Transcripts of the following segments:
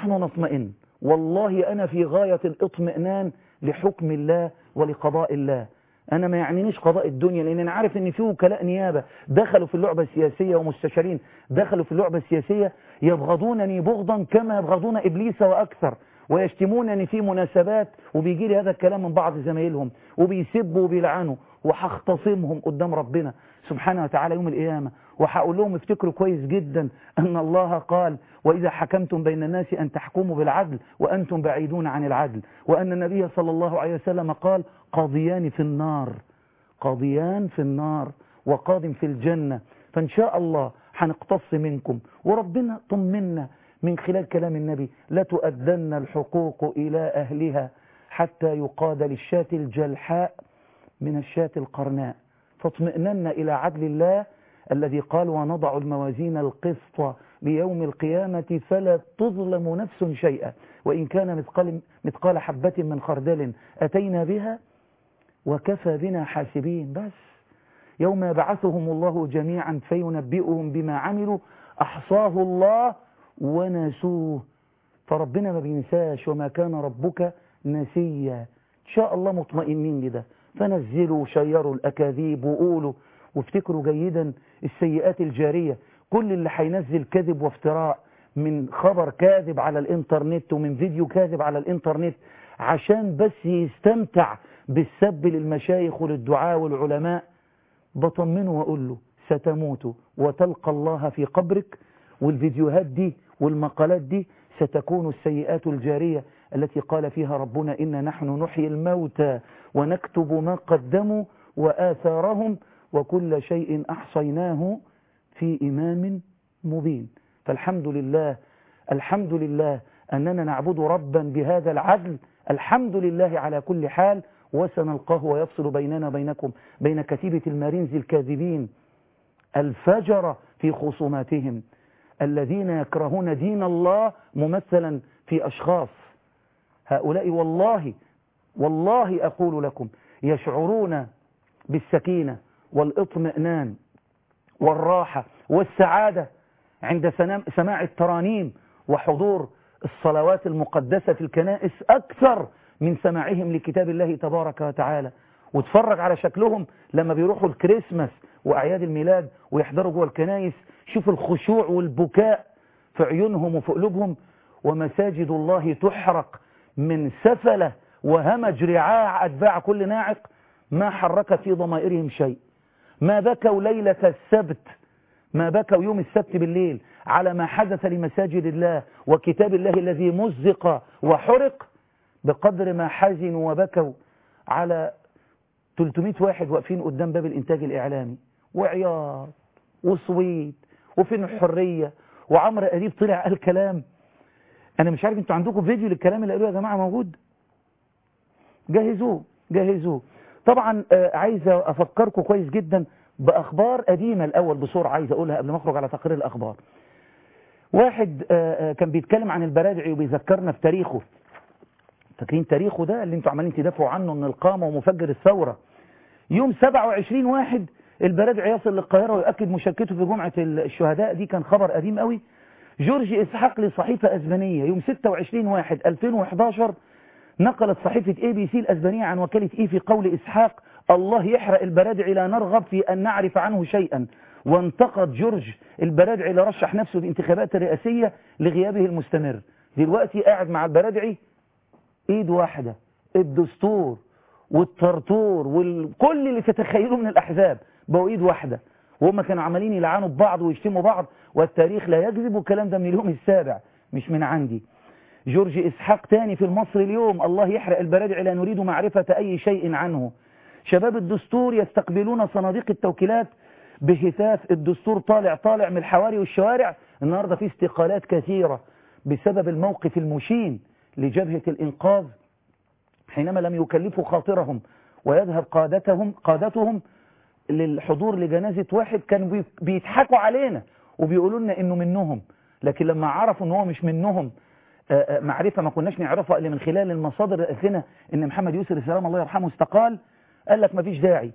نحن نطمئن والله أنا في غاية الاطمئنان لحكم الله ولقضاء الله أنا ما يعنينيش قضاء الدنيا لأن أنا عارف أن في وكلاء نيابة دخلوا في اللعبة السياسية ومستشارين دخلوا في اللعبة السياسية يبغضونني بغضا كما يبغضون إبليس وأكثر ويشتمونني في مناسبات وبيجي لي هذا الكلام من بعض زمايلهم وبيسبوا وبيلعنوا وهختصمهم قدام ربنا سبحانه وتعالى يوم القيامة وهقول لهم افتكروا كويس جدا أن الله قال وإذا حكمتم بين الناس أن تحكموا بالعدل وأنتم بعيدون عن العدل وأن النبي صلى الله عليه وسلم قال قاضيان في النار قاضيان في النار وقاض في الجنة فإن شاء الله هنقتص منكم وربنا طمنا من خلال كلام النبي لتؤدن الحقوق إلى أهلها حتى يقاد للشاة الجلحاء من الشاة القرناء فاطمئنن إلى عدل الله الذي قال ونضع الموازين القسط ليوم القيامة فلا تظلم نفس شيئا وإن كان مثقال, مثقال حبة من خردل أتينا بها وكفى بنا حاسبين بس يوم يبعثهم الله جميعا فينبئهم بما عملوا أحصاه الله ونسوه فربنا ما بينساش وما كان ربك نسيا إن شاء الله مطمئنين لده فنزلوا وشيروا الأكاذيب وقولوا وافتكروا جيدا السيئات الجارية كل اللي هينزل كذب وافتراء من خبر كاذب على الانترنت ومن فيديو كاذب على الانترنت عشان بس يستمتع بالسب للمشايخ وللدعاء والعلماء بطمنه وأقول له ستموت وتلقى الله في قبرك والفيديوهات دي والمقالات دي ستكون السيئات الجارية التي قال فيها ربنا إن نحن نحيي الموتى ونكتب ما قدموا وآثارهم وكل شيء أحصيناه في إمام مبين فالحمد لله الحمد لله أننا نعبد ربا بهذا العدل الحمد لله على كل حال وسنلقاه ويفصل بيننا وبينكم بين كتيبة المارينز الكاذبين الفجر في خصوماتهم الذين يكرهون دين الله ممثلا في أشخاص هؤلاء والله والله أقول لكم يشعرون بالسكينة والإطمئنان والراحة والسعادة عند سماع الترانيم وحضور الصلوات المقدسة في الكنائس أكثر من سماعهم لكتاب الله تبارك وتعالى وتفرج على شكلهم لما بيروحوا الكريسماس وأعياد الميلاد ويحضروا جوه الكنائس شوف الخشوع والبكاء في عيونهم وفي قلوبهم ومساجد الله تحرق من سفلة وهمج رعاع أتباع كل ناعق ما حركت في ضمائرهم شيء ما بكوا ليلة السبت ما بكوا يوم السبت بالليل على ما حدث لمساجد الله وكتاب الله الذي مزق وحرق بقدر ما حزنوا وبكوا على 300 واحد واقفين قدام باب الإنتاج الإعلامي وعياط وصويت وفين الحرية وعمر أديب طلع قال كلام أنا مش عارف أنتوا عندكم فيديو للكلام اللي قالوه يا جماعة موجود جهزوه جهزوه طبعا عايز أفكركم كويس جدا بأخبار قديمة الأول بسرعة عايز أقولها قبل ما أخرج على تقرير الأخبار واحد كان بيتكلم عن البرادعي وبيذكرنا في تاريخه فاكرين تاريخه ده اللي انتوا عمالين تدافعوا عنه من القامة ومفجر الثورة يوم 27 واحد البرادعي يصل للقاهرة ويؤكد مشاركته في جمعة الشهداء دي كان خبر قديم قوي جورج إسحاق لصحيفة أسبانية يوم 26 واحد 2011 نقلت صحيفة اي بي سي الأسبانية عن وكالة اي في قول إسحاق الله يحرق البرادعي لا نرغب في أن نعرف عنه شيئا وانتقد جورج البرادعي لرشح نفسه في الانتخابات الرئاسية لغيابه المستمر دلوقتي قاعد مع البرادعي ايد واحدة الدستور والطرطور وكل اللي تتخيلوه من الأحزاب بقوا ايد واحدة وهم كانوا عمالين يلعنوا ببعض ويشتموا بعض والتاريخ لا يكذب والكلام ده من اليوم السابع مش من عندي جورج إسحاق تاني في المصري اليوم الله يحرق البرادع لا نريد معرفة أي شيء عنه شباب الدستور يستقبلون صناديق التوكيلات بهتاف الدستور طالع طالع من الحواري والشوارع النهاردة في استقالات كثيرة بسبب الموقف المشين لجبهة الإنقاذ حينما لم يكلفوا خاطرهم ويذهب قادتهم قادتهم للحضور لجنازة واحد كانوا بيضحكوا علينا وبيقولوا لنا انه منهم لكن لما عرفوا ان هو مش منهم معرفة ما كناش نعرفها الا من خلال المصادر اللي لنا ان محمد يوسف السلام الله يرحمه استقال قال لك ما فيش داعي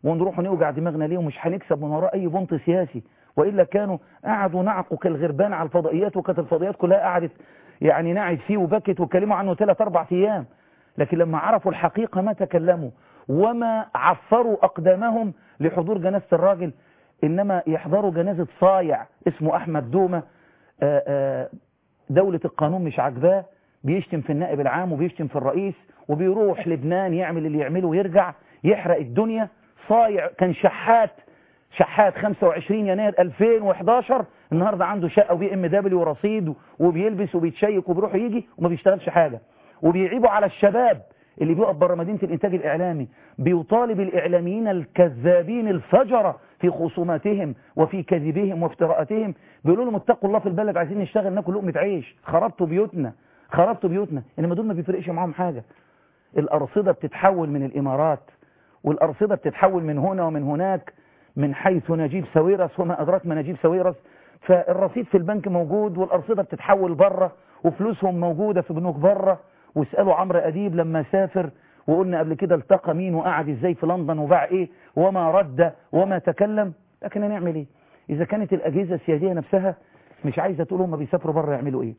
ونروح نوجع دماغنا ليه ومش هنكسب من وراء اي بنط سياسي والا كانوا قعدوا نعقوا كالغربان على الفضائيات وكانت الفضائيات كلها قعدت يعني نعد فيه وبكت وكلموا عنه ثلاث اربع ايام لكن لما عرفوا الحقيقه ما تكلموا وما عفروا اقدامهم لحضور جنازه الراجل انما يحضروا جنازه صايع اسمه احمد دومه آآ آآ دولة القانون مش عاجباه بيشتم في النائب العام وبيشتم في الرئيس وبيروح لبنان يعمل اللي يعمله ويرجع يحرق الدنيا صايع كان شحات شحات 25 يناير 2011 النهارده عنده شقه وبي ام دبليو ورصيد وبيلبس وبيتشيك وبيروح يجي وما بيشتغلش حاجه وبيعيبوا على الشباب اللي بيقف بره مدينه الانتاج الاعلامي بيطالب الاعلاميين الكذابين الفجره في خصوماتهم وفي كذبهم وافتراءاتهم بيقولوا لهم اتقوا الله في البلد عايزين نشتغل ناكل لقمه عيش خربتوا بيوتنا خربتوا بيوتنا انما دول ما بيفرقش معاهم حاجه الارصده بتتحول من الامارات والارصده بتتحول من هنا ومن هناك من حيث نجيب ساويرس وما ادراك ما نجيب ساويرس فالرصيد في البنك موجود والارصده بتتحول بره وفلوسهم موجوده في بنوك بره واسالوا عمرو اديب لما سافر وقلنا قبل كده التقى مين وقعد ازاي في لندن وباع ايه وما رد وما تكلم لكن هنعمل ايه اذا كانت الاجهزه السياديه نفسها مش عايزه تقول هم بيسافروا بره يعملوا ايه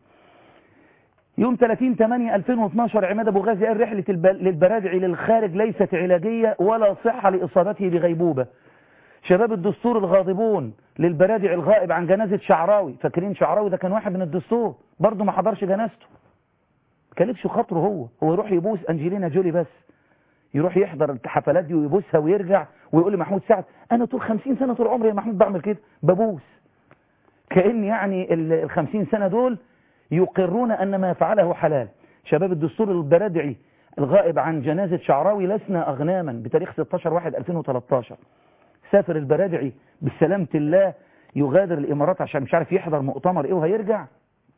يوم 30 8 2012 عماد ابو غازي قال رحله الب... للبرادع للخارج ليست علاجيه ولا صحه لاصابته بغيبوبه شباب الدستور الغاضبون للبرادع الغائب عن جنازه شعراوي فاكرين شعراوي ده كان واحد من الدستور برضه ما حضرش جنازته كلفش خاطره هو هو يروح يبوس انجلينا جولي بس يروح يحضر الحفلات دي ويبوسها ويرجع ويقول لمحمود سعد انا طول 50 سنه طول عمري يا محمود بعمل كده ببوس كان يعني ال 50 سنه دول يقرون ان ما فعله حلال شباب الدستور البرادعي الغائب عن جنازه شعراوي لسنا اغناما بتاريخ 16 1 2013 سافر البرادعي بسلامه الله يغادر الامارات عشان مش عارف يحضر مؤتمر ايه وهيرجع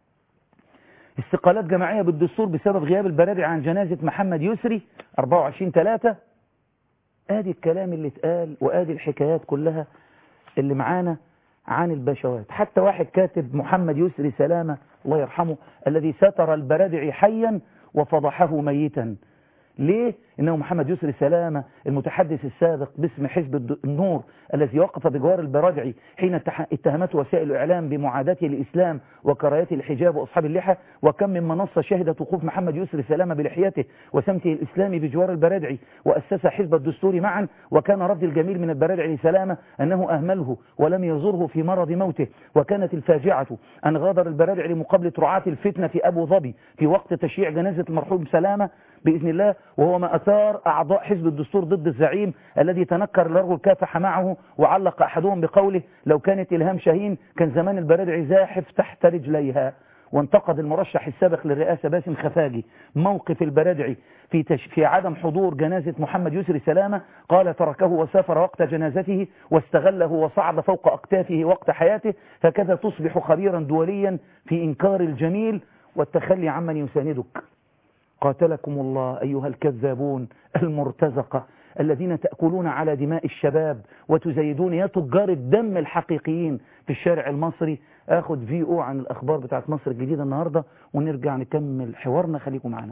استقالات جماعية بالدستور بسبب غياب البرادعي عن جنازة محمد يسري 24 3 ادي الكلام اللي اتقال وادي الحكايات كلها اللي معانا عن البشوات حتى واحد كاتب محمد يسري سلامة الله يرحمه الذي ستر البرادعي حيا وفضحه ميتا ليه؟ إنه محمد يسري سلامة المتحدث السابق باسم حزب النور الذي وقف بجوار البرادعي حين اتهمته وسائل الإعلام بمعاداته للإسلام وكراهيته الحجاب وأصحاب اللحى وكم من منصة شهدت وقوف محمد يسري سلامة بلحيته وسمته الإسلامي بجوار البرادعي وأسس حزب الدستور معا وكان رد الجميل من البرادعي لسلامة أنه أهمله ولم يزره في مرض موته وكانت الفاجعة أن غادر البرادعي لمقابلة رعاة الفتنة في أبو ظبي في وقت تشييع جنازة المرحوم سلامة بإذن الله وهو ما أثار أعضاء حزب الدستور ضد الزعيم الذي تنكر الرجل كافح معه وعلق أحدهم بقوله لو كانت إلهام شاهين كان زمان البرادعي زاحف تحت رجليها وانتقد المرشح السابق للرئاسة باسم خفاجي موقف البرادعي في, تش... في عدم حضور جنازة محمد يسري سلامة قال تركه وسافر وقت جنازته واستغله وصعد فوق أكتافه وقت حياته هكذا تصبح خبيرا دوليا في إنكار الجميل والتخلي عمن يساندك قاتلكم الله أيها الكذابون المرتزقة الذين تأكلون على دماء الشباب وتزيدون يا تجار الدم الحقيقيين في الشارع المصري اخد في او عن الاخبار بتاعت مصر الجديدة النهاردة ونرجع نكمل حوارنا خليكم معنا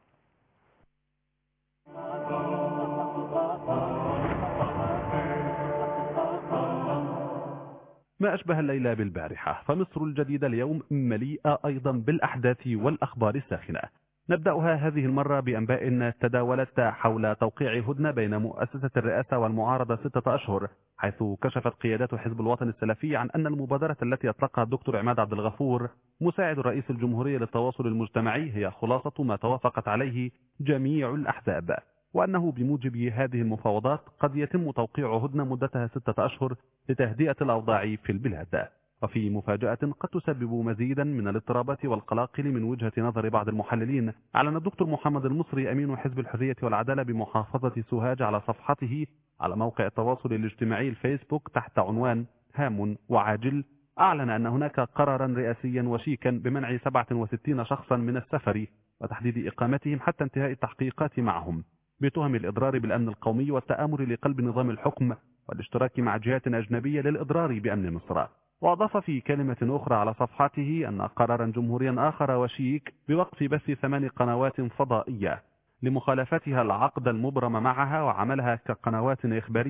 ما أشبه الليلة بالبارحة فمصر الجديدة اليوم مليئة أيضا بالأحداث والأخبار الساخنة نبدأها هذه المرة بأنباء تداولت حول توقيع هدنة بين مؤسسة الرئاسة والمعارضة ستة أشهر حيث كشفت قيادات حزب الوطن السلفي عن أن المبادرة التي أطلقها الدكتور عماد عبد الغفور مساعد رئيس الجمهورية للتواصل المجتمعي هي خلاصة ما توافقت عليه جميع الأحزاب وأنه بموجب هذه المفاوضات قد يتم توقيع هدنة مدتها ستة أشهر لتهدئة الأوضاع في البلاد وفي مفاجأة قد تسبب مزيدا من الاضطرابات والقلاقل من وجهة نظر بعض المحللين أعلن الدكتور محمد المصري أمين حزب الحرية والعدالة بمحافظة سوهاج على صفحته على موقع التواصل الاجتماعي الفيسبوك تحت عنوان هام وعاجل أعلن أن هناك قرارا رئاسيا وشيكا بمنع 67 شخصا من السفر وتحديد إقامتهم حتى انتهاء التحقيقات معهم بتهم الإضرار بالأمن القومي والتآمر لقلب نظام الحكم والاشتراك مع جهات أجنبية للإضرار بأمن مصر وأضاف في كلمة أخرى على صفحته أن قرارا جمهوريا آخر وشيك بوقف بث ثمان قنوات فضائية لمخالفتها العقد المبرم معها وعملها كقنوات إخبارية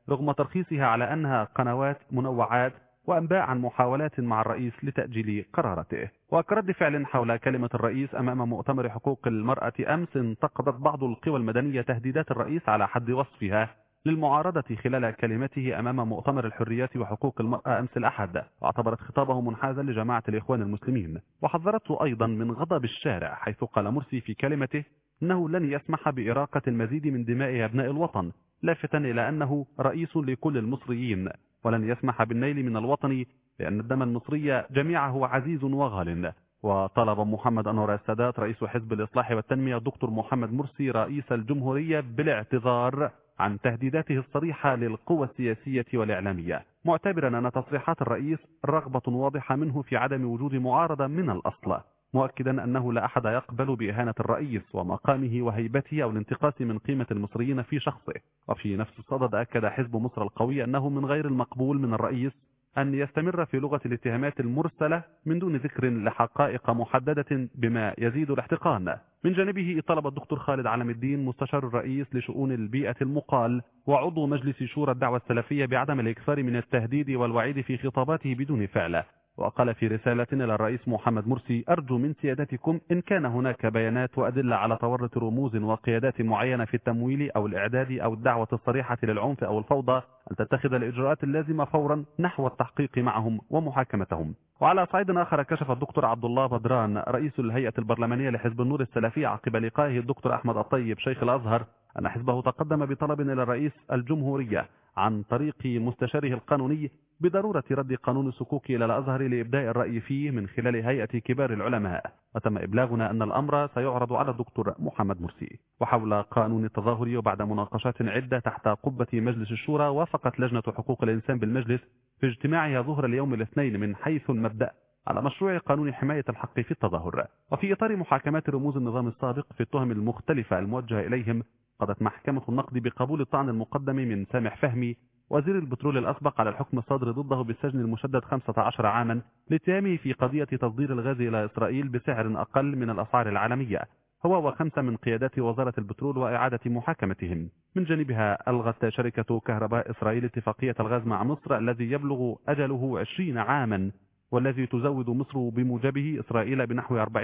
رغم ترخيصها على أنها قنوات منوعات وأنباء عن محاولات مع الرئيس لتأجيل قرارته وكرد فعل حول كلمة الرئيس أمام مؤتمر حقوق المرأة أمس انتقدت بعض القوى المدنية تهديدات الرئيس على حد وصفها للمعارضة خلال كلمته أمام مؤتمر الحريات وحقوق المرأة أمس الأحد واعتبرت خطابه منحازا لجماعة الإخوان المسلمين وحذرته أيضا من غضب الشارع حيث قال مرسي في كلمته أنه لن يسمح بإراقة المزيد من دماء أبناء الوطن لافتا إلى أنه رئيس لكل المصريين ولن يسمح بالنيل من الوطن لأن الدم المصري جميعه عزيز وغال وطلب محمد أنور السادات رئيس حزب الإصلاح والتنمية الدكتور محمد مرسي رئيس الجمهورية بالاعتذار عن تهديداته الصريحة للقوى السياسية والإعلامية معتبرا أن تصريحات الرئيس رغبة واضحة منه في عدم وجود معارضة من الأصل مؤكدا أنه لا أحد يقبل بإهانة الرئيس ومقامه وهيبته أو الانتقاص من قيمة المصريين في شخصه وفي نفس الصدد أكد حزب مصر القوي أنه من غير المقبول من الرئيس أن يستمر في لغة الاتهامات المرسلة من دون ذكر لحقائق محددة بما يزيد الاحتقان من جانبه طلب الدكتور خالد علم الدين مستشار الرئيس لشؤون البيئة المقال وعضو مجلس شورى الدعوة السلفية بعدم الإكثار من التهديد والوعيد في خطاباته بدون فعل وقال في رسالة إلى الرئيس محمد مرسي أرجو من سيادتكم إن كان هناك بيانات وأدلة على تورط رموز وقيادات معينة في التمويل أو الإعداد أو الدعوة الصريحة للعنف أو الفوضى أن تتخذ الإجراءات اللازمة فورا نحو التحقيق معهم ومحاكمتهم وعلى صعيد آخر كشف الدكتور عبد الله بدران رئيس الهيئة البرلمانية لحزب النور السلفي عقب لقائه الدكتور أحمد الطيب شيخ الأزهر أن حزبه تقدم بطلب إلى الرئيس الجمهورية عن طريق مستشاره القانوني بضرورة رد قانون السكوك إلى الأزهر لإبداء الرأي فيه من خلال هيئة كبار العلماء وتم إبلاغنا أن الأمر سيعرض على الدكتور محمد مرسي وحول قانون التظاهر وبعد مناقشات عدة تحت قبة مجلس الشورى وافقت لجنة حقوق الإنسان بالمجلس في اجتماعها ظهر اليوم الاثنين من حيث المبدأ على مشروع قانون حماية الحق في التظاهر وفي إطار محاكمات رموز النظام السابق في التهم المختلفة الموجهة إليهم قضت محكمة النقد بقبول الطعن المقدم من سامح فهمي وزير البترول الأسبق على الحكم الصادر ضده بالسجن المشدد 15 عاما لاتهامه في قضية تصدير الغاز إلى إسرائيل بسعر أقل من الأسعار العالمية هو وخمسة من قيادات وزارة البترول وإعادة محاكمتهم من جانبها ألغت شركة كهرباء إسرائيل اتفاقية الغاز مع مصر الذي يبلغ أجله 20 عاما والذي تزود مصر بموجبه إسرائيل بنحو 40%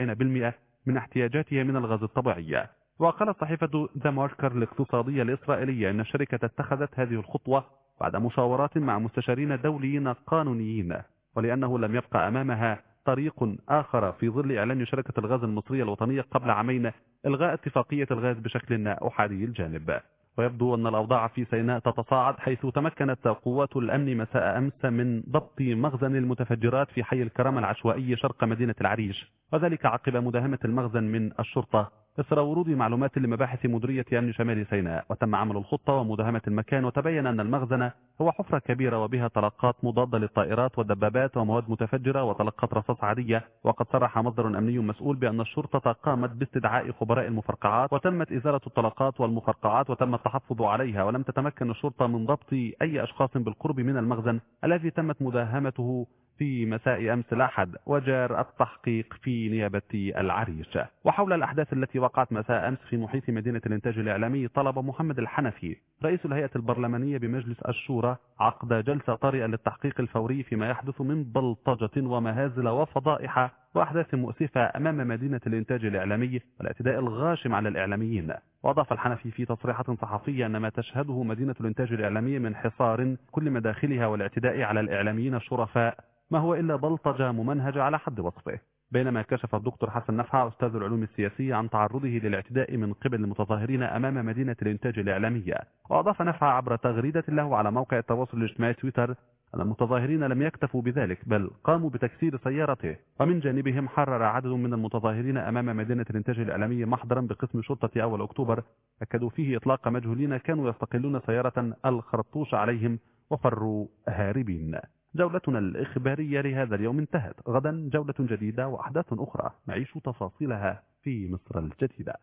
من احتياجاتها من الغاز الطبيعي وقالت صحيفة ذا ماركر الاقتصادية الإسرائيلية أن الشركة اتخذت هذه الخطوة بعد مشاورات مع مستشارين دوليين قانونيين ولأنه لم يبقى أمامها طريق آخر في ظل إعلان شركة الغاز المصرية الوطنية قبل عامين إلغاء اتفاقية الغاز بشكل أحادي الجانب ويبدو أن الأوضاع في سيناء تتصاعد حيث تمكنت قوات الأمن مساء أمس من ضبط مخزن المتفجرات في حي الكرم العشوائي شرق مدينة العريش وذلك عقب مداهمة المخزن من الشرطة إثر ورود معلومات لمباحث مديرية أمن شمال سيناء وتم عمل الخطة ومداهمة المكان وتبين أن المخزن هو حفرة كبيرة وبها طلقات مضادة للطائرات والدبابات ومواد متفجرة وطلقات رصاص عادية وقد صرح مصدر أمني مسؤول بأن الشرطة قامت باستدعاء خبراء المفرقعات وتمت إزالة الطلقات والمفرقعات وتم التحفظ عليها ولم تتمكن الشرطة من ضبط أي أشخاص بالقرب من المخزن الذي تمت مداهمته في مساء أمس الأحد وجار التحقيق في نيابة العريش وحول الأحداث التي وقعت مساء أمس في محيط مدينة الإنتاج الإعلامي طلب محمد الحنفي رئيس الهيئة البرلمانية بمجلس الشورى عقد جلسة طارئة للتحقيق الفوري فيما يحدث من بلطجة ومهازل وفضائح وأحداث مؤسفة أمام مدينة الإنتاج الإعلامي والاعتداء الغاشم على الإعلاميين وأضاف الحنفي في تصريحات صحفية أن ما تشهده مدينة الإنتاج الإعلامي من حصار كل مداخلها والاعتداء على الإعلاميين الشرفاء ما هو إلا بلطجة ممنهجة على حد وصفه بينما كشف الدكتور حسن نفحة أستاذ العلوم السياسية عن تعرضه للاعتداء من قبل المتظاهرين أمام مدينة الإنتاج الإعلامية وأضاف نفحة عبر تغريدة له على موقع التواصل الاجتماعي تويتر أن المتظاهرين لم يكتفوا بذلك بل قاموا بتكسير سيارته ومن جانبهم حرر عدد من المتظاهرين أمام مدينة الإنتاج الإعلامي محضرا بقسم شرطة أول أكتوبر أكدوا فيه إطلاق مجهولين كانوا يستقلون سيارة الخرطوش عليهم وفروا هاربين جولتنا الإخبارية لهذا اليوم انتهت غدا جولة جديدة وأحداث أخرى نعيش تفاصيلها في مصر الجديدة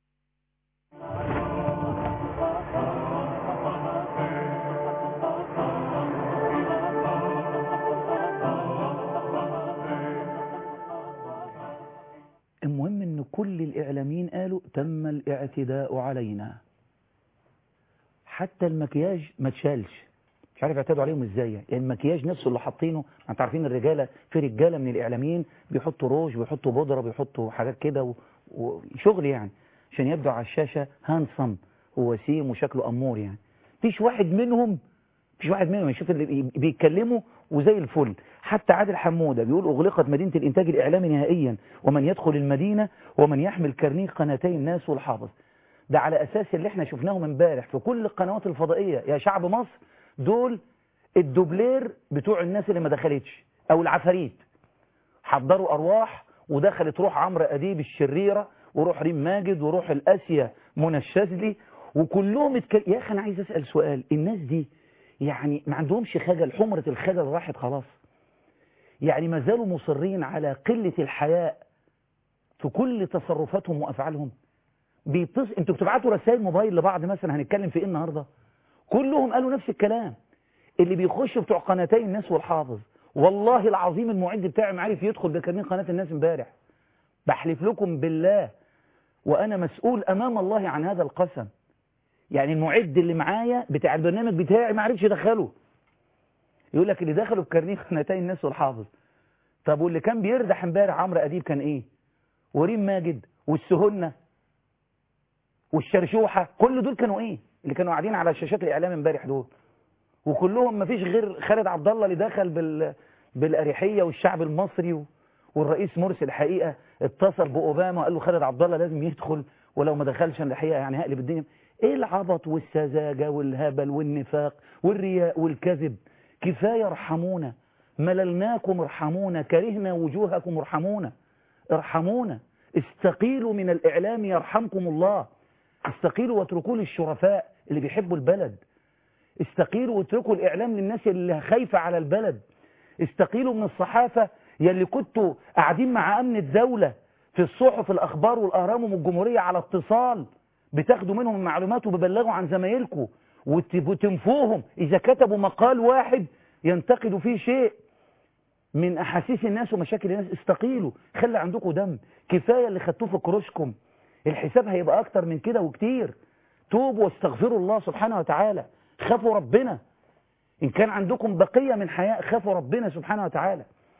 المهم ان كل الاعلاميين قالوا تم الاعتداء علينا حتى المكياج ما تشالش مش عارف يعتادوا عليهم ازاي يعني المكياج نفسه اللي حاطينه ما انتوا عارفين الرجاله في رجاله من الاعلاميين بيحطوا روج بيحطوا بودره بيحطوا حاجات كده و- وشغل يعني عشان يبدو على الشاشه هانسم ووسيم وشكله امور يعني مفيش واحد منهم مفيش واحد منهم يشوف اللي بي- بيتكلموا وزي الفل حتى عادل حموده بيقول اغلقت مدينه الانتاج الاعلامي نهائيا ومن يدخل المدينه ومن يحمل كارنيه قناتي الناس والحافظ ده على اساس اللي احنا شفناهم امبارح في كل القنوات الفضائيه يا شعب مصر دول الدوبلير بتوع الناس اللي ما دخلتش او العفاريت حضروا ارواح ودخلت روح عمرو اديب الشريره وروح ريم ماجد وروح الاسيا منى الشاذلي وكلهم اتكل... يا اخي انا عايز اسال سؤال الناس دي يعني ما عندهمش خجل حمره الخجل راحت خلاص يعني ما زالوا مصرين على قله الحياء في كل تصرفاتهم وافعالهم بيتص... انتوا بتبعتوا رسائل موبايل لبعض مثلا هنتكلم في ايه النهارده كلهم قالوا نفس الكلام اللي بيخشوا بتوع قناتي الناس والحافظ والله العظيم المعد بتاعي ما عارف يدخل بكرمين قناة الناس امبارح بحلف لكم بالله وانا مسؤول امام الله عن هذا القسم يعني المعد اللي معايا بتاع البرنامج بتاعي ما عرفش يدخله يقول لك اللي دخلوا بكرنيه قناتي الناس والحافظ طب واللي كان بيردح امبارح عمرو اديب كان ايه وريم ماجد والسهنه والشرشوحه كل دول كانوا ايه اللي كانوا قاعدين على شاشات الاعلام امبارح دول وكلهم ما فيش غير خالد عبد الله اللي دخل بال بالاريحيه والشعب المصري و... والرئيس مرسي الحقيقه اتصل باوباما وقال له خالد عبد الله لازم يدخل ولو ما دخلش انا الحقيقه يعني هقلب الدنيا ايه العبط والسذاجه والهبل والنفاق والرياء والكذب كفايه ارحمونا مللناكم ارحمونا كرهنا وجوهكم ارحمونا ارحمونا استقيلوا من الاعلام يرحمكم الله استقيلوا واتركوا للشرفاء اللي بيحبوا البلد استقيلوا واتركوا الإعلام للناس اللي خايفة على البلد استقيلوا من الصحافة يلي كنتوا قاعدين مع أمن الدولة في الصحف الأخبار والأهرام والجمهورية على اتصال بتاخدوا منهم المعلومات وببلغوا عن زمايلكم وت- وتنفوهم إذا كتبوا مقال واحد ينتقدوا فيه شيء من أحاسيس الناس ومشاكل الناس استقيلوا خلي عندكم دم كفاية اللي خدتوه في كروشكم الحساب هيبقى أكتر من كده وكتير توبوا واستغفروا الله سبحانه وتعالى خافوا ربنا إن كان عندكم بقية من حياء خافوا ربنا سبحانه وتعالى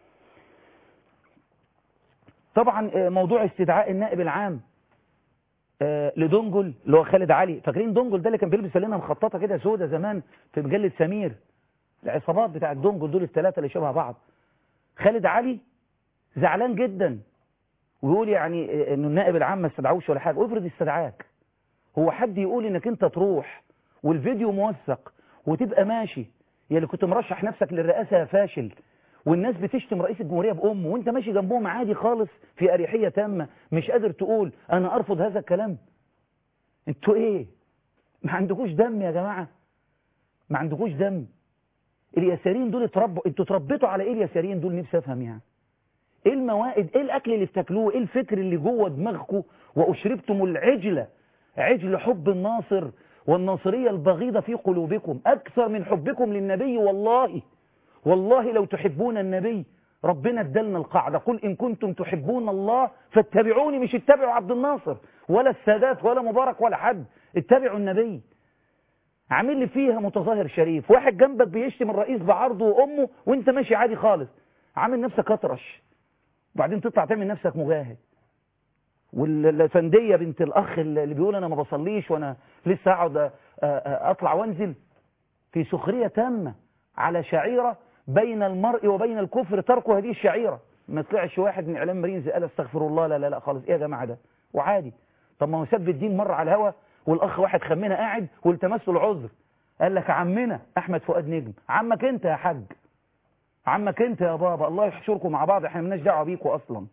طبعا آه، موضوع استدعاء النائب العام آه، لدونجل اللي هو خالد علي فاكرين دونجل ده اللي كان بيلبس لنا مخططة كده سودة زمان في مجلة سمير العصابات بتاع دونجل دول الثلاثة اللي شبه بعض خالد علي زعلان جدا ويقول يعني آه، انه النائب العام ما استدعوش ولا حاجة وافرض استدعاك هو حد يقول انك انت تروح والفيديو موثق وتبقى ماشي يا اللي كنت مرشح نفسك للرئاسة يا فاشل والناس بتشتم رئيس الجمهورية بأمه وانت ماشي جنبهم عادي خالص في أريحية تامة مش قادر تقول أنا أرفض هذا الكلام انتوا ايه ما عندكوش دم يا جماعة ما عندكوش دم اليساريين دول اتربوا انتوا اتربيتوا على ايه اليساريين دول نفسي افهم يعني ايه الموائد ايه الاكل اللي بتاكلوه ايه الفكر اللي جوه دماغكم واشربتم العجله عجل حب الناصر والناصريه البغيضه في قلوبكم اكثر من حبكم للنبي والله والله لو تحبون النبي ربنا ادلنا القاعده قل ان كنتم تحبون الله فاتبعوني مش اتبعوا عبد الناصر ولا السادات ولا مبارك ولا حد اتبعوا النبي عامل لي فيها متظاهر شريف واحد جنبك بيشتم الرئيس بعرضه وامه وانت ماشي عادي خالص عامل نفسك اطرش وبعدين تطلع تعمل نفسك مجاهد والفندية بنت الأخ اللي بيقول أنا ما بصليش وأنا لسه أقعد أطلع وأنزل في سخرية تامة على شعيرة بين المرء وبين الكفر ترك هذه الشعيرة ما طلعش واحد من إعلام مرينز قال استغفر الله لا لا لا خالص إيه يا جماعة ده وعادي طب ما هو سب الدين مرة على الهوا والأخ واحد خمنا قاعد والتمس له العذر قال لك عمنا أحمد فؤاد نجم عمك أنت يا حاج عمك أنت يا بابا الله يحشركم مع بعض احنا مالناش دعوة بيكم أصلا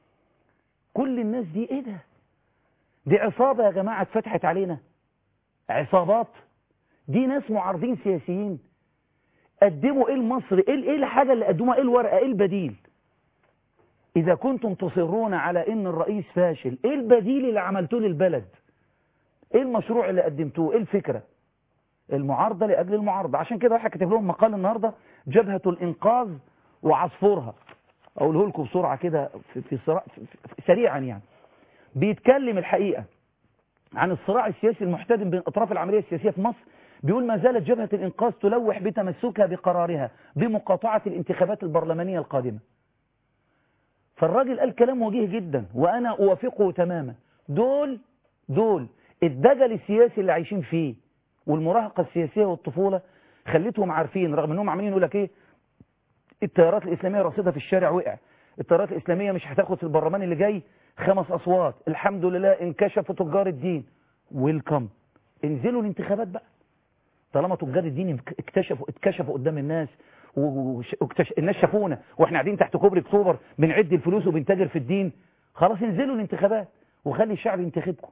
كل الناس دي ايه ده دي عصابة يا جماعة اتفتحت علينا عصابات دي ناس معارضين سياسيين قدموا ايه لمصر ايه ايه الحاجة اللي قدموها ايه الورقة ايه البديل اذا كنتم تصرون على ان الرئيس فاشل ايه البديل اللي عملتوه للبلد ايه المشروع اللي قدمتوه ايه الفكرة المعارضة لأجل المعارضة عشان كده واحد كاتب لهم مقال النهاردة جبهة الإنقاذ وعصفورها اقوله لكم بسرعه كده في, في, صراع في, في سريعا يعني بيتكلم الحقيقه عن الصراع السياسي المحتدم بين اطراف العمليه السياسيه في مصر بيقول ما زالت جبهة الإنقاذ تلوح بتمسكها بقرارها بمقاطعة الانتخابات البرلمانية القادمة فالراجل قال كلام وجيه جدا وأنا أوافقه تماما دول دول الدجل السياسي اللي عايشين فيه والمراهقة السياسية والطفولة خلتهم عارفين رغم انهم عمالين يقول لك ايه التيارات الإسلامية رصيدها في الشارع وقع التيارات الإسلامية مش هتاخد في البرلمان اللي جاي خمس أصوات الحمد لله انكشفوا تجار الدين ويلكم انزلوا الانتخابات بقى طالما تجار الدين اكتشفوا اتكشفوا قدام الناس والناس شافونا واحنا قاعدين تحت كوبري اكتوبر بنعد الفلوس وبنتاجر في الدين خلاص انزلوا الانتخابات وخلي الشعب ينتخبكم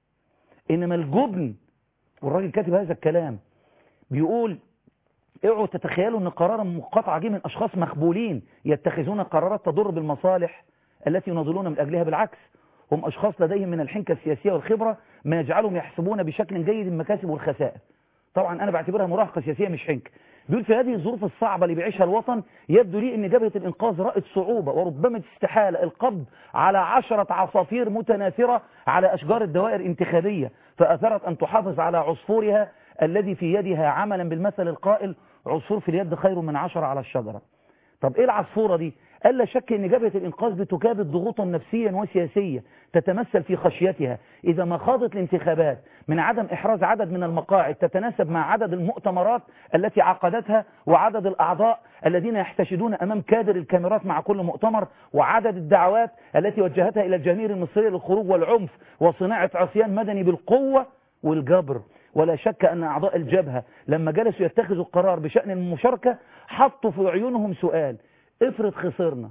انما الجبن والراجل كاتب هذا الكلام بيقول اوعوا تتخيلوا ان قرار مقاطعه جه من اشخاص مخبولين يتخذون قرارات تضر بالمصالح التي يناضلون من اجلها بالعكس هم اشخاص لديهم من الحنكه السياسيه والخبره ما يجعلهم يحسبون بشكل جيد المكاسب والخسائر طبعا انا بعتبرها مراهقه سياسيه مش حنكه بيقول في هذه الظروف الصعبة اللي بيعيشها الوطن يبدو لي أن جبهة الإنقاذ رأت صعوبة وربما استحالة القبض على عشرة عصافير متناثرة على أشجار الدوائر انتخابية فأثرت أن تحافظ على عصفورها الذي في يدها عملا بالمثل القائل عصفور في اليد خير من عشرة على الشجرة طب إيه العصفورة دي؟ قال لا شك أن جبهة الإنقاذ بتكابد ضغوطا نفسيا وسياسية تتمثل في خشيتها إذا ما خاضت الانتخابات من عدم إحراز عدد من المقاعد تتناسب مع عدد المؤتمرات التي عقدتها وعدد الأعضاء الذين يحتشدون أمام كادر الكاميرات مع كل مؤتمر وعدد الدعوات التي وجهتها إلى الجماهير المصرية للخروج والعنف وصناعة عصيان مدني بالقوة والجبر ولا شك أن أعضاء الجبهة لما جلسوا يتخذوا القرار بشأن المشاركة حطوا في عيونهم سؤال افرض خسرنا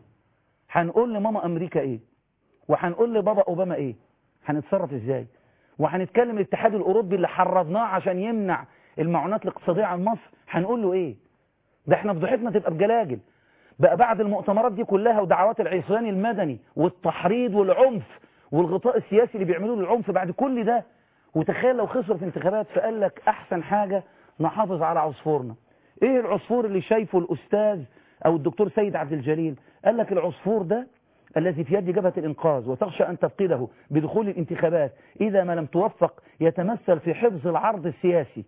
هنقول لماما أمريكا إيه وهنقول لبابا أوباما إيه هنتصرف إزاي وهنتكلم الاتحاد الأوروبي اللي حرضناه عشان يمنع المعونات الاقتصادية عن مصر هنقول له إيه ده احنا فضحتنا تبقى بجلاجل بقى بعد المؤتمرات دي كلها ودعوات العصيان المدني والتحريض والعنف والغطاء السياسي اللي بيعملوه للعنف بعد كل ده وتخيل لو خسروا في انتخابات فقال لك احسن حاجة نحافظ على عصفورنا ايه العصفور اللي شايفه الاستاذ او الدكتور سيد عبد الجليل قال لك العصفور ده الذي في يد جبهة الإنقاذ وتخشى أن تفقده بدخول الانتخابات إذا ما لم توفق يتمثل في حفظ العرض السياسي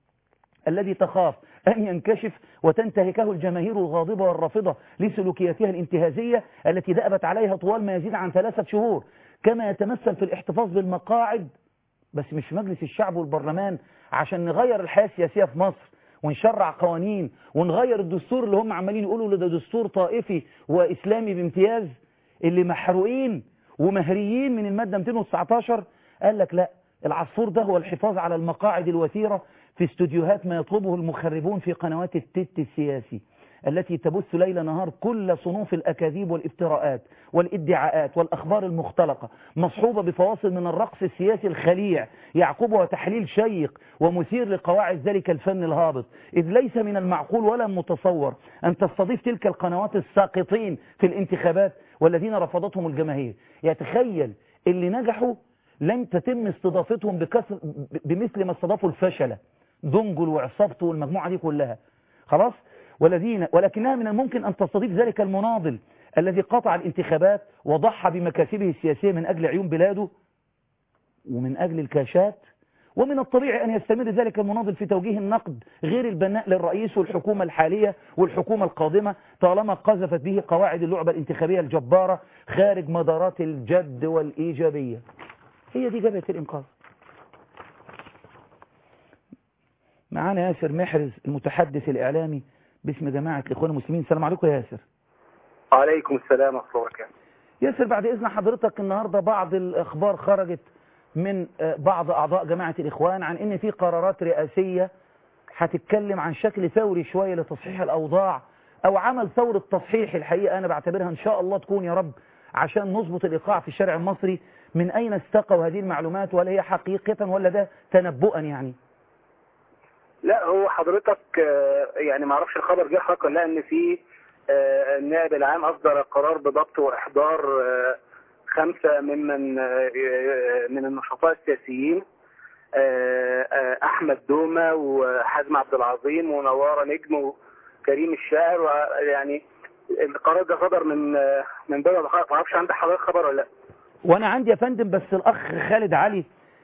الذي تخاف أن ينكشف وتنتهكه الجماهير الغاضبة والرافضة لسلوكياتها الانتهازية التي دأبت عليها طوال ما يزيد عن ثلاثة شهور كما يتمثل في الاحتفاظ بالمقاعد بس مش في مجلس الشعب والبرلمان عشان نغير الحياة السياسية في مصر ونشرع قوانين ونغير الدستور اللي هم عمالين يقولوا ده دستور طائفي وإسلامي بامتياز اللي محروقين ومهريين من المادة 219 قال لك لا العصفور ده هو الحفاظ على المقاعد الوثيرة في استوديوهات ما يطلبه المخربون في قنوات التت السياسي التي تبث ليل نهار كل صنوف الأكاذيب والافتراءات والادعاءات والأخبار المختلقة مصحوبة بفواصل من الرقص السياسي الخليع يعقبها تحليل شيق ومثير لقواعد ذلك الفن الهابط إذ ليس من المعقول ولا متصور أن تستضيف تلك القنوات الساقطين في الانتخابات والذين رفضتهم الجماهير يتخيل اللي نجحوا لم تتم استضافتهم بكثر بمثل ما استضافوا الفشلة دنجل وعصابته والمجموعة دي كلها خلاص والذين ولكنها من الممكن أن تستضيف ذلك المناضل الذي قطع الانتخابات وضحى بمكاسبه السياسية من أجل عيون بلاده ومن أجل الكاشات ومن الطبيعي أن يستمر ذلك المناضل في توجيه النقد غير البناء للرئيس والحكومة الحالية والحكومة القادمة طالما قذفت به قواعد اللعبة الانتخابية الجبارة خارج مدارات الجد والإيجابية هي دي جبهة الإنقاذ معانا ياسر محرز المتحدث الإعلامي باسم جماعة الإخوان المسلمين السلام عليكم يا ياسر وعليكم السلام ورحمة الله وبركاته ياسر بعد إذن حضرتك النهاردة بعض الأخبار خرجت من بعض أعضاء جماعة الإخوان عن إن في قرارات رئاسية هتتكلم عن شكل ثوري شوية لتصحيح الأوضاع أو عمل ثورة تصحيح الحقيقة أنا بعتبرها إن شاء الله تكون يا رب عشان نظبط الإيقاع في الشارع المصري من أين استقوا هذه المعلومات ولا هي حقيقة ولا ده تنبؤا يعني لا هو حضرتك يعني ما اعرفش الخبر جه حقا لا ان في النائب العام اصدر قرار بضبط واحضار خمسه ممن من النشطاء السياسيين احمد دومه وحزم عبد العظيم ونواره نجم وكريم الشاعر ويعني القرار ده صدر من من بلد ما اعرفش عندك حضرتك خبر ولا لا وانا عندي يا فندم بس الاخ خالد علي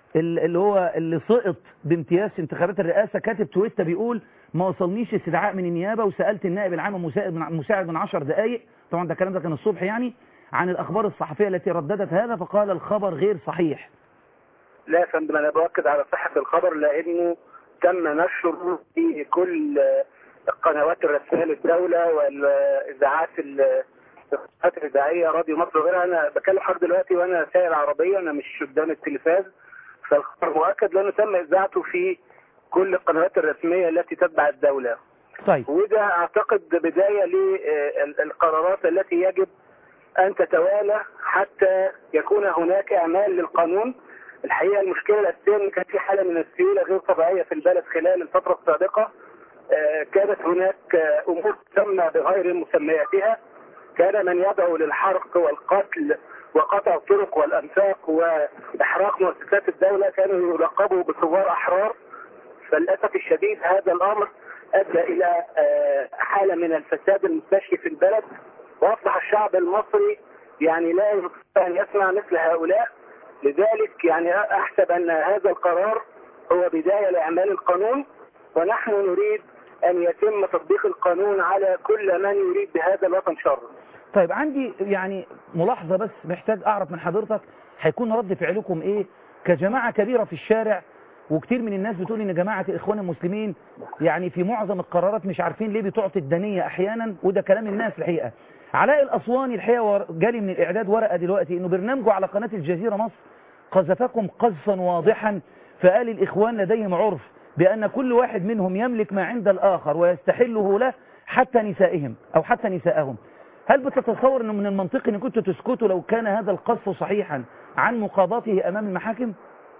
ال- اللي هو اللي سقط بامتياز في انتخابات الرئاسة كاتب تويتة بيقول ما وصلنيش استدعاء من النيابة وسألت النائب العام المساعد من مساعد من 10 دقائق طبعا ده الكلام ده كان الصبح يعني عن الأخبار الصحفية التي رددت هذا فقال الخبر غير صحيح لا يا فندم انا باكد على صحه الخبر لانه تم نشره في كل آه، القنوات الرسميه للدوله والاذاعات ال- القنوات الاذاعيه راديو مصر وغيرها انا بكلم حضرتك دلوقتي وانا سايق عربيه انا مش قدام التلفاز فالخبر مؤكد لانه تم اذاعته في كل القنوات الرسميه التي تتبع الدوله طيب وده اعتقد بدايه للقرارات التي يجب ان تتوالى حتى يكون هناك اعمال للقانون الحقيقه المشكله الاساسيه ان كان في حاله من السيوله غير طبيعيه في البلد خلال الفتره السابقه آه، كانت هناك آه، امور تسمى بغير مسمياتها كان من يدعو للحرق والقتل وقطع الطرق والانفاق واحراق مؤسسات الدوله كانوا يلقبوا بثوار احرار فللاسف الشديد هذا الامر ادى الى آه، حاله من الفساد المستشري في البلد واصبح الشعب المصري يعني لا يستطيع ان يسمع مثل هؤلاء لذلك يعني احسب ان هذا القرار هو بدايه لاعمال القانون ونحن نريد ان يتم تطبيق القانون على كل من يريد بهذا الوطن شر. طيب عندي يعني ملاحظة بس محتاج أعرف من حضرتك هيكون رد فعلكم إيه كجماعة كبيرة في الشارع وكتير من الناس بتقول إن جماعة الإخوان المسلمين يعني في معظم القرارات مش عارفين ليه بتعطي الدنية أحيانا وده كلام الناس الحقيقة علاء الأسواني الحقيقة ور- جالي من الإعداد ورقة دلوقتي إنه برنامجه على قناة الجزيرة مصر قذفكم قذفا واضحا فقال الإخوان لديهم عرف بأن كل واحد منهم يملك ما عند الآخر ويستحله له حتى نسائهم أو حتى نسائهم هل بتتصور أنه من المنطقي أن كنتوا تسكتوا لو كان هذا القذف صحيحا عن مقاضاته أمام المحاكم؟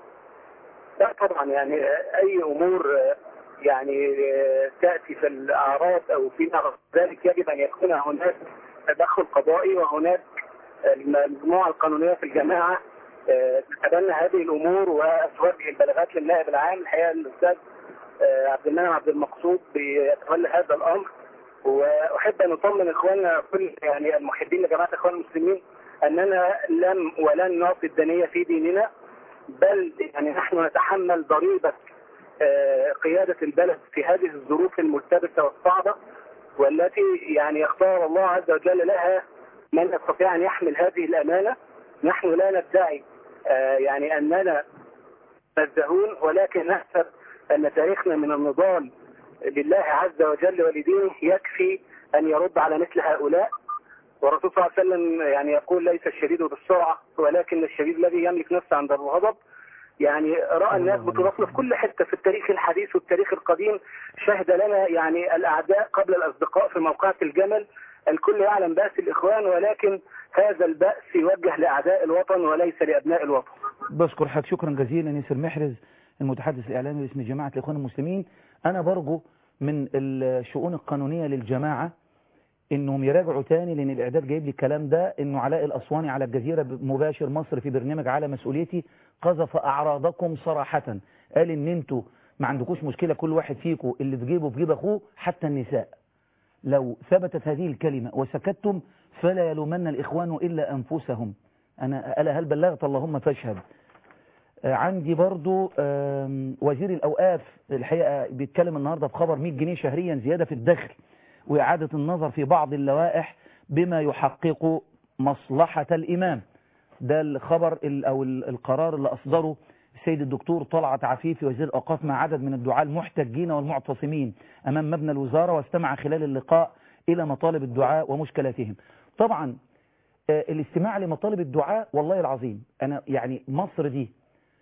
لا طبعا يعني اي امور آه، يعني آه، تاتي في الاعراض او في نغص ذلك يجب ان يكون هناك تدخل قضائي وهناك المجموعه القانونيه في الجماعه آه، تتبنى هذه الامور وتوجه البلاغات للنائب العام الحقيقه الاستاذ آه، عبد المنعم عبد المقصود بيتولى هذا الامر واحب ان اطمن اخواننا كل يعني المحبين لجماعه الاخوان المسلمين اننا لم ولن نعطي الدنيه في ديننا بل يعني نحن نتحمل ضريبة آه، قيادة البلد في هذه الظروف الملتبسة والصعبة والتي يعني اختار الله عز وجل لها من يستطيع أن يحمل هذه الأمانة نحن لا ندعي آه، يعني أننا مزدهون ولكن نحسب أن تاريخنا من النضال لله عز وجل ولدينه يكفي أن يرد على مثل هؤلاء والرسول صلى الله عليه وسلم يعني يقول ليس الشديد بالسرعة ولكن الشديد الذي يملك نفسه عند الغضب يعني رأى الناس بتوصل في كل حتة في التاريخ الحديث والتاريخ القديم شهد لنا يعني الأعداء قبل الأصدقاء في موقعة الجمل الكل يعلم بأس الإخوان ولكن هذا البأس يوجه لأعداء الوطن وليس لأبناء الوطن بشكر حضرتك شكرا جزيلا ياسر محرز المتحدث الإعلامي باسم جماعة الإخوان المسلمين أنا برجو من الشؤون القانونية للجماعة انهم يراجعوا تاني لان الاعداد جايب لي الكلام ده انه علاء الاسواني على الجزيره مباشر مصر في برنامج على مسؤوليتي قذف اعراضكم صراحه قال ان انتوا ما عندكوش مشكله كل واحد فيكم اللي في جيبه في جيب اخوه حتى النساء لو ثبتت هذه الكلمه وسكتتم فلا يلومن الاخوان الا انفسهم انا الا هل بلغت اللهم فاشهد آه، عندي برضو آم، وزير الأوقاف الحقيقة بيتكلم النهاردة في خبر 100 جنيه شهريا زيادة في الدخل وإعادة النظر في بعض اللوائح بما يحقق مصلحة الإمام ده الخبر ال- أو ال- القرار اللي أصدره السيد الدكتور طلعت عفيفي وزير الأوقاف مع عدد من الدعاة المحتجين والمعتصمين أمام مبنى الوزارة واستمع خلال اللقاء إلى مطالب الدعاة ومشكلاتهم طبعا آه، الاستماع لمطالب الدعاة والله العظيم أنا يعني مصر دي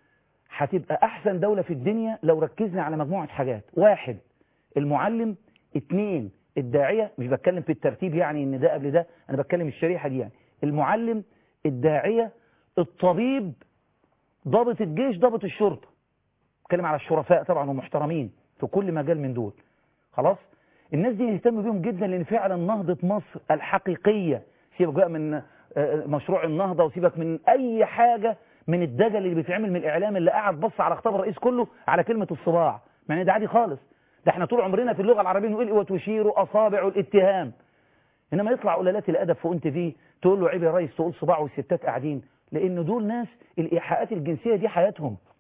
هتبقى أحسن دولة في الدنيا لو ركزنا على مجموعة حاجات واحد المعلم اتنين الداعية مش بتكلم في الترتيب يعني ان ده قبل ده انا بتكلم الشريحة دي يعني المعلم الداعية الطبيب ضابط الجيش ضابط الشرطة بتكلم على الشرفاء طبعا ومحترمين في كل مجال من دول خلاص الناس دي نهتم بيهم جدا لان فعلا نهضة مصر الحقيقية سيبك بقى من آه، مشروع النهضة وسيبك من اي حاجة من الدجل اللي بيتعمل من الاعلام اللي قاعد بص على خطاب الرئيس كله على كلمة الصباع يعني ده عادي خالص ده احنا طول عمرنا في اللغة العربية نقول وتشير اصابع الاتهام انما يطلع قلالات الادب في انت فيه تقول له عيب يا ريس تقول صباع والستات قاعدين لان دول ناس الايحاءات الجنسية دي حياتهم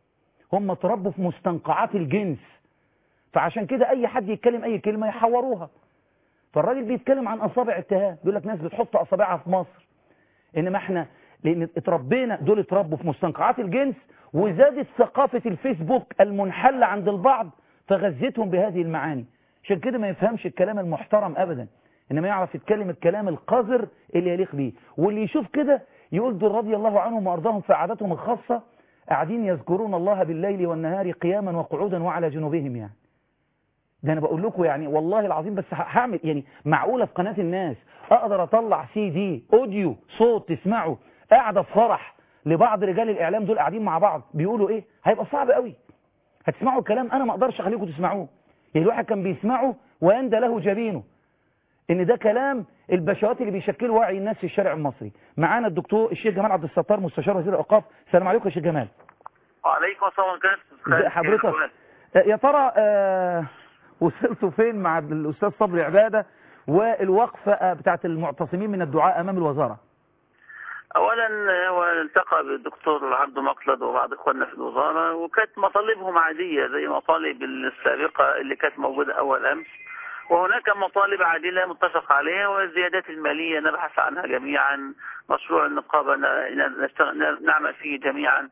هم اتربوا في مستنقعات الجنس فعشان كده اي حد يتكلم اي كلمة يحوروها فالراجل بيتكلم عن اصابع اتهام بيقول لك ناس بتحط اصابعها في مصر انما احنا لان اتربينا دول اتربوا في مستنقعات الجنس وزادت ثقافة الفيسبوك المنحلة عند البعض فغذتهم بهذه المعاني عشان كده ما يفهمش الكلام المحترم ابدا انما يعرف يتكلم الكلام القذر اللي يليق بيه واللي يشوف كده يقول دول رضي الله عنهم وارضاهم في عاداتهم الخاصة قاعدين يذكرون الله بالليل والنهار قياما وقعودا وعلى جنوبهم يعني ده انا بقول لكم يعني والله العظيم بس هعمل يعني معقوله في قناه الناس اقدر اطلع سي دي اوديو صوت تسمعه قاعده في فرح لبعض رجال الاعلام دول قاعدين مع بعض بيقولوا ايه هيبقى صعب قوي هتسمعوا كلام انا ما اقدرش اخليكم تسمعوه يعني الواحد كان بيسمعه ويندى له جبينه ان ده كلام البشوات اللي بيشكلوا وعي الناس في الشارع المصري معانا الدكتور الشيخ جمال عبد الستار مستشار وزير الاوقاف السلام عليكم يا شيخ جمال وعليكم السلام ورحمه ازي حضرتك يا ترى آه وصلتوا فين مع الأستاذ صبري عبادة والوقفة بتاعت المعتصمين من الدعاء أمام الوزارة أولا هو التقى بالدكتور عبد مقلد وبعض إخواننا في الوزارة وكانت مطالبهم عادية زي مطالب السابقة اللي كانت موجودة أول أمس وهناك مطالب عادلة متفق عليها والزيادات المالية نبحث عنها جميعا مشروع النقابة نعمل فيه جميعا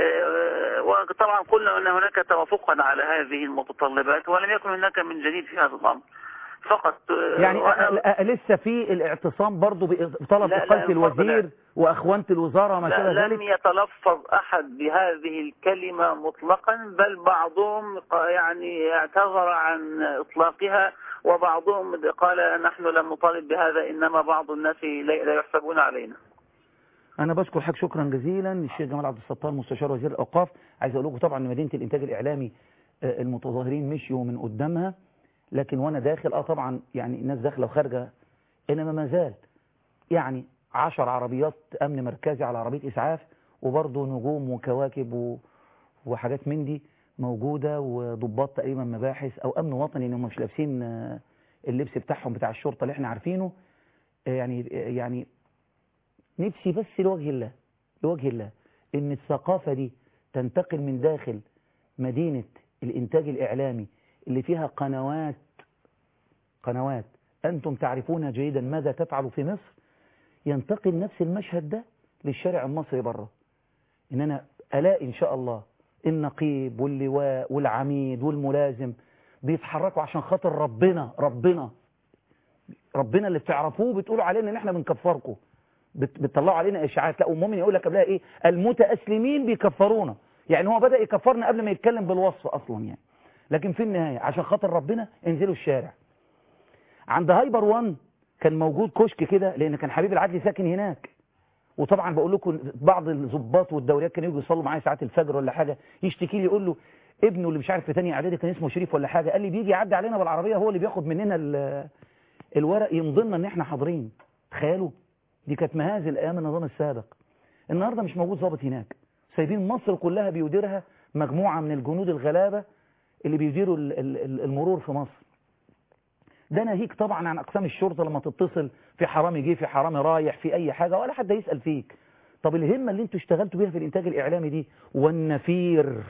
وطبعا قلنا أن هناك توافقا على هذه المتطلبات ولم يكن هناك من جديد في هذا الأمر فقط يعني لسه في الاعتصام برضه بطلب إقالة الوزير وأخوانة الوزارة وما شابه ذلك لم يتلفظ أحد بهذه الكلمة مطلقا بل بعضهم يعني اعتذر عن إطلاقها وبعضهم قال نحن لم نطالب بهذا إنما بعض الناس لا يحسبون علينا أنا بشكر حضرتك شكرا جزيلا الشيخ جمال عبد الستار مستشار وزير الأوقاف عايز أقول لكم طبعا مدينة الإنتاج الإعلامي المتظاهرين مشيوا من قدامها لكن وأنا داخل أه طبعا يعني الناس داخلة وخارجة إنما ما زال يعني عشر عربيات أمن مركزي على عربية إسعاف وبرضه نجوم وكواكب و... وحاجات من دي موجودة وضباط تقريبا مباحث أو أمن وطني إنهم مش لابسين اللبس بتاعهم بتاع الشرطة اللي احنا عارفينه يعني يعني نفسي بس لوجه الله لوجه الله ان الثقافة دي تنتقل من داخل مدينة الانتاج الاعلامي اللي فيها قنوات قنوات انتم تعرفون جيدا ماذا تفعل في مصر ينتقل نفس المشهد ده للشارع المصري بره ان انا الاقي ان شاء الله النقيب واللواء والعميد والملازم بيتحركوا عشان خاطر ربنا ربنا ربنا اللي بتعرفوه بتقولوا علينا ان احنا بنكفركم بتطلعوا علينا اشاعات لا ومؤمن يقول لك قبلها ايه المتاسلمين بيكفرونا يعني هو بدا يكفرنا قبل ما يتكلم بالوصف اصلا يعني لكن في النهايه عشان خاطر ربنا انزلوا الشارع عند هايبر 1 كان موجود كشك كده لان كان حبيب العدلي ساكن هناك وطبعا بقول لكم بعض الضباط والدوريات كانوا يجوا يصلوا معايا ساعات الفجر ولا حاجه يشتكي لي يقول له ابنه اللي مش عارف في ثانيه اعدادي كان اسمه شريف ولا حاجه قال لي بيجي يعدي علينا بالعربيه هو اللي بياخد مننا الورق يمضي لنا ان احنا حاضرين تخيلوا دي كانت مهازل ايام النظام السابق النهارده مش موجود ضابط هناك سايبين مصر كلها بيديرها مجموعه من الجنود الغلابه اللي بيديروا المرور في مصر ده ناهيك طبعا عن اقسام الشرطه لما تتصل في حرامي جه في حرامي رايح في اي حاجه ولا حد يسال فيك طب الهمه اللي انتوا اشتغلتوا بيها في الانتاج الاعلامي دي والنفير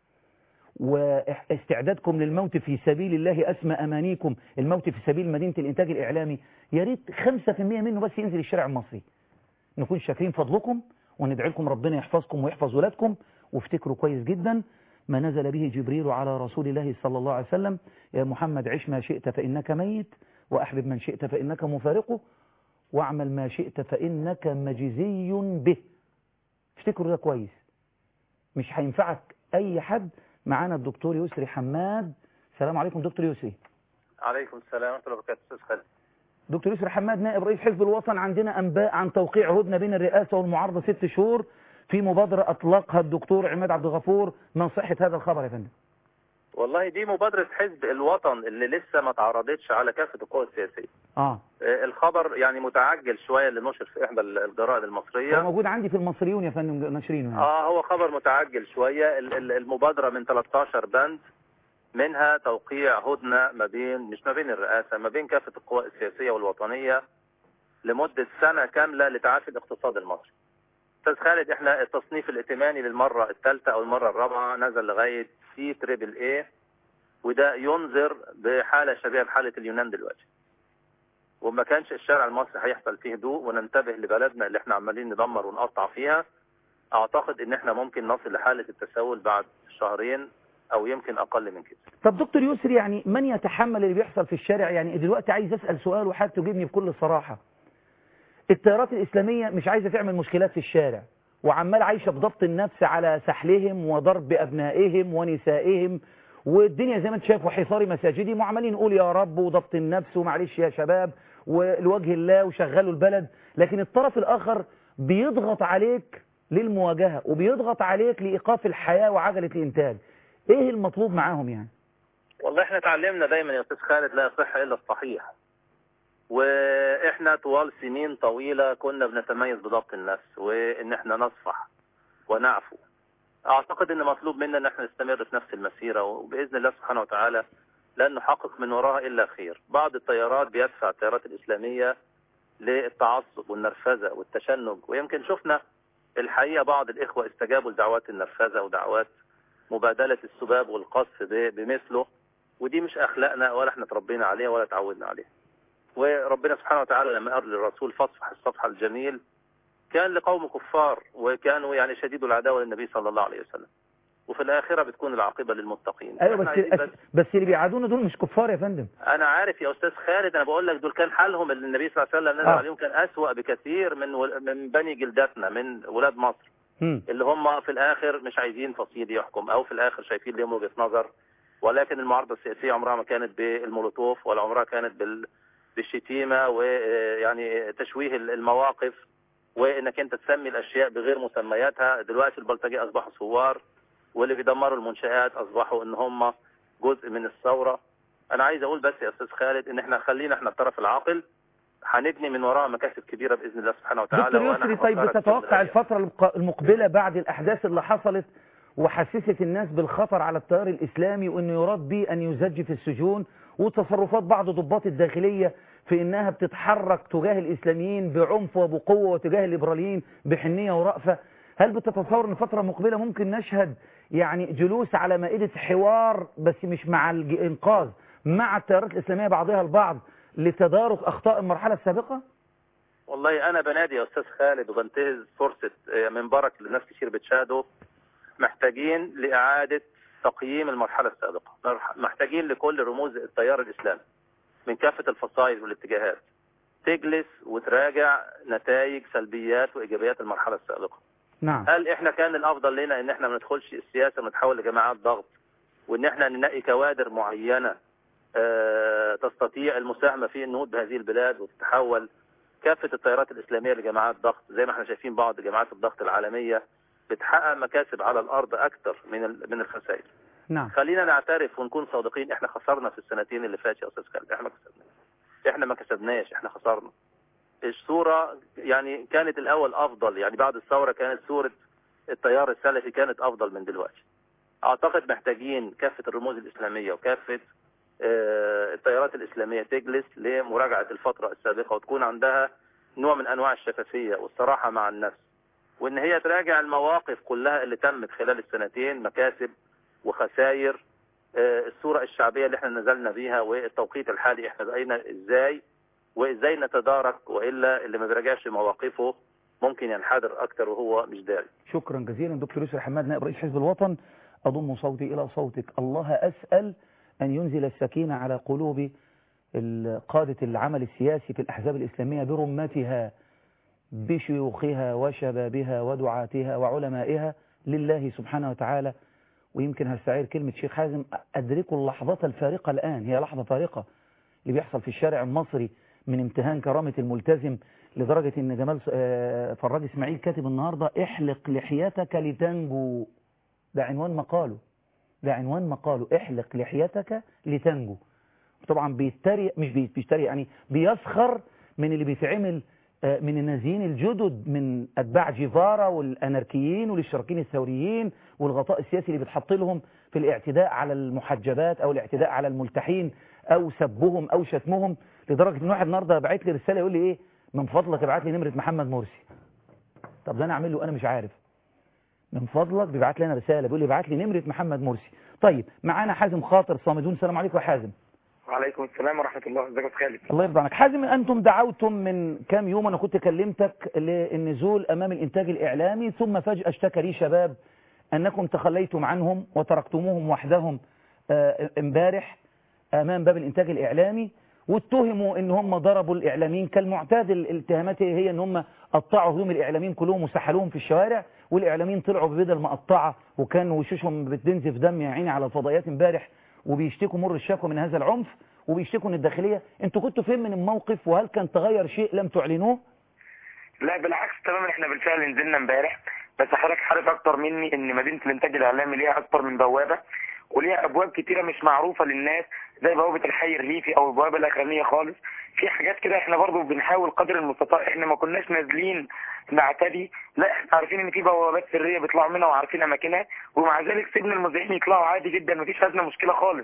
واستعدادكم للموت في سبيل الله أسمى أمانيكم الموت في سبيل مدينة الإنتاج الإعلامي يا ريت 5% منه بس ينزل الشارع المصري نكون شاكرين فضلكم وندعي لكم ربنا يحفظكم ويحفظ ولادكم وافتكروا كويس جدا ما نزل به جبريل على رسول الله صلى الله عليه وسلم يا محمد عش ما شئت فإنك ميت وأحبب من شئت فإنك مفارقه واعمل ما شئت فإنك مجزي به افتكروا ده كويس مش هينفعك أي حد معانا الدكتور يسري حماد السلام عليكم دكتور يسري عليكم السلام ورحمه الله وبركاته استاذ خالد دكتور يسري حماد نائب رئيس حزب الوطن عندنا انباء عن توقيع هدنه بين الرئاسه والمعارضه ست شهور في مبادره اطلقها الدكتور عماد عبد الغفور من صحه هذا الخبر يا فندم والله دي مبادره حزب الوطن اللي لسه ما تعرضتش على كافه القوى السياسيه اه الخبر يعني متعجل شويه اللي نشر في احدى الجرائد المصريه هو موجود عندي في المصريون يا فندم ناشرينه يعني. اه هو خبر متعجل شويه المبادره من 13 بند منها توقيع هدنه ما بين مش ما بين الرئاسه ما بين كافه القوى السياسيه والوطنيه لمده سنه كامله لتعافي الاقتصاد المصري استاذ خالد احنا التصنيف الائتماني للمره الثالثه او المره الرابعه نزل لغايه سي تريبل اي وده ينذر بحاله شبيهه بحاله اليونان دلوقتي وما كانش الشارع المصري هيحصل فيه هدوء وننتبه لبلدنا اللي احنا عمالين ندمر ونقطع فيها اعتقد ان احنا ممكن نصل لحاله التسول بعد شهرين او يمكن اقل من كده طب دكتور يسري يعني من يتحمل اللي بيحصل في الشارع يعني دلوقتي عايز اسال سؤال وحابب تجيبني بكل صراحه التيارات الاسلاميه مش عايزه تعمل مشكلات في الشارع وعمال عايشه بضبط النفس على سحلهم وضرب ابنائهم ونسائهم والدنيا زي ما انت شايف وحصار مساجدهم وعمالين نقول يا رب وضبط النفس ومعلش يا شباب ولوجه الله وشغلوا البلد لكن الطرف الاخر بيضغط عليك للمواجهه وبيضغط عليك لايقاف الحياه وعجله الانتاج ايه المطلوب معاهم يعني والله احنا اتعلمنا دايما يا استاذ خالد لا يصح الا الصحيح واحنا طوال سنين طويله كنا بنتميز بضبط النفس وان احنا نصفح ونعفو اعتقد ان مطلوب منا ان احنا نستمر في نفس المسيره وباذن الله سبحانه وتعالى لن نحقق من وراها الا خير بعض التيارات بيدفع التيارات الاسلاميه للتعصب والنرفزه والتشنج ويمكن شفنا الحقيقه بعض الاخوه استجابوا لدعوات النرفزه ودعوات مبادله السباب والقصف بمثله ودي مش اخلاقنا ولا احنا تربينا عليها ولا تعودنا عليها وربنا سبحانه وتعالى لما قال للرسول فاصفح الصفح الجميل كان لقوم كفار وكانوا يعني شديد العداوه للنبي صلى الله عليه وسلم وفي الاخره بتكون العاقبه للمتقين ايوه إحنا بس عايزين بس, بس اللي بيعادونا دول مش كفار يا فندم انا عارف يا استاذ خالد انا بقول لك دول كان حالهم اللي النبي صلى الله عليه وسلم نزل آه. عليهم كان اسوأ بكثير من ول- من بني جلدتنا من ولاد مصر مم. اللي هم في الاخر مش عايزين فصيل يحكم او في الاخر شايفين لهم وجهه نظر ولكن المعارضه السياسيه عمرها ما كانت بالمولوتوف ولا عمرها كانت بال بالشتيمه ويعني تشويه المواقف وانك انت تسمي الاشياء بغير مسمياتها دلوقتي البلطجيه اصبحوا ثوار واللي بيدمروا المنشآت اصبحوا ان هم جزء من الثوره انا عايز اقول بس يا استاذ خالد ان احنا خلينا احنا الطرف العاقل هنبني من وراها مكاسب كبيره باذن الله سبحانه وتعالى دكتور وأنا يسري طيب هفكرك بتتوقع بالغاية. الفترة المق- المقبلة بعد الأحداث اللي حصلت وحسست الناس بالخطر على التيار الإسلامي وأنه يراد به أن يزج في السجون وتصرفات بعض ضباط الداخلية في أنها بتتحرك تجاه الإسلاميين بعنف وبقوة وتجاه الليبراليين بحنية ورأفة هل بتتصور أن الفترة المقبلة ممكن نشهد يعني جلوس على مائدة حوار بس مش مع الإنقاذ مع التيارات الإسلامية بعضها البعض لتدارك أخطاء المرحلة السابقة؟ والله انا بنادي يا استاذ خالد وبنتهز فرصه آه، منبرك لناس كتير بتشاهده محتاجين لاعاده تقييم المرحله السابقه مرح- محتاجين لكل رموز التيار الاسلامي من كافه الفصائل والاتجاهات تجلس وتراجع نتائج سلبيات وايجابيات المرحله السابقه نعم هل احنا كان الافضل لنا ان احنا ما ندخلش السياسه ونتحول لجماعات ضغط وان احنا ننقي كوادر معينه آه، تستطيع المساهمه في النهوض بهذه البلاد وتتحول كافه التيارات الاسلاميه لجماعات ضغط زي ما احنا شايفين بعض جماعات الضغط العالميه بتحقق مكاسب على الارض اكثر من ال- من الخسائر نعم خلينا نعترف ونكون صادقين احنا خسرنا في السنتين اللي فاتت يا استاذ خالد احنا ما كسبناش احنا ما كسبناش احنا خسرنا الصوره يعني كانت الاول افضل يعني بعد الثوره كانت صوره التيار السلفي كانت افضل من دلوقتي اعتقد محتاجين كافه الرموز الاسلاميه وكافه آه، التيارات الاسلاميه تجلس لمراجعه الفتره السابقه وتكون عندها نوع من انواع الشفافيه والصراحه مع النفس وان هي تراجع المواقف كلها اللي تمت خلال السنتين مكاسب وخسائر آه، الصوره الشعبيه اللي احنا نزلنا بيها والتوقيت الحالي احنا بقينا ازاي وازاي نتدارك والا اللي ما بيراجعش مواقفه ممكن ينحدر اكتر وهو مش داري شكرا جزيلا دكتور يسر حماد نائب رئيس حزب الوطن أضم صوتي إلى صوتك الله أسأل أن ينزل السكينة على قلوب ال- قادة العمل السياسي في الأحزاب الإسلامية برمتها بشيوخها وشبابها ودعاتها وعلمائها لله سبحانه وتعالى ويمكن هستعير كلمة شيخ حازم أدركوا اللحظات الفارقة الآن هي لحظة فارقة اللي بيحصل في الشارع المصري من امتهان كرامة الملتزم لدرجة ان جمال آه، فراج اسماعيل كاتب النهاردة احلق لحيتك لتنجو ده عنوان مقاله ده عنوان مقاله احلق لحيتك لتنجو طبعا بيتريق مش بي- بيتريق يعني بيسخر من اللي بيتعمل آه، من النازيين الجدد من اتباع جيفارا والاناركيين والاشتراكيين الثوريين والغطاء السياسي اللي بيتحط لهم في الاعتداء على المحجبات او الاعتداء على الملتحين او سبهم او شتمهم لدرجه ان واحد النهارده بعت لي رساله يقول لي ايه من فضلك ابعت لي نمره محمد مرسي طب ده انا اعمل له انا مش عارف من فضلك بيبعت لنا رساله بيقول لي ابعت لي نمره محمد مرسي طيب معانا حازم خاطر صامدون السلام عليكم يا حازم وعليكم السلام ورحمة الله ازيك يا أستاذ خالد الله يرضى عنك حازم انتم دعوتم من كام يوم انا كنت كلمتك للنزول امام الانتاج الاعلامي ثم فجاه اشتكى لي شباب انكم تخليتم عنهم وتركتموهم وحدهم آه، امبارح امام باب الانتاج الاعلامي واتهموا ان هم ضربوا الاعلاميين كالمعتاد الاتهامات هي ان هم قطعوا هدوم الاعلاميين كلهم وسحلوهم في الشوارع والاعلاميين طلعوا ببدل مقطعه وكان وشوشهم بتنزف دم يا عيني على الفضائيات امبارح وبيشتكوا مر الشكوى من هذا العنف وبيشتكوا من الداخليه انتوا كنتوا فين من الموقف وهل كان تغير شيء لم تعلنوه لا بالعكس تماما احنا بالفعل نزلنا امبارح بس حضرتك عارف اكتر مني ان مدينة الانتاج الاعلامي ليها اكتر من بوابة وليها ابواب كتيرة مش معروفة للناس زي بوابة الحي الريفي او البوابة الاخرانية خالص في حاجات كده احنا برضو بنحاول قدر المستطاع احنا ما كناش نازلين نعتدي لا احنا عارفين ان في بوابات سرية بيطلعوا منها وعارفين اماكنها ومع ذلك سيبنا المذيعين يطلعوا عادي جدا مفيش ادنى مشكلة خالص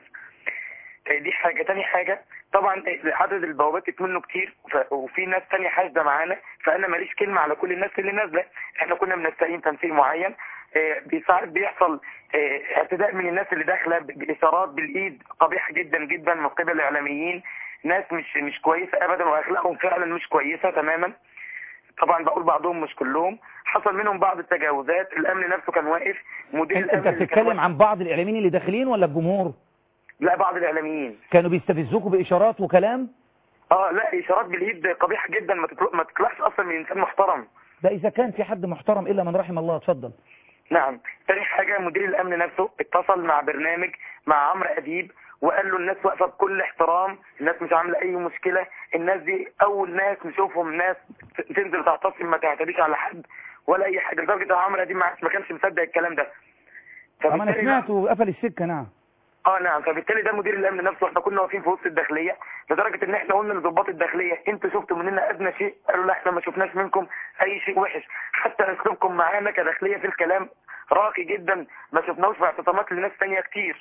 دي حاجة تاني حاجة طبعا عدد البوابات منه كتير ف- وفي ناس تانية حاسدة معانا فانا ماليش كلمة على كل الناس اللي نازلة احنا كنا بنستعين تمثيل معين آه، بيساعد بيحصل آه، اعتداء من الناس اللي داخلة ب- باشارات بالايد قبيحة جدا جدا من قبل الاعلاميين ناس مش مش كويسة ابدا واخلاقهم فعلا مش كويسة تماما طبعا بقول بعضهم مش كلهم حصل منهم بعض التجاوزات الامن نفسه كان واقف مدير انت الامن انت اللي كان بتتكلم واقف- عن بعض الاعلاميين اللي داخلين ولا الجمهور لا بعض الاعلاميين كانوا بيستفزوكوا باشارات وكلام اه لا اشارات بالايد قبيحه جدا ما تطلع ما تطلعش اصلا من انسان محترم ده اذا كان في حد محترم الا من رحم الله اتفضل نعم تاني حاجه مدير الامن نفسه اتصل مع برنامج مع عمرو اديب وقال له الناس واقفه بكل احترام الناس مش عامله اي مشكله الناس دي اول ناس نشوفهم ناس ت- تنزل تعتصم ما تعتديش على حد ولا اي حاجه لدرجه ان عمرو اديب ما عادش- ما كانش مصدق الكلام ده طب انا فبالتالي سمعت وقفل السكه نعم اه نعم فبالتالي ده مدير الامن نفسه احنا كنا واقفين في وسط الداخليه لدرجه ان احنا قلنا لضباط الداخليه انتوا شفتوا مننا ادنى شيء قالوا لا احنا ما شفناش منكم اي شيء وحش حتى اسلوبكم معانا كداخليه في الكلام راقي جدا ما شفناهوش في اعتصامات لناس ثانيه كتير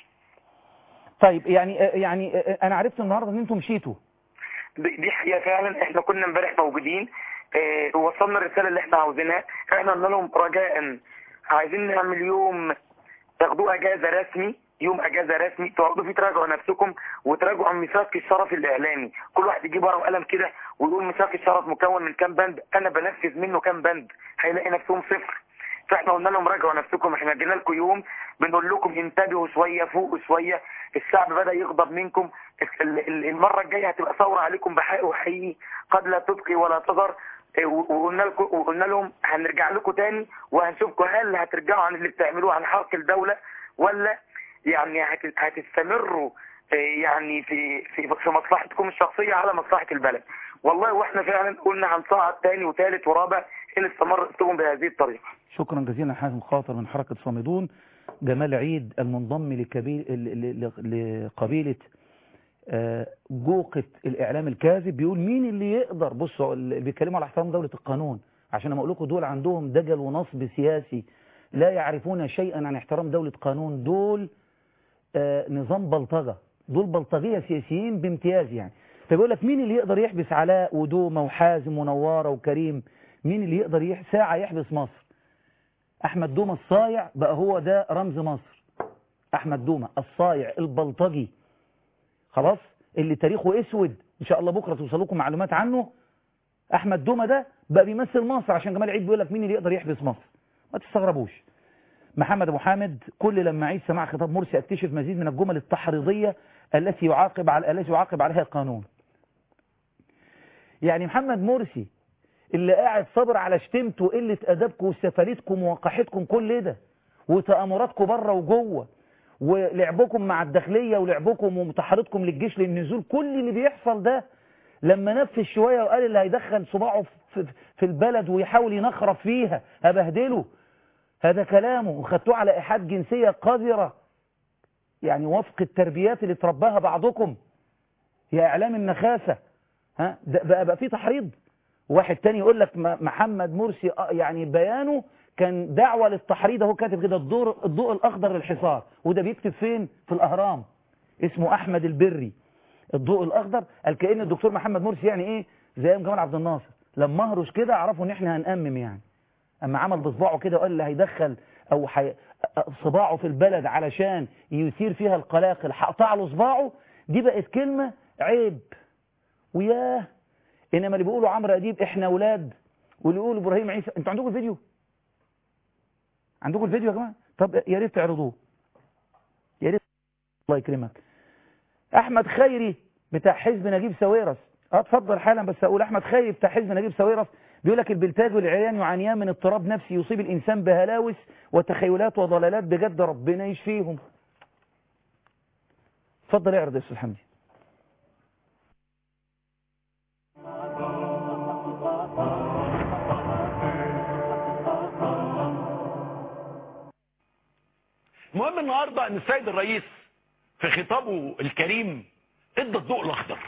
طيب يعني يعني انا عرفت النهارده ان انتم مشيتوا دي دي حقيقه فعلا احنا كنا امبارح موجودين اه وصلنا الرساله اللي احنا عاوزينها احنا قلنا لهم رجاء عايزين نعمل يوم تاخدوه اجازه رسمي يوم اجازه رسمي تقعدوا فيه تراجعوا نفسكم وتراجعوا ميثاق الشرف الاعلامي كل واحد يجيب ورقه وقلم كده ويقول ميثاق الشرف مكون من كام بند انا بنفذ منه كام بند هيلاقي نفسهم صفر فاحنا قلنا لهم راجعوا نفسكم احنا جينا لكم يوم بنقول لكم انتبهوا شويه فوقوا شويه الشعب بدا يغضب منكم ال- ال- المره الجايه هتبقى ثوره عليكم بحق وحقيقي قد لا تبقي ولا تذر إيه، و- وقلنا لكم وقلنا لهم هنرجع لكم تاني وهنشوفكم هل هترجعوا عن اللي بتعملوه عن حق الدوله ولا يعني هت- هتستمروا إيه، يعني في في في مصلحتكم الشخصيه على مصلحه البلد والله واحنا فعلا قلنا هنصعد تاني وثالث ورابع ان استمر اسلوبهم بهذه الطريقه شكرا جزيلا حازم خاطر من حركه صامدون جمال عيد المنضم لكبيل ل- ل- لقبيله آه، جوقة الإعلام الكاذب بيقول مين اللي يقدر بصوا اللي بيتكلموا على احترام دولة القانون عشان أنا أقول لكم دول عندهم دجل ونصب سياسي لا يعرفون شيئا عن احترام دولة قانون دول آه، نظام بلطجة دول بلطجية سياسيين بامتياز يعني فبيقول لك مين اللي يقدر يحبس علاء ودومة وحازم ونوارة وكريم مين اللي يقدر يح... ساعة يحبس مصر أحمد دومة الصايع بقى هو ده رمز مصر أحمد دومة الصايع البلطجي خلاص اللي تاريخه اسود ان شاء الله بكره توصل لكم معلومات عنه احمد دومه ده بقى بيمثل مصر عشان جمال عيد بيقول لك مين اللي يقدر يحبس مصر ما تستغربوش محمد ابو حامد كل لما اعيد سماع خطاب مرسي اكتشف مزيد من الجمل التحريضيه التي يعاقب على التي يعاقب عليها القانون يعني محمد مرسي اللي قاعد صابر على شتمته وقله ادبكم وسفالتكم ووقاحتكم كل ده وتامراتكم بره وجوه ولعبكم مع الداخلية ولعبكم ومتحرضكم للجيش للنزول كل اللي بيحصل ده لما نفذ شوية وقال اللي هيدخل صباعه في, في البلد ويحاول ينخرف فيها هبهدله هذا كلامه وخدتوه على إيحاد جنسية قذرة يعني وفق التربيات اللي ترباها بعضكم يا إعلام النخاسة ها ده بقى, بقى في تحريض واحد تاني يقول لك محمد مرسي يعني بيانه كان دعوة للتحريض اهو كاتب كده الضوء الضوء الأخضر للحصار وده بيكتب فين في الأهرام اسمه أحمد البري الضوء الأخضر قال كأن الدكتور محمد مرسي يعني إيه زي أيام جمال عبد الناصر لما اهرش كده اعرفوا إن إحنا هنأمم يعني اما عمل بصباعه كده وقال اللي هيدخل او حي... صباعه في البلد علشان يثير فيها القلاقل هقطع له صباعه دي بقت كلمة عيب وياه انما اللي بيقولوا عمرو اديب احنا اولاد واللي يقولوا ابراهيم عيسى انتوا عندكم الفيديو عندكم الفيديو يا جماعه طب يا ريت تعرضوه يا ريت الله يكرمك احمد خيري بتاع حزب نجيب ساويرس اه اتفضل حالا بس اقول احمد خيري بتاع حزب نجيب ساويرس بيقول لك البلتاج والعريان يعانيان من اضطراب نفسي يصيب الانسان بهلاوس وتخيلات وضلالات بجد ربنا يشفيهم اتفضل اعرض يا استاذ حمدي المهم النهارده ان السيد الرئيس في خطابه الكريم ادى الضوء الاخضر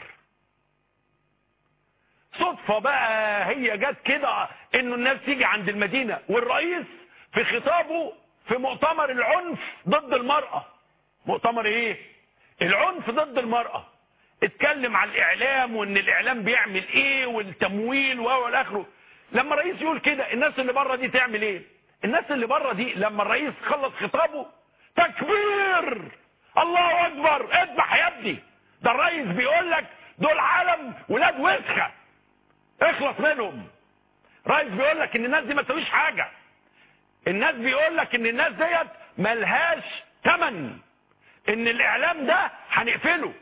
صدفة بقى هي جت كده انه الناس تيجي عند المدينة والرئيس في خطابه في مؤتمر العنف ضد المرأة مؤتمر ايه العنف ضد المرأة اتكلم على الاعلام وان الاعلام بيعمل ايه والتمويل والى اخره لما الرئيس يقول كده الناس اللي بره دي تعمل ايه الناس اللي بره دي لما الرئيس خلص خطابه تكبير الله اكبر اذبح يا ابني ده الرئيس بيقول لك دول عالم ولاد وسخه اخلص منهم رئيس بيقول لك ان الناس دي ما تسويش حاجه الناس بيقول لك ان الناس ديت ملهاش ثمن ان الاعلام ده هنقفله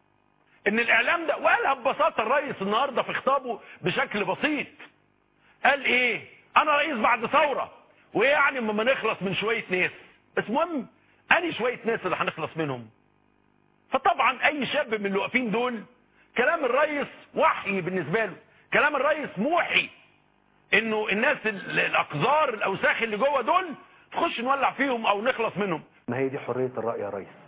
ان الاعلام ده وقالها ببساطه الرئيس النهارده في خطابه بشكل بسيط قال ايه انا رئيس بعد ثوره وايه يعني اما نخلص من شويه ناس بس مهم اني شويه ناس اللي هنخلص منهم فطبعا اي شاب من اللي واقفين دول كلام الرئيس وحي بالنسبه له كلام الرئيس موحي انه الناس ال- الاقذار الاوساخ اللي جوه دول تخش نولع فيهم او نخلص منهم ما هي دي حرية الرأي يا ريس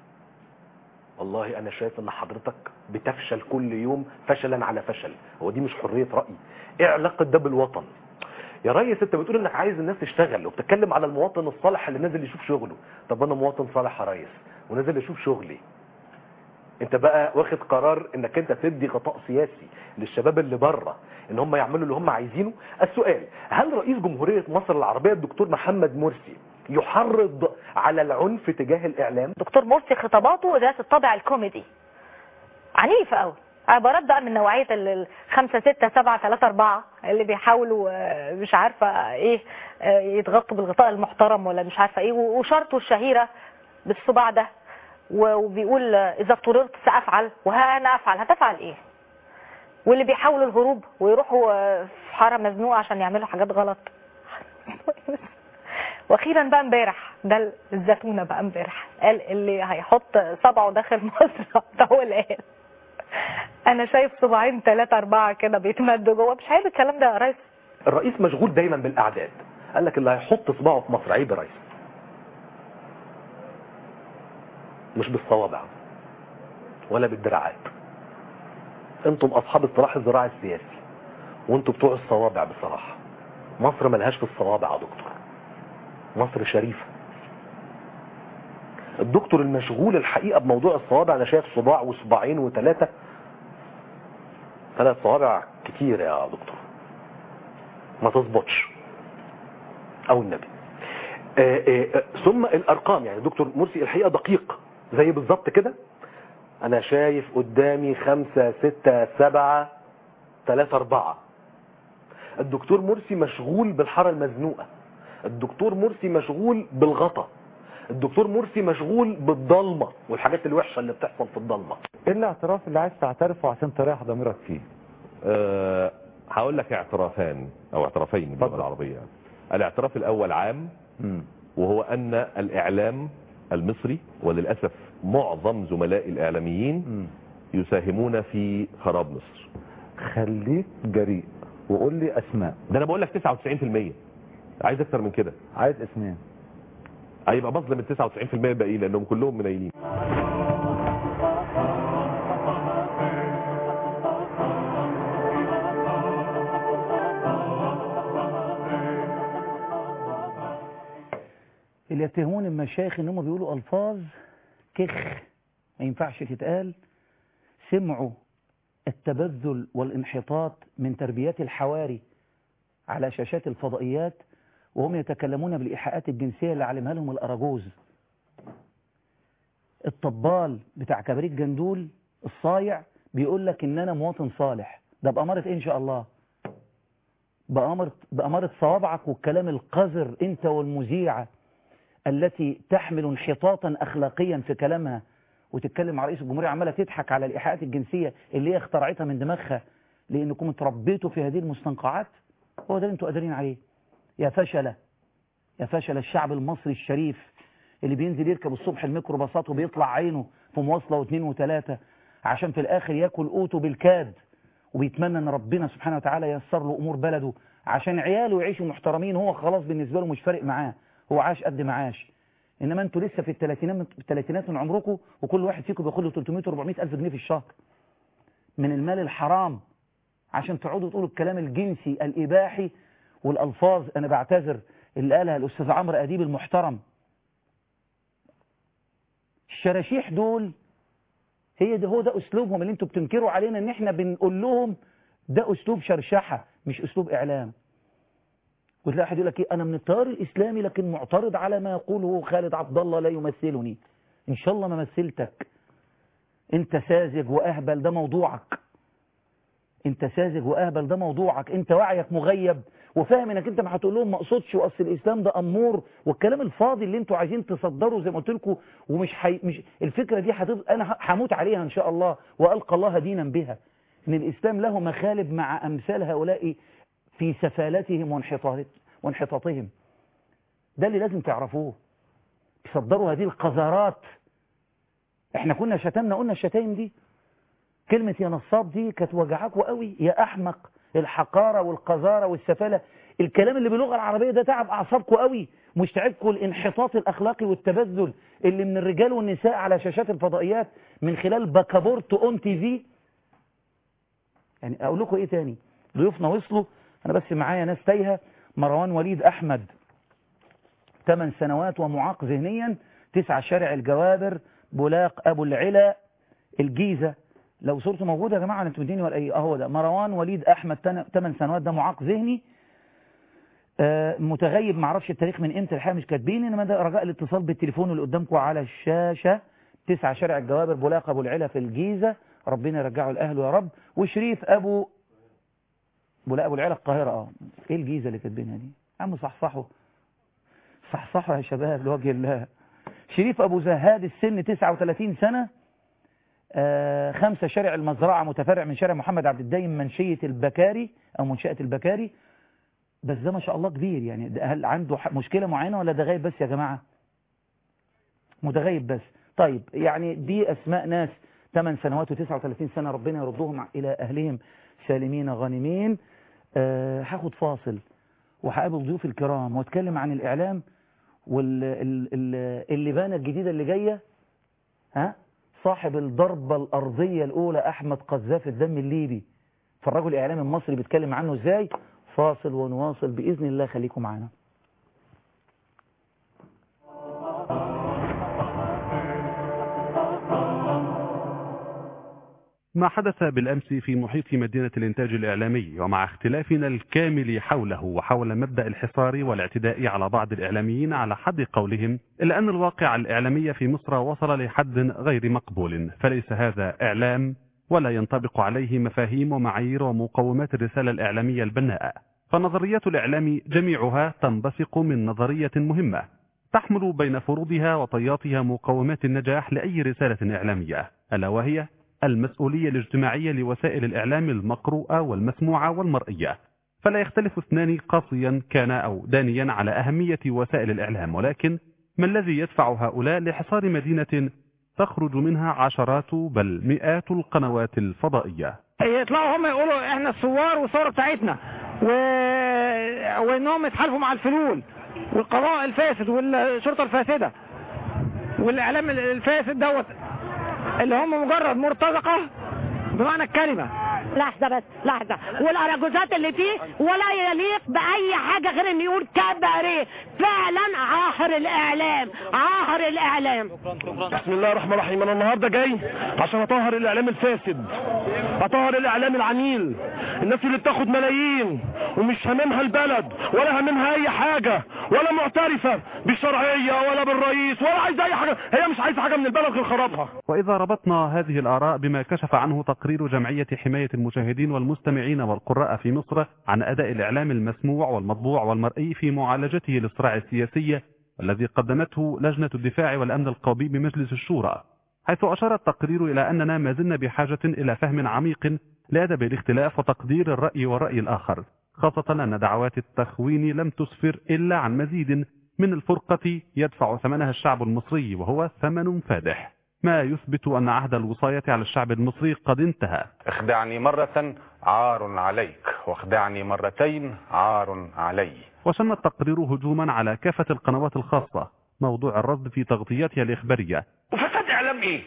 والله أنا شايف إن حضرتك بتفشل كل يوم فشلا على فشل هو دي مش حرية رأي إيه علاقة ده بالوطن يا ريس انت بتقول انك عايز الناس تشتغل وبتتكلم على المواطن الصالح اللي نازل يشوف شغله طب انا مواطن صالح يا ريس ونازل يشوف شغلي انت بقى واخد قرار انك انت تدي غطاء سياسي للشباب اللي بره ان هم يعملوا اللي هم عايزينه السؤال هل رئيس جمهورية مصر العربية الدكتور محمد مرسي يحرض على العنف تجاه الاعلام دكتور مرسي خطاباته ذات الطابع الكوميدي عنيفة قوي عبارات بقى من نوعية ال- ال- خمسة ستة سبعة ثلاثة أربعة اللي بيحاولوا آه، مش عارفة إيه آه، يتغطوا بالغطاء المحترم ولا مش عارفة إيه و- وشرطه الشهيرة بالصباع ده و- وبيقول آه، إذا اضطررت سأفعل وها أنا أفعل هتفعل إيه واللي بيحاولوا الهروب ويروحوا آه، في حارة مزنوقة عشان يعملوا حاجات غلط واخيرا بقى امبارح ده الزتونه بقى امبارح قال اللي هيحط صبعه داخل مصر ده هو اللي قال انا شايف صباعين ثلاثة أربعة كده بيتمدوا جوه مش عيب الكلام ده يا ريس الرئيس مشغول دايما بالاعداد قال لك اللي هيحط صباعه في مصر عيب يا ريس مش بالصوابع ولا بالدراعات انتم اصحاب الصلاح الزراعي السياسي وانتم بتوع الصوابع بصراحة مصر ملهاش في الصوابع يا دكتور مصر شريفة الدكتور المشغول الحقيقة بموضوع الصوابع انا شايف صباع وصباعين وثلاثة ثلاث صوابع كتير يا دكتور ما تظبطش او النبي آه، آه، آه، ثم الارقام يعني دكتور مرسي الحقيقة دقيق زي بالظبط كده انا شايف قدامي خمسة ستة سبعة ثلاثة اربعة الدكتور مرسي مشغول بالحارة المزنوقة الدكتور مرسي مشغول بالغطا الدكتور مرسي مشغول بالضلمة والحاجات الوحشة اللي بتحصل في الضلمة ايه الاعتراف اللي عايز تعترفه عشان تريح ضميرك فيه أه هقول لك اعترافان او اعترافين باللغه العربيه الاعتراف الاول عام مم. وهو ان الاعلام المصري وللاسف معظم زملاء الاعلاميين مم. يساهمون في خراب مصر خليك جريء وقول لي اسماء ده انا بقول لك 99% عايز اكتر من كده عايز اسمين هيبقى بظلم ال 99% الباقيين لانهم كلهم منيلين اللي يتهمون المشايخ ان هم بيقولوا الفاظ كخ ما ينفعش تتقال سمعوا التبذل والانحطاط من تربيات الحواري على شاشات الفضائيات وهم يتكلمون بالإيحاءات الجنسية اللي علمها لهم الأراجوز الطبال بتاع كبريت جندول الصايع بيقول لك ان انا مواطن صالح ده بأمارة ايه ان شاء الله بأمارة, بأمارة صوابعك والكلام القذر انت والمذيعة التي تحمل انحطاطا اخلاقيا في كلامها وتتكلم مع رئيس الجمهورية عمالة تضحك على الإيحاءات الجنسية اللي هي اخترعتها من دماغها لأنكم اتربيتوا في هذه المستنقعات هو ده اللي انتوا قادرين عليه يا فشلة يا فشل الشعب المصري الشريف اللي بينزل يركب الصبح الميكروباصات وبيطلع عينه في مواصلة واثنين وثلاثة عشان في الآخر ياكل قوته بالكاد وبيتمنى ان ربنا سبحانه وتعالى ييسر له امور بلده عشان عياله يعيشوا محترمين هو خلاص بالنسبه له مش فارق معاه هو عاش قد معاش انما انتوا لسه في الثلاثينات في الثلاثينات من عمركم وكل واحد فيكم بياخد له 300 400 الف جنيه في الشهر من المال الحرام عشان تقعدوا تقولوا الكلام الجنسي الاباحي والالفاظ انا بعتذر اللي قالها الاستاذ عمرو اديب المحترم الشراشيح دول هي ده هو ده اسلوبهم اللي انتوا بتنكروا علينا ان احنا بنقول لهم ده اسلوب شرشحه مش اسلوب اعلام وتلاقي واحد يقول لك ايه انا من التيار الاسلامي لكن معترض على ما يقوله خالد عبد الله لا يمثلني ان شاء الله ما مثلتك انت ساذج واهبل ده موضوعك انت ساذج واهبل ده موضوعك انت وعيك مغيب وفاهم انك انت ما هتقول لهم ما اقصدش واصل الاسلام ده امور والكلام الفاضي اللي انتوا عايزين تصدروا زي ما قلت لكم ومش حي... مش الفكره دي هتفضل انا هموت عليها ان شاء الله والقى الله دينا بها ان الاسلام له مخالب مع امثال هؤلاء في سفالتهم وانحطاط وانحطاطهم ده اللي لازم تعرفوه يصدروا هذه القذارات احنا كنا شتمنا قلنا الشتايم دي كلمة يا نصاب دي كانت وجعاكوا قوي يا أحمق الحقارة والقذارة والسفالة الكلام اللي باللغة العربية ده تعب أعصابكم قوي مش تعبكم الانحطاط الأخلاقي والتبذل اللي من الرجال والنساء على شاشات الفضائيات من خلال باكابورت اون تي في يعني أقول لكم إيه تاني ضيوفنا وصلوا أنا بس معايا ناس تايهة مروان وليد أحمد 8 سنوات ومعاق ذهنيا تسعة شارع الجوابر بولاق أبو العلا الجيزة لو صورته موجودة يا جماعة انتوا مديني ولا ايه اهو ده مروان وليد احمد 8 سنوات ده معاق ذهني آه متغيب معرفش التاريخ من امتى الحقيقه مش كاتبين انما ده رجاء الاتصال بالتليفون اللي قدامكم على الشاشة 9 شارع الجوابر بولاق ابو العلا في الجيزة ربنا يرجعه لاهله يا رب وشريف ابو بولاق ابو العلا القاهرة اه ايه الجيزة اللي كاتبينها دي عم صحصحوا صحصحوا يا شباب لوجه الله شريف ابو زهاد السن 39 سنة آه خمسة شارع المزرعة متفرع من شارع محمد عبد الدايم منشية البكاري أو منشأة البكاري بس ده ما شاء الله كبير يعني هل عنده مشكلة معينة ولا ده غايب بس يا جماعة متغيب بس طيب يعني دي أسماء ناس 8 سنوات و39 سنة ربنا يردهم إلى أهلهم سالمين غانمين آه هاخد فاصل وهقابل ضيوف الكرام واتكلم عن الإعلام واللبانة الجديدة اللي جاية ها صاحب الضربة الأرضية الأولى أحمد قذاف الدم الليبي فرجوا الإعلام المصري بيتكلم عنه إزاي فاصل ونواصل بإذن الله خليكم معنا ما حدث بالأمس في محيط مدينة الإنتاج الإعلامي ومع اختلافنا الكامل حوله وحول مبدأ الحصار والاعتداء على بعض الإعلاميين على حد قولهم إلا أن الواقع الإعلامي في مصر وصل لحد غير مقبول فليس هذا إعلام ولا ينطبق عليه مفاهيم ومعايير ومقومات الرسالة الإعلامية البناءة فنظريات الإعلام جميعها تنبثق من نظرية مهمة تحمل بين فروضها وطياتها مقومات النجاح لأي رسالة إعلامية ألا وهي المسؤولية الاجتماعية لوسائل الإعلام المقروءة والمسموعة والمرئية فلا يختلف اثنان قاسيا كان أو دانيا على أهمية وسائل الإعلام ولكن ما الذي يدفع هؤلاء لحصار مدينة تخرج منها عشرات بل مئات القنوات الفضائية يطلعوا هم يقولوا احنا الثوار والثوره بتاعتنا و... وانهم يتحالفوا مع الفلول والقضاء الفاسد والشرطه الفاسده والاعلام الفاسد دوت اللي هم مجرد مرتزقه بمعنى الكلمه لحظه بس لحظه والاراجوزات اللي فيه ولا يليق باي حاجه غير انه يقول كباريه فعلا عاهر الاعلام عاهر الاعلام بسم الله الرحمن الرحيم انا النهارده جاي عشان اطهر الاعلام الفاسد اطهر الاعلام العنيل الناس اللي بتاخد ملايين ومش هاممها البلد ولا هاممها اي حاجه ولا معترفه بالشرعيه ولا بالرئيس ولا عايزه اي حاجه هي مش عايزه حاجه من البلد غير خرابها وإذا ربطنا هذه الآراء بما كشف عنه تقرير جمعية حماية المشاهدين والمستمعين والقراء في مصر عن أداء الإعلام المسموع والمطبوع والمرئي في معالجته للصراع السياسي الذي قدمته لجنة الدفاع والأمن القومي بمجلس الشورى حيث أشار التقرير إلى أننا ما زلنا بحاجة إلى فهم عميق لأدب الاختلاف وتقدير الرأي والرأي الآخر خاصة أن دعوات التخوين لم تسفر إلا عن مزيد من الفرقة يدفع ثمنها الشعب المصري وهو ثمن فادح ما يثبت أن عهد الوصاية على الشعب المصري قد انتهى اخدعني مرة عار عليك واخدعني مرتين عار علي وشن التقرير هجوما على كافة القنوات الخاصة موضوع الرصد في تغطياتها الإخبارية وفساد اعلام ايه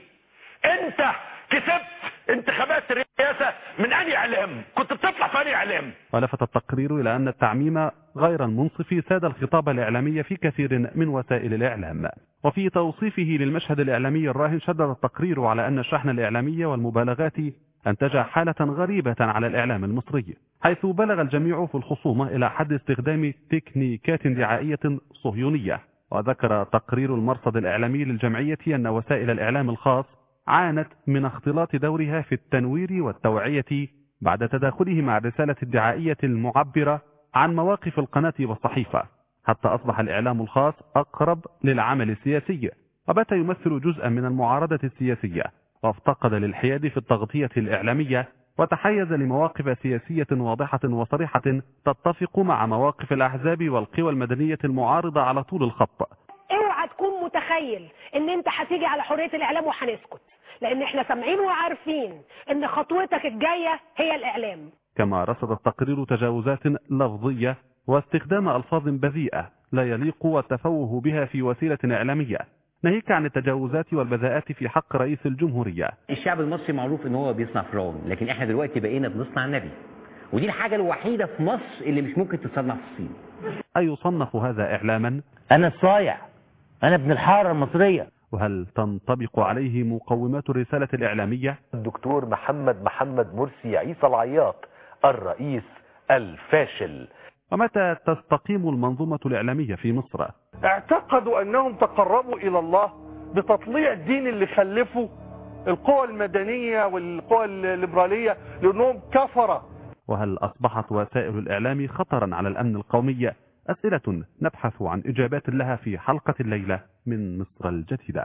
انت كسبت انتخابات الرئاسة من انهي اعلام كنت بتطلع في انهي اعلام ولفت التقرير إلى أن التعميم غير المنصف ساد الخطاب الإعلامي في كثير من وسائل الإعلام وفي توصيفه للمشهد الإعلامي الراهن شدد التقرير على أن الشحن الإعلامي والمبالغات أنتج حالة غريبة على الإعلام المصري حيث بلغ الجميع في الخصومة إلى حد استخدام تكنيكات دعائية صهيونية وذكر تقرير المرصد الإعلامي للجمعية أن وسائل الإعلام الخاص عانت من اختلاط دورها في التنوير والتوعية بعد تداخله مع الرسالة الدعائية المعبرة عن مواقف القناة والصحيفة حتى أصبح الإعلام الخاص أقرب للعمل السياسي وبات يمثل جزءا من المعارضة السياسية وافتقد للحياد في التغطية الإعلامية وتحيز لمواقف سياسية واضحة وصريحة تتفق مع مواقف الأحزاب والقوى المدنية المعارضة على طول الخط اوعى تكون متخيل ان انت هتيجي على حرية الاعلام وهنسكت لان احنا سامعين وعارفين ان خطوتك الجاية هي الاعلام كما رصد التقرير تجاوزات لفظية واستخدام ألفاظ بذيئة لا يليق والتفوه بها في وسيلة إعلامية ناهيك عن التجاوزات والبذاءات في حق رئيس الجمهورية الشعب المصري معروف ان هو بيصنع فرعون لكن احنا دلوقتي بقينا بنصنع نبي ودي الحاجة الوحيدة في مصر اللي مش ممكن تتصنع في الصين أيصنف هذا إعلاما؟ أنا الصايع أنا ابن الحارة المصرية وهل تنطبق عليه مقومات الرسالة الإعلامية؟ الدكتور محمد محمد مرسي عيسى العياط الرئيس الفاشل ومتى تستقيم المنظومة الإعلامية في مصر؟ اعتقدوا انهم تقربوا الى الله بتطليع الدين اللي خلفه القوى المدنية والقوى الليبرالية لانهم كفرة وهل أصبحت وسائل الإعلام خطرا على الأمن القومي؟ أسئلة نبحث عن إجابات لها في حلقة الليلة من مصر الجديدة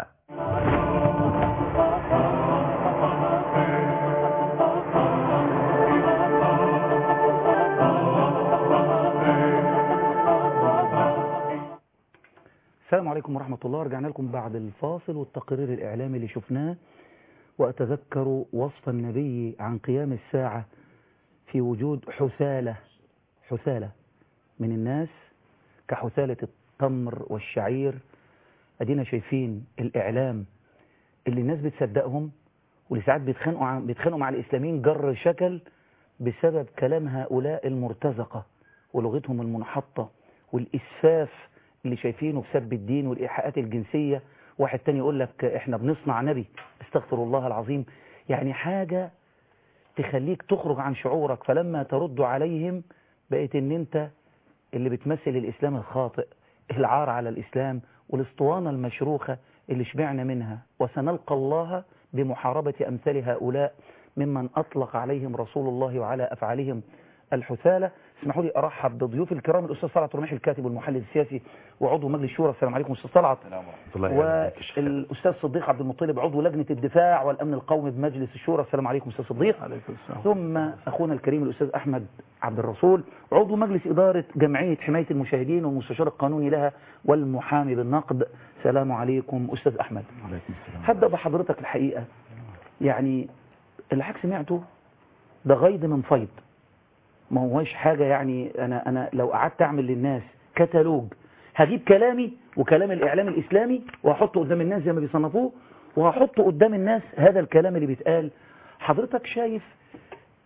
السلام عليكم ورحمة الله رجعنا لكم بعد الفاصل والتقرير الإعلامي اللي شفناه وأتذكر وصف النبي عن قيام الساعة في وجود حثالة حثالة من الناس كحثالة التمر والشعير أدينا شايفين الإعلام اللي الناس بتصدقهم واللي ساعات بيتخانقوا عن- بيتخانقوا مع الإسلاميين جر شكل بسبب كلام هؤلاء المرتزقة ولغتهم المنحطة والإسفاف اللي شايفينه في سب الدين والإيحاءات الجنسية واحد تاني يقول لك احنا بنصنع نبي استغفر الله العظيم يعني حاجة تخليك تخرج عن شعورك فلما ترد عليهم بقيت ان انت اللي بتمثل الإسلام الخاطئ العار على الإسلام والاسطوانة المشروخة اللي شبعنا منها وسنلقى الله بمحاربة أمثال هؤلاء ممن أطلق عليهم رسول الله وعلى أفعالهم الحثالة اسمحوا لي أرحب بضيوف الكرام الأستاذ صلعت رميح الكاتب والمحلل السياسي وعضو مجلس الشورى السلام عليكم أستاذ صلعت والأستاذ صديق عبد المطلب عضو لجنة الدفاع والأمن القومي بمجلس الشورى السلام عليكم أستاذ صديق ثم أخونا الكريم الأستاذ أحمد عبد الرسول عضو مجلس إدارة جمعية حماية المشاهدين والمستشار القانوني لها والمحامي بالنقد سلام عليكم أستاذ أحمد هبدأ بحضرتك الحقيقة يعني اللي حضرتك سمعته ده غيض من فيض ما هوش حاجة يعني أنا, أنا لو قعدت أعمل للناس كتالوج هجيب كلامي وكلام الإعلام الإسلامي وهحطه قدام الناس زي ما بيصنفوه وهحطه قدام الناس هذا الكلام اللي بيتقال حضرتك شايف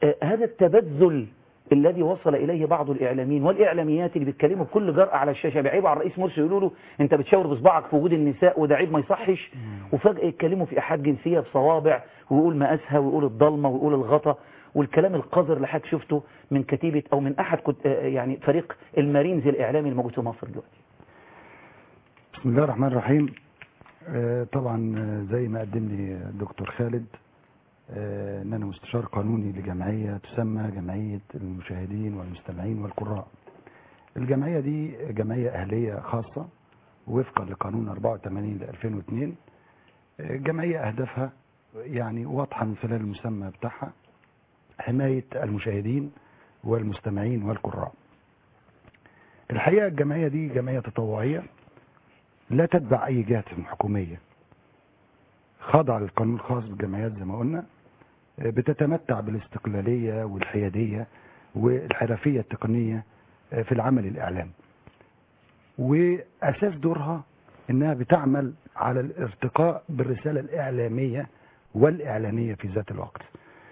آه، هذا التبذل الذي وصل إليه بعض الإعلاميين والإعلاميات اللي بيتكلموا بكل جرأة على الشاشة بيعيبوا على الرئيس مرسي يقولوا له أنت بتشاور بصباعك في وجود النساء وده عيب ما يصحش وفجأة يتكلموا في إيحاءات جنسية بصوابع ويقول مقاسها ويقول الضلمة ويقول الغطا والكلام القذر اللي حضرتك شفته من كتيبة أو من أحد كت... آه، يعني فريق المارينز الإعلامي الموجود في مصر دلوقتي بسم الله الرحمن الرحيم آه، طبعا آه، زي ما قدم لي الدكتور خالد آه، ان انا مستشار قانوني لجمعيه تسمى جمعيه المشاهدين والمستمعين والقراء. الجمعيه دي جمعيه اهليه خاصه وفقا لقانون 84 ل 2002 آه، جمعيه اهدافها يعني واضحه من خلال المسمى بتاعها حمايه المشاهدين والمستمعين والقراء. الحقيقه الجمعيه دي جمعيه تطوعيه لا تتبع اي جهه حكوميه خاضعه للقانون الخاص بالجمعيات زي ما قلنا بتتمتع بالاستقلاليه والحياديه والحرفيه التقنيه في العمل الاعلامي واساس دورها انها بتعمل على الارتقاء بالرساله الاعلاميه والاعلانيه في ذات الوقت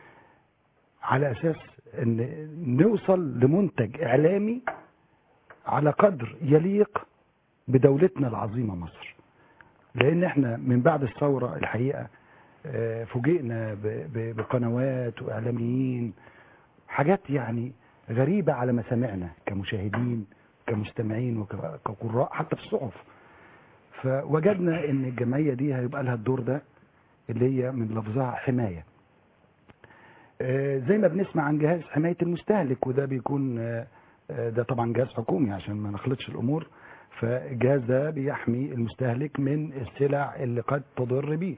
على اساس ان نوصل لمنتج اعلامي على قدر يليق بدولتنا العظيمه مصر لان احنا من بعد الثوره الحقيقه آه، فوجئنا ب- ب- بقنوات واعلاميين حاجات يعني غريبه على مسامعنا كمشاهدين كمستمعين وكقراء حتى في الصحف فوجدنا ان الجمعيه دي هيبقى لها الدور ده اللي هي من لفظها حمايه آه، زي ما بنسمع عن جهاز حمايه المستهلك وده بيكون آه، آه، ده طبعا جهاز حكومي عشان ما نخلطش الامور فالجهاز ده بيحمي المستهلك من السلع اللي قد تضر بيه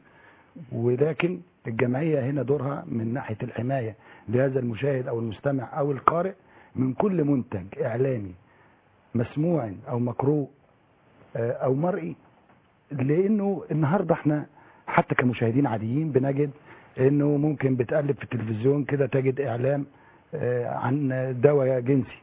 ولكن الجمعية هنا دورها من ناحية الحماية لهذا المشاهد أو المستمع أو القارئ من كل منتج إعلامي مسموع أو مقروء آه، أو مرئي لأنه النهاردة احنا حتى كمشاهدين عاديين بنجد انه ممكن بتقلب في التلفزيون كده تجد اعلان آه، عن دواء جنسي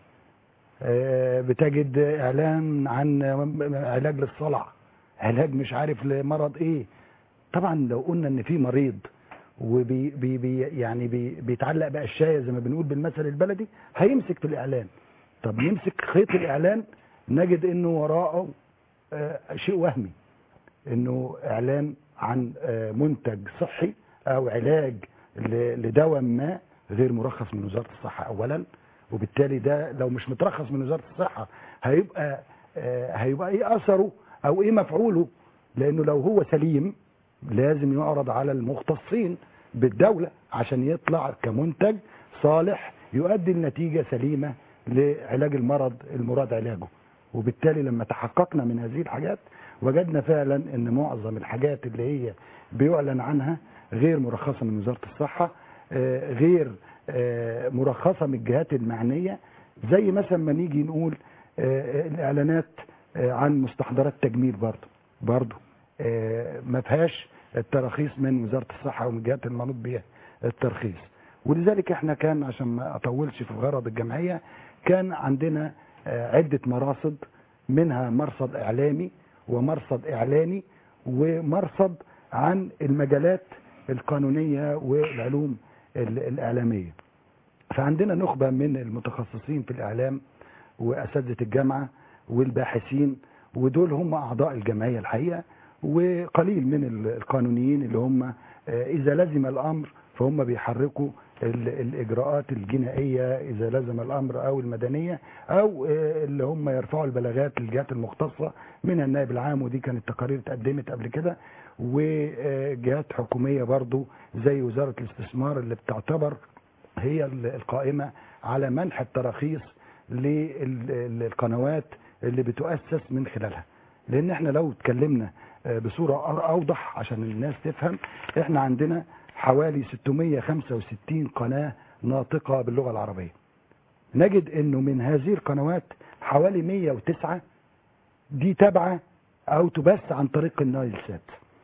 آه، بتجد اعلان عن علاج للصلع علاج مش عارف لمرض ايه طبعا لو قلنا ان في مريض وبي بي بي يعني بي بيتعلق بقشايه زي ما بنقول بالمثل البلدي هيمسك في الاعلان طب يمسك خيط الاعلان نجد انه وراءه آه، شيء وهمي انه اعلان عن آه، منتج صحي او علاج ل- لدواء ما غير مرخص من وزاره الصحه اولا وبالتالي ده لو مش مترخص من وزاره الصحه هيبقى آه، هيبقى ايه اثره او ايه مفعوله لانه لو هو سليم لازم يعرض على المختصين بالدوله عشان يطلع كمنتج صالح يؤدي النتيجه سليمه لعلاج المرض المراد علاجه وبالتالي لما تحققنا من هذه الحاجات وجدنا فعلا ان معظم الحاجات اللي هي بيعلن عنها غير مرخصه من وزاره الصحه آه، غير آه، مرخصه من الجهات المعنيه زي مثلا ما نيجي نقول آه، الاعلانات آه، عن مستحضرات تجميل برضه برضه آه، ما فيهاش التراخيص من وزاره الصحه ومن الجهات المنوط بها الترخيص ولذلك احنا كان عشان ما اطولش في غرض الجمعيه كان عندنا آه، عده مراصد منها مرصد اعلامي ومرصد اعلاني ومرصد عن المجالات القانونيه والعلوم ال- الاعلاميه فعندنا نخبه من المتخصصين في الاعلام واساتذه الجامعه والباحثين ودول هم اعضاء الجمعيه الحقيقه وقليل من ال- القانونيين اللي هم آه، اذا لزم الامر فهم بيحركوا ال- الاجراءات الجنائيه اذا لزم الامر او المدنيه او آه، اللي هم يرفعوا البلاغات للجهات المختصه من النائب العام ودي كانت تقارير اتقدمت قبل كده وجهات حكوميه برضو زي وزاره الاستثمار اللي بتعتبر هي ال- القائمه على منح التراخيص للقنوات اللي بتؤسس من خلالها لان احنا لو اتكلمنا آه، بصوره أر- اوضح عشان الناس تفهم احنا عندنا حوالي 665 قناه ناطقه باللغه العربيه نجد انه من هذه القنوات حوالي 109 دي تابعه او تبث عن طريق النايل سات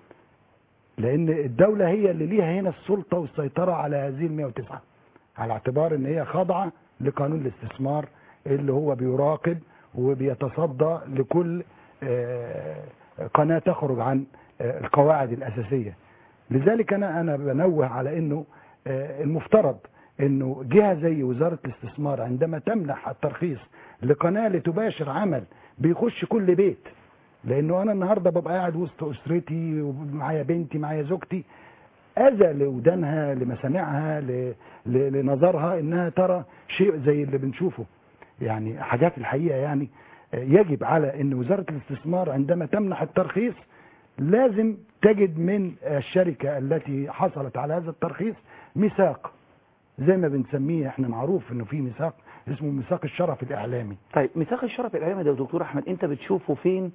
لان الدوله هي اللي ليها هنا السلطه والسيطره على هذه ال 109 على اعتبار ان هي خاضعه لقانون الاستثمار اللي هو بيراقب وبيتصدى لكل آه، قناه تخرج عن آه، القواعد الاساسيه لذلك انا انا بنوه على انه آه، المفترض انه جهه زي وزاره الاستثمار عندما تمنح الترخيص لقناه لتباشر عمل بيخش كل بيت لانه انا النهارده ببقى قاعد وسط اسرتي ومعايا بنتي معايا زوجتي اذى لودانها لمسامعها ل- ل- لنظرها انها ترى شيء زي اللي بنشوفه يعني حاجات الحقيقه يعني آه، يجب على ان وزاره الاستثمار عندما تمنح الترخيص لازم تجد من الشركه التي حصلت على هذا الترخيص ميثاق زي ما بنسميه احنا معروف انه في ميثاق اسمه ميثاق الشرف الاعلامي طيب ميثاق الشرف الاعلامي ده يا دكتور احمد انت بتشوفه فين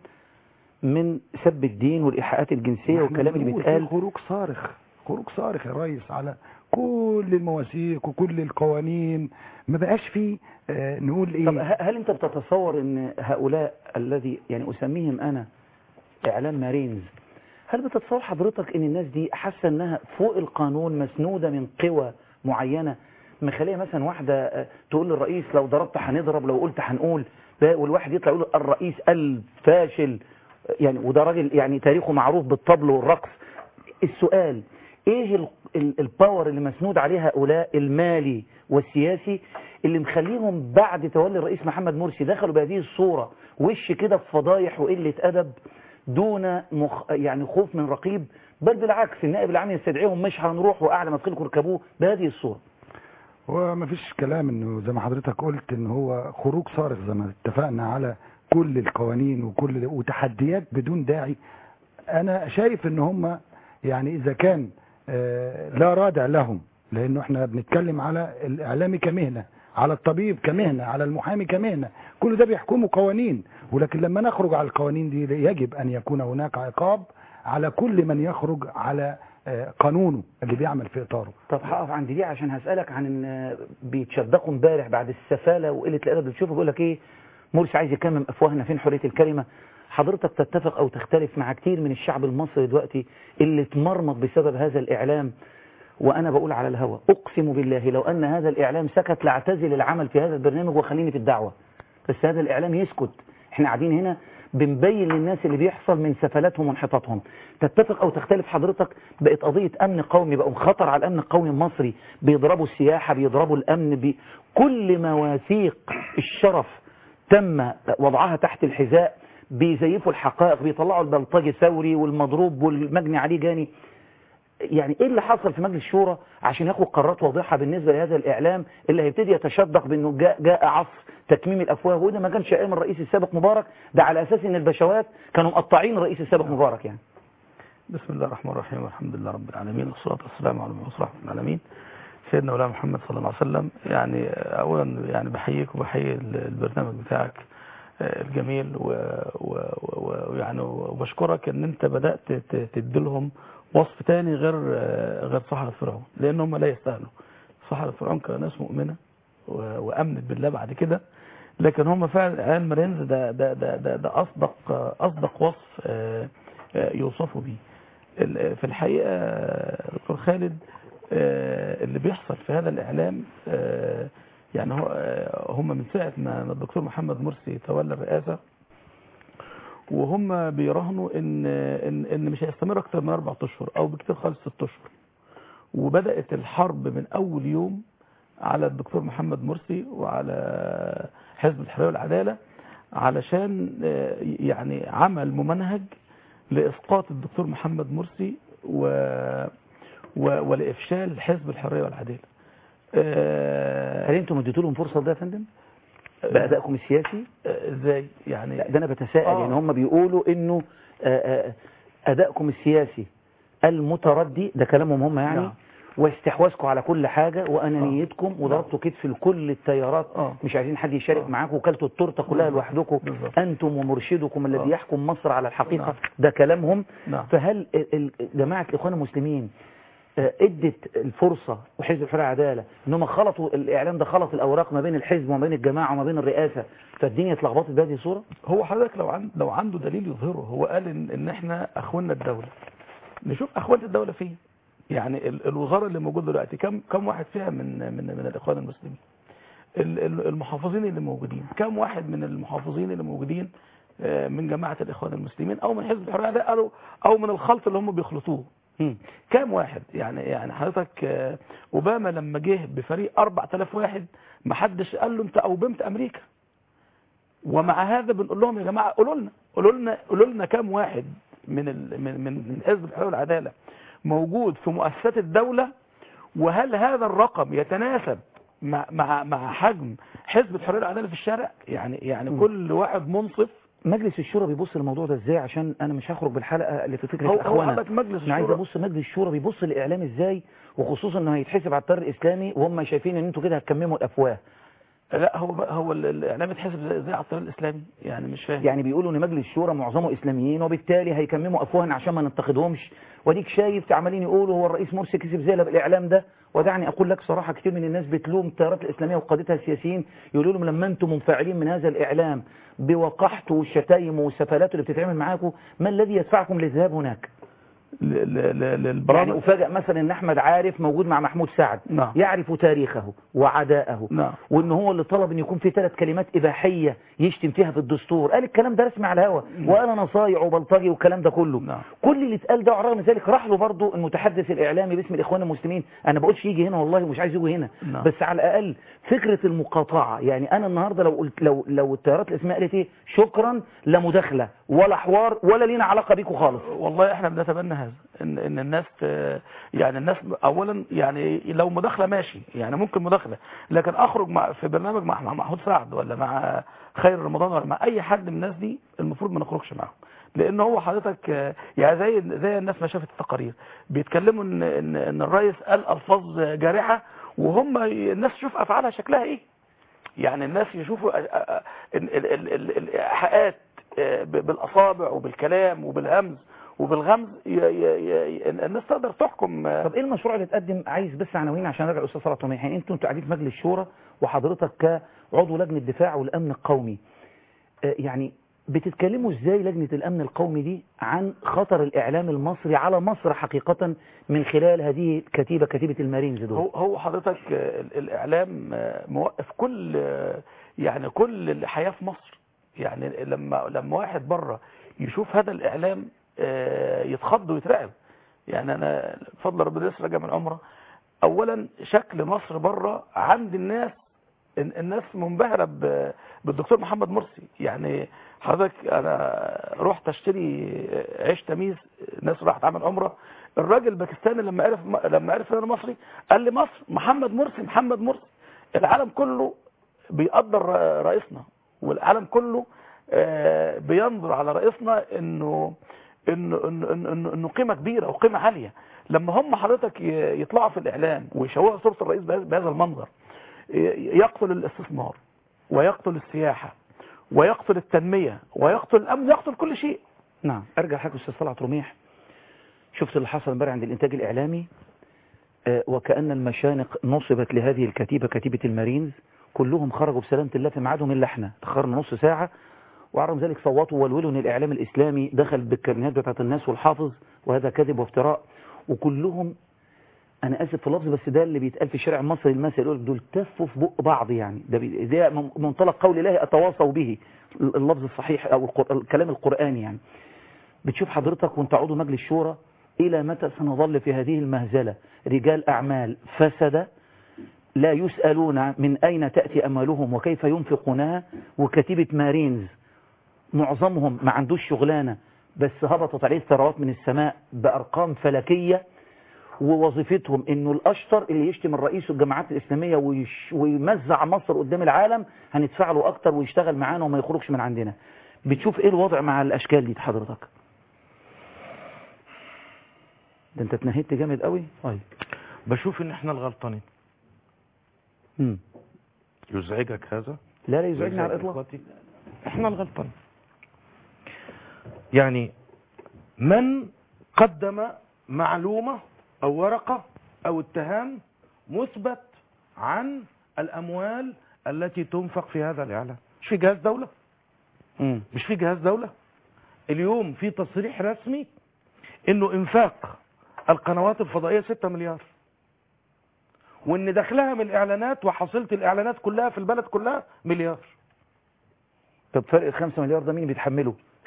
من سب الدين والايحاءات الجنسيه احنا والكلام اللي بنقول في بيتقال خروج صارخ خروج صارخ يا ريس على كل المواثيق وكل القوانين ما بقاش فيه آه نقول ايه طب ه- هل انت بتتصور ان هؤلاء الذي يعني اسميهم انا اعلام مارينز هل بتتصور حضرتك ان الناس دي حاسه انها فوق القانون مسنوده من قوى معينه مخليه مثلا واحده آه، تقول للرئيس لو ضربت هنضرب لو قلت هنقول ده والواحد يطلع يقول الرئيس الفاشل يعني وده راجل يعني تاريخه معروف بالطبل والرقص السؤال ايه ال- ال- الباور اللي مسنود عليه هؤلاء المالي والسياسي اللي مخليهم بعد تولي الرئيس محمد مرسي دخلوا بهذه الصورة وش كده في فضايح وقلة أدب دون مخ يعني خوف من رقيب بل بالعكس النائب العام يستدعيهم مش هنروح وأعلى ما تخلكم اركبوه بهذه الصورة هو ما فيش كلام انه زي ما حضرتك قلت ان هو خروج صارخ زي ما اتفقنا على كل القوانين وكل وتحديات بدون داعي انا شايف ان هم يعني اذا كان آه، لا رادع لهم لانه احنا بنتكلم على الاعلامي كمهنه على الطبيب كمهنه على المحامي كمهنه كل ده بيحكمه قوانين ولكن لما نخرج على القوانين دي يجب ان يكون هناك عقاب على كل من يخرج على آه، قانونه اللي بيعمل في اطاره طب هقف عند دي عشان هسألك عن ان بيتشدقوا امبارح بعد السفالة وقلة الأدب اللي بتشوفه بيقول لك ايه مرسي عايز يكمم أفواهنا فين حرية الكلمة حضرتك تتفق أو تختلف مع كتير من الشعب المصري دلوقتي اللي اتمرمط بسبب هذا الإعلام وأنا بقول على الهوى أقسم بالله لو أن هذا الإعلام سكت لاعتزل العمل في هذا البرنامج وخليني في الدعوة بس هذا الإعلام يسكت احنا قاعدين هنا بنبين للناس اللي بيحصل من سفلاتهم وانحطاطهم تتفق او تختلف حضرتك بقت قضية امن قومي بقوا خطر على الامن القومي المصري بيضربوا السياحة بيضربوا الامن بي كل مواثيق الشرف تم وضعها تحت الحذاء بيزيفوا الحقائق بيطلعوا البلطجي ثوري والمضروب والمجني عليه جاني يعني ايه اللي حصل في مجلس الشورى عشان ياخد قرارات واضحه بالنسبه لهذا الاعلام اللي هيبتدي يتشدق بانه جاء, جاء عصر تكميم الافواه وده ما كانش ايام الرئيس السابق مبارك ده على اساس ان البشوات كانوا مقطعين الرئيس السابق مبارك يعني بسم الله الرحمن الرحيم والحمد لله رب العالمين والصلاة والسلام على المبعوث رحمة العالمين سيدنا مولانا محمد صلى الله عليه وسلم يعني أولا يعني بحييك وبحيي البرنامج بتاعك آه، الجميل و- و- و- ويعني وبشكرك ان انت بدأت ت- تديلهم وصف تاني غير آه، غير صحراء فرعون لان هم لا يستاهلوا صحراء فرعون كانوا ناس مؤمنة و- وامنت بالله بعد كده لكن هم فعلا عيال مارينز ده ده ده ده, ده اصدق اصدق وصف آه، آه، يوصفوا بيه ال- في الحقيقة آه، دكتور خالد آه، اللي بيحصل في هذا الإعلام آه، يعني هو آه، هم من ساعة ما ما الدكتور محمد مرسي تولى الرئاسة وهم بيراهنوا ان ان ان مش هيستمر اكتر من اربع اشهر او بكتير خالص ست اشهر وبدات الحرب من اول يوم على الدكتور محمد مرسي وعلى حزب الحريه والعداله علشان آه، يعني عمل ممنهج لاسقاط الدكتور محمد مرسي و و ولافشال حزب الحريه والعداله هل انتم اديتوا لهم فرصه ده يا فندم بادائكم السياسي ازاي يعني لا ده انا بتساءل آه. يعني هم بيقولوا انه آه، آه، ادائكم السياسي المتردي ده كلامهم هم يعني نعم. واستحواذكم على كل حاجة وأنانيتكم وضربتوا كتف لكل التيارات آه. مش عايزين حد يشارك معاكم وكلتوا التورته كلها بالظبط. لوحدكم بالظبط. أنتم ومرشدكم الذي آه. يحكم مصر على الحقيقة نعم. ده كلامهم نعم. فهل ال- ال- جماعة الإخوان المسلمين آه، ادت الفرصة وحزب الحرية والعدالة انهم خلطوا الاعلام ده خلط الاوراق ما بين الحزب وما بين الجماعة وما بين الرئاسة فالدنيا اتلخبطت بهذه الصورة هو حضرتك لو عند لو عنده دليل يظهره هو قال ان, إن احنا اخواننا الدولة نشوف اخوان الدولة فين يعني ال- الوزارة اللي موجودة دلوقتي كم كم واحد فيها من من من الاخوان المسلمين ال- ال- المحافظين اللي موجودين كم واحد من المحافظين اللي موجودين آه، من جماعة الاخوان المسلمين او من حزب الحرية ده قالوا او من الخلط اللي هم بيخلطوه كام واحد يعني يعني حضرتك آه، اوباما لما جه بفريق 4000 واحد ما حدش قال له انت اوبمت امريكا ومع هذا بنقول لهم يا جماعه قولوا لنا قولوا لنا قولوا لنا كام واحد من ال من من من حزب الحريه والعداله موجود في مؤسسات الدوله وهل هذا الرقم يتناسب مع مع مع حجم حزب الحريه والعداله في الشارع يعني يعني كل واحد منصف مجلس الشورى بيبص للموضوع ده ازاي عشان انا مش هخرج بالحلقه اللي في فكره هو- هو الاخوانه حضرتك مجلس انا عايز الشورى- ابص مجلس الشورى بيبص للاعلام ازاي وخصوصا انه هيتحسب على التيار الاسلامي وهم شايفين ان انتوا كده هتكمموا الافواه لا هو هو ال- الاعلام اتحسب زي- زي على الطريق الاسلامي يعني مش فاهم يعني بيقولوا ان مجلس الشورى معظمه اسلاميين وبالتالي هيكمموا افواهنا عشان ما ننتقدهمش واديك شايف عمالين يقولوا هو الرئيس مرسي كسب زي بالاعلام ده ودعني اقول لك صراحه كتير من الناس بتلوم التيارات الاسلاميه وقادتها السياسيين يقولوا لهم لما انتم منفعلين من هذا الاعلام بوقحته والشتايم والسفالات اللي بتتعمل معاكم ما الذي يدفعكم للذهاب هناك يعني افاجئ مثلا ان احمد عارف موجود مع محمود سعد نعم. يعرف تاريخه وعداءه نعم. وان هو اللي طلب ان يكون في ثلاث كلمات اباحيه يشتم فيها في الدستور قال الكلام ده رسمي على الهوا وقال انا صايع وبلطجي والكلام ده كله نعم. كل اللي اتقال ده رغم ذلك راح له برضه المتحدث الاعلامي باسم الاخوان المسلمين انا بقولش يجي هنا والله ومش عايز يجي هنا نعم. بس على الاقل فكره المقاطعه يعني انا النهارده لو قلت لو لو التيارات الاسلاميه قالت ايه شكرا لا مداخله ولا حوار ولا لينا علاقه بيكم خالص والله احنا بنتمنى هذا ان ان الناس ت- يعني الناس اولا يعني لو مداخله ماشي يعني ممكن مداخله لكن اخرج مع في برنامج مع مع محمود سعد ولا مع خير رمضان ولا مع اي حد من الناس دي المفروض ما نخرجش معاهم لان هو حضرتك آه، يعني زي زي الناس ما شافت التقارير بيتكلموا ان ان, إن الرئيس قال الفاظ جارحه وهم ي- الناس تشوف افعالها شكلها ايه يعني الناس يشوفوا أ- أ- أ- ال- ال- ال- ال- الايحاءات آه، ب- بالاصابع وبالكلام وبالهمز وبالغمز ي- ي- ي- الناس تقدر تحكم آه، طب ايه المشروع اللي اتقدم عايز بس عناوين عشان ارجع الاستاذ صلاح طميح يعني انتوا انتوا قاعدين في مجلس الشورى وحضرتك كعضو لجنه الدفاع والامن القومي آه، يعني بتتكلموا ازاي لجنه الامن القومي دي عن خطر الاعلام المصري على مصر حقيقه من خلال هذه الكتيبه كتيبه المارينز دول هو هو حضرتك آه، ال- الاعلام آه، موقف كل آه، يعني كل الحياه في مصر يعني لما لما واحد بره يشوف هذا الاعلام آه، يتخض ويترعب يعني انا بفضل ربنا لسه راجع من عمره اولا شكل مصر بره عند الناس ال- الناس منبهره ب- بالدكتور محمد مرسي يعني حضرتك انا رحت اشتري عيش تميز ناس راحت عمل عمره الراجل الباكستاني لما عرف لما عرف ان انا مصري قال لي مصر محمد مرسي محمد مرسي العالم كله بيقدر رئيسنا والعالم كله آه، بينظر على رئيسنا انه انه انه انه, إنه, إنه قيمه كبيره وقيمه عاليه لما هم حضرتك ي- يطلعوا في الاعلام ويشوهوا صوره الرئيس بهذا بهذا المنظر ي- يقتل الاستثمار ويقتل السياحه ويقتل التنميه ويقتل الامن ويقتل كل شيء نعم ارجع حاجه استاذ طلعت رميح شفت اللي حصل امبارح عند الانتاج الاعلامي آه، وكأن المشانق نصبت لهذه الكتيبة كتيبة المارينز كلهم خرجوا بسلامة الله في ميعادهم إلا احنا تأخرنا نص ساعة وعرض ذلك صوتوا والولوا ان الإعلام الإسلامي دخل بالكرنيهات بتاعت الناس والحافظ وهذا كذب وافتراء وكلهم أنا آسف في اللفظ بس ده اللي بيتقال في الشارع المصري المثل يقول دول تفوا في بق بعض يعني ده, بي- ده من- منطلق قول الله أتواصوا به اللفظ الصحيح أو القر- الكلام القرآني يعني بتشوف حضرتك وانت عضو مجلس شورى إلى متى سنظل في هذه المهزلة رجال أعمال فسد لا يسألون من أين تأتي أموالهم وكيف ينفقونها وكتيبة مارينز معظمهم ما عندوش شغلانة بس هبطت عليه ثروات من السماء بأرقام فلكية ووظيفتهم انه الاشطر اللي يشتم الرئيس والجماعات الاسلاميه ويش ويمزع مصر قدام العالم هندفع له اكتر ويشتغل معانا وما يخرجش من عندنا بتشوف ايه الوضع مع الاشكال دي حضرتك ده انت اتنهدت جامد قوي طيب بشوف ان احنا الغلطانين مم. يزعجك هذا لا لا يزعجني على ويزعج الاطلاق إخواتي؟ احنا الغلطانين يعني من قدم معلومة او ورقة او اتهام مثبت عن الاموال التي تنفق في هذا الاعلام مش في جهاز دولة مم. مش في جهاز دولة اليوم في تصريح رسمي انه انفاق القنوات الفضائية 6 مليار وان دخلها من الاعلانات وحصيلة الاعلانات كلها في البلد كلها مليار طب فرق الخمسة مليار ده مين بيتحمله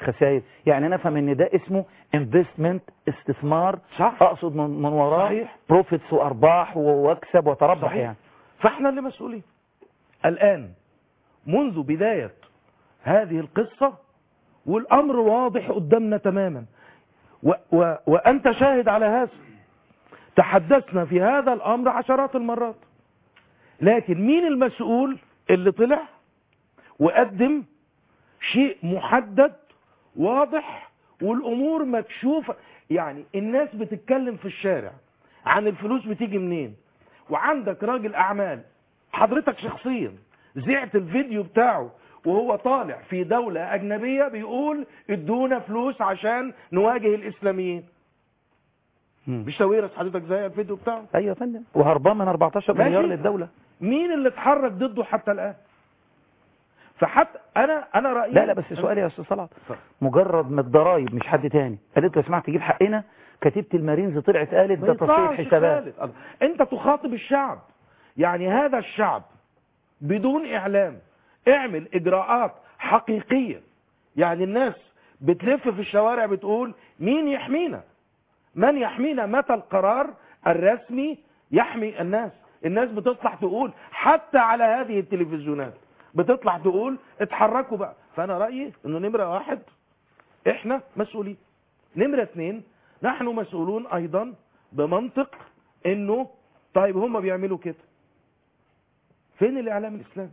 خسائر يعني نفهم ان ده اسمه انفستمنت استثمار صح. اقصد من, من وراه صحيح. بروفيتس وارباح واكسب وتربح صحيح. يعني فاحنا اللي مسؤولين الآن منذ بداية هذه القصة والأمر واضح قدامنا تماما و و وأنت شاهد على هذا تحدثنا في هذا الأمر عشرات المرات لكن مين المسؤول اللي طلع وقدم شيء محدد واضح والأمور مكشوفة يعني الناس بتتكلم في الشارع عن الفلوس بتيجي منين وعندك راجل أعمال حضرتك شخصيا زعت الفيديو بتاعه وهو طالع في دولة أجنبية بيقول ادونا فلوس عشان نواجه الإسلاميين مش تويرس حضرتك زي الفيديو بتاعه ايوه يا فندم وهربان من 14 مليار ماشي. للدولة مين اللي اتحرك ضده حتى الآن فحتى أنا أنا رأيي لا لا بس سؤالي يا استاذ صلاح مجرد من الضرايب مش حد تاني قالت له يا سمعت تجيب حقنا كتيبة المارينز طلعت قالت ما ده تصحيح يطلعش حسابات خالد. انت تخاطب الشعب يعني هذا الشعب بدون اعلام اعمل اجراءات حقيقية يعني الناس بتلف في الشوارع بتقول مين يحمينا من يحمينا متى القرار الرسمي يحمي الناس الناس بتطلع تقول حتى على هذه التلفزيونات بتطلع تقول اتحركوا بقى فانا رأيي انه نمرة واحد احنا مسؤولين نمرة اتنين نحن مسؤولون ايضا بمنطق انه طيب هم بيعملوا كده فين الاعلام الاسلامي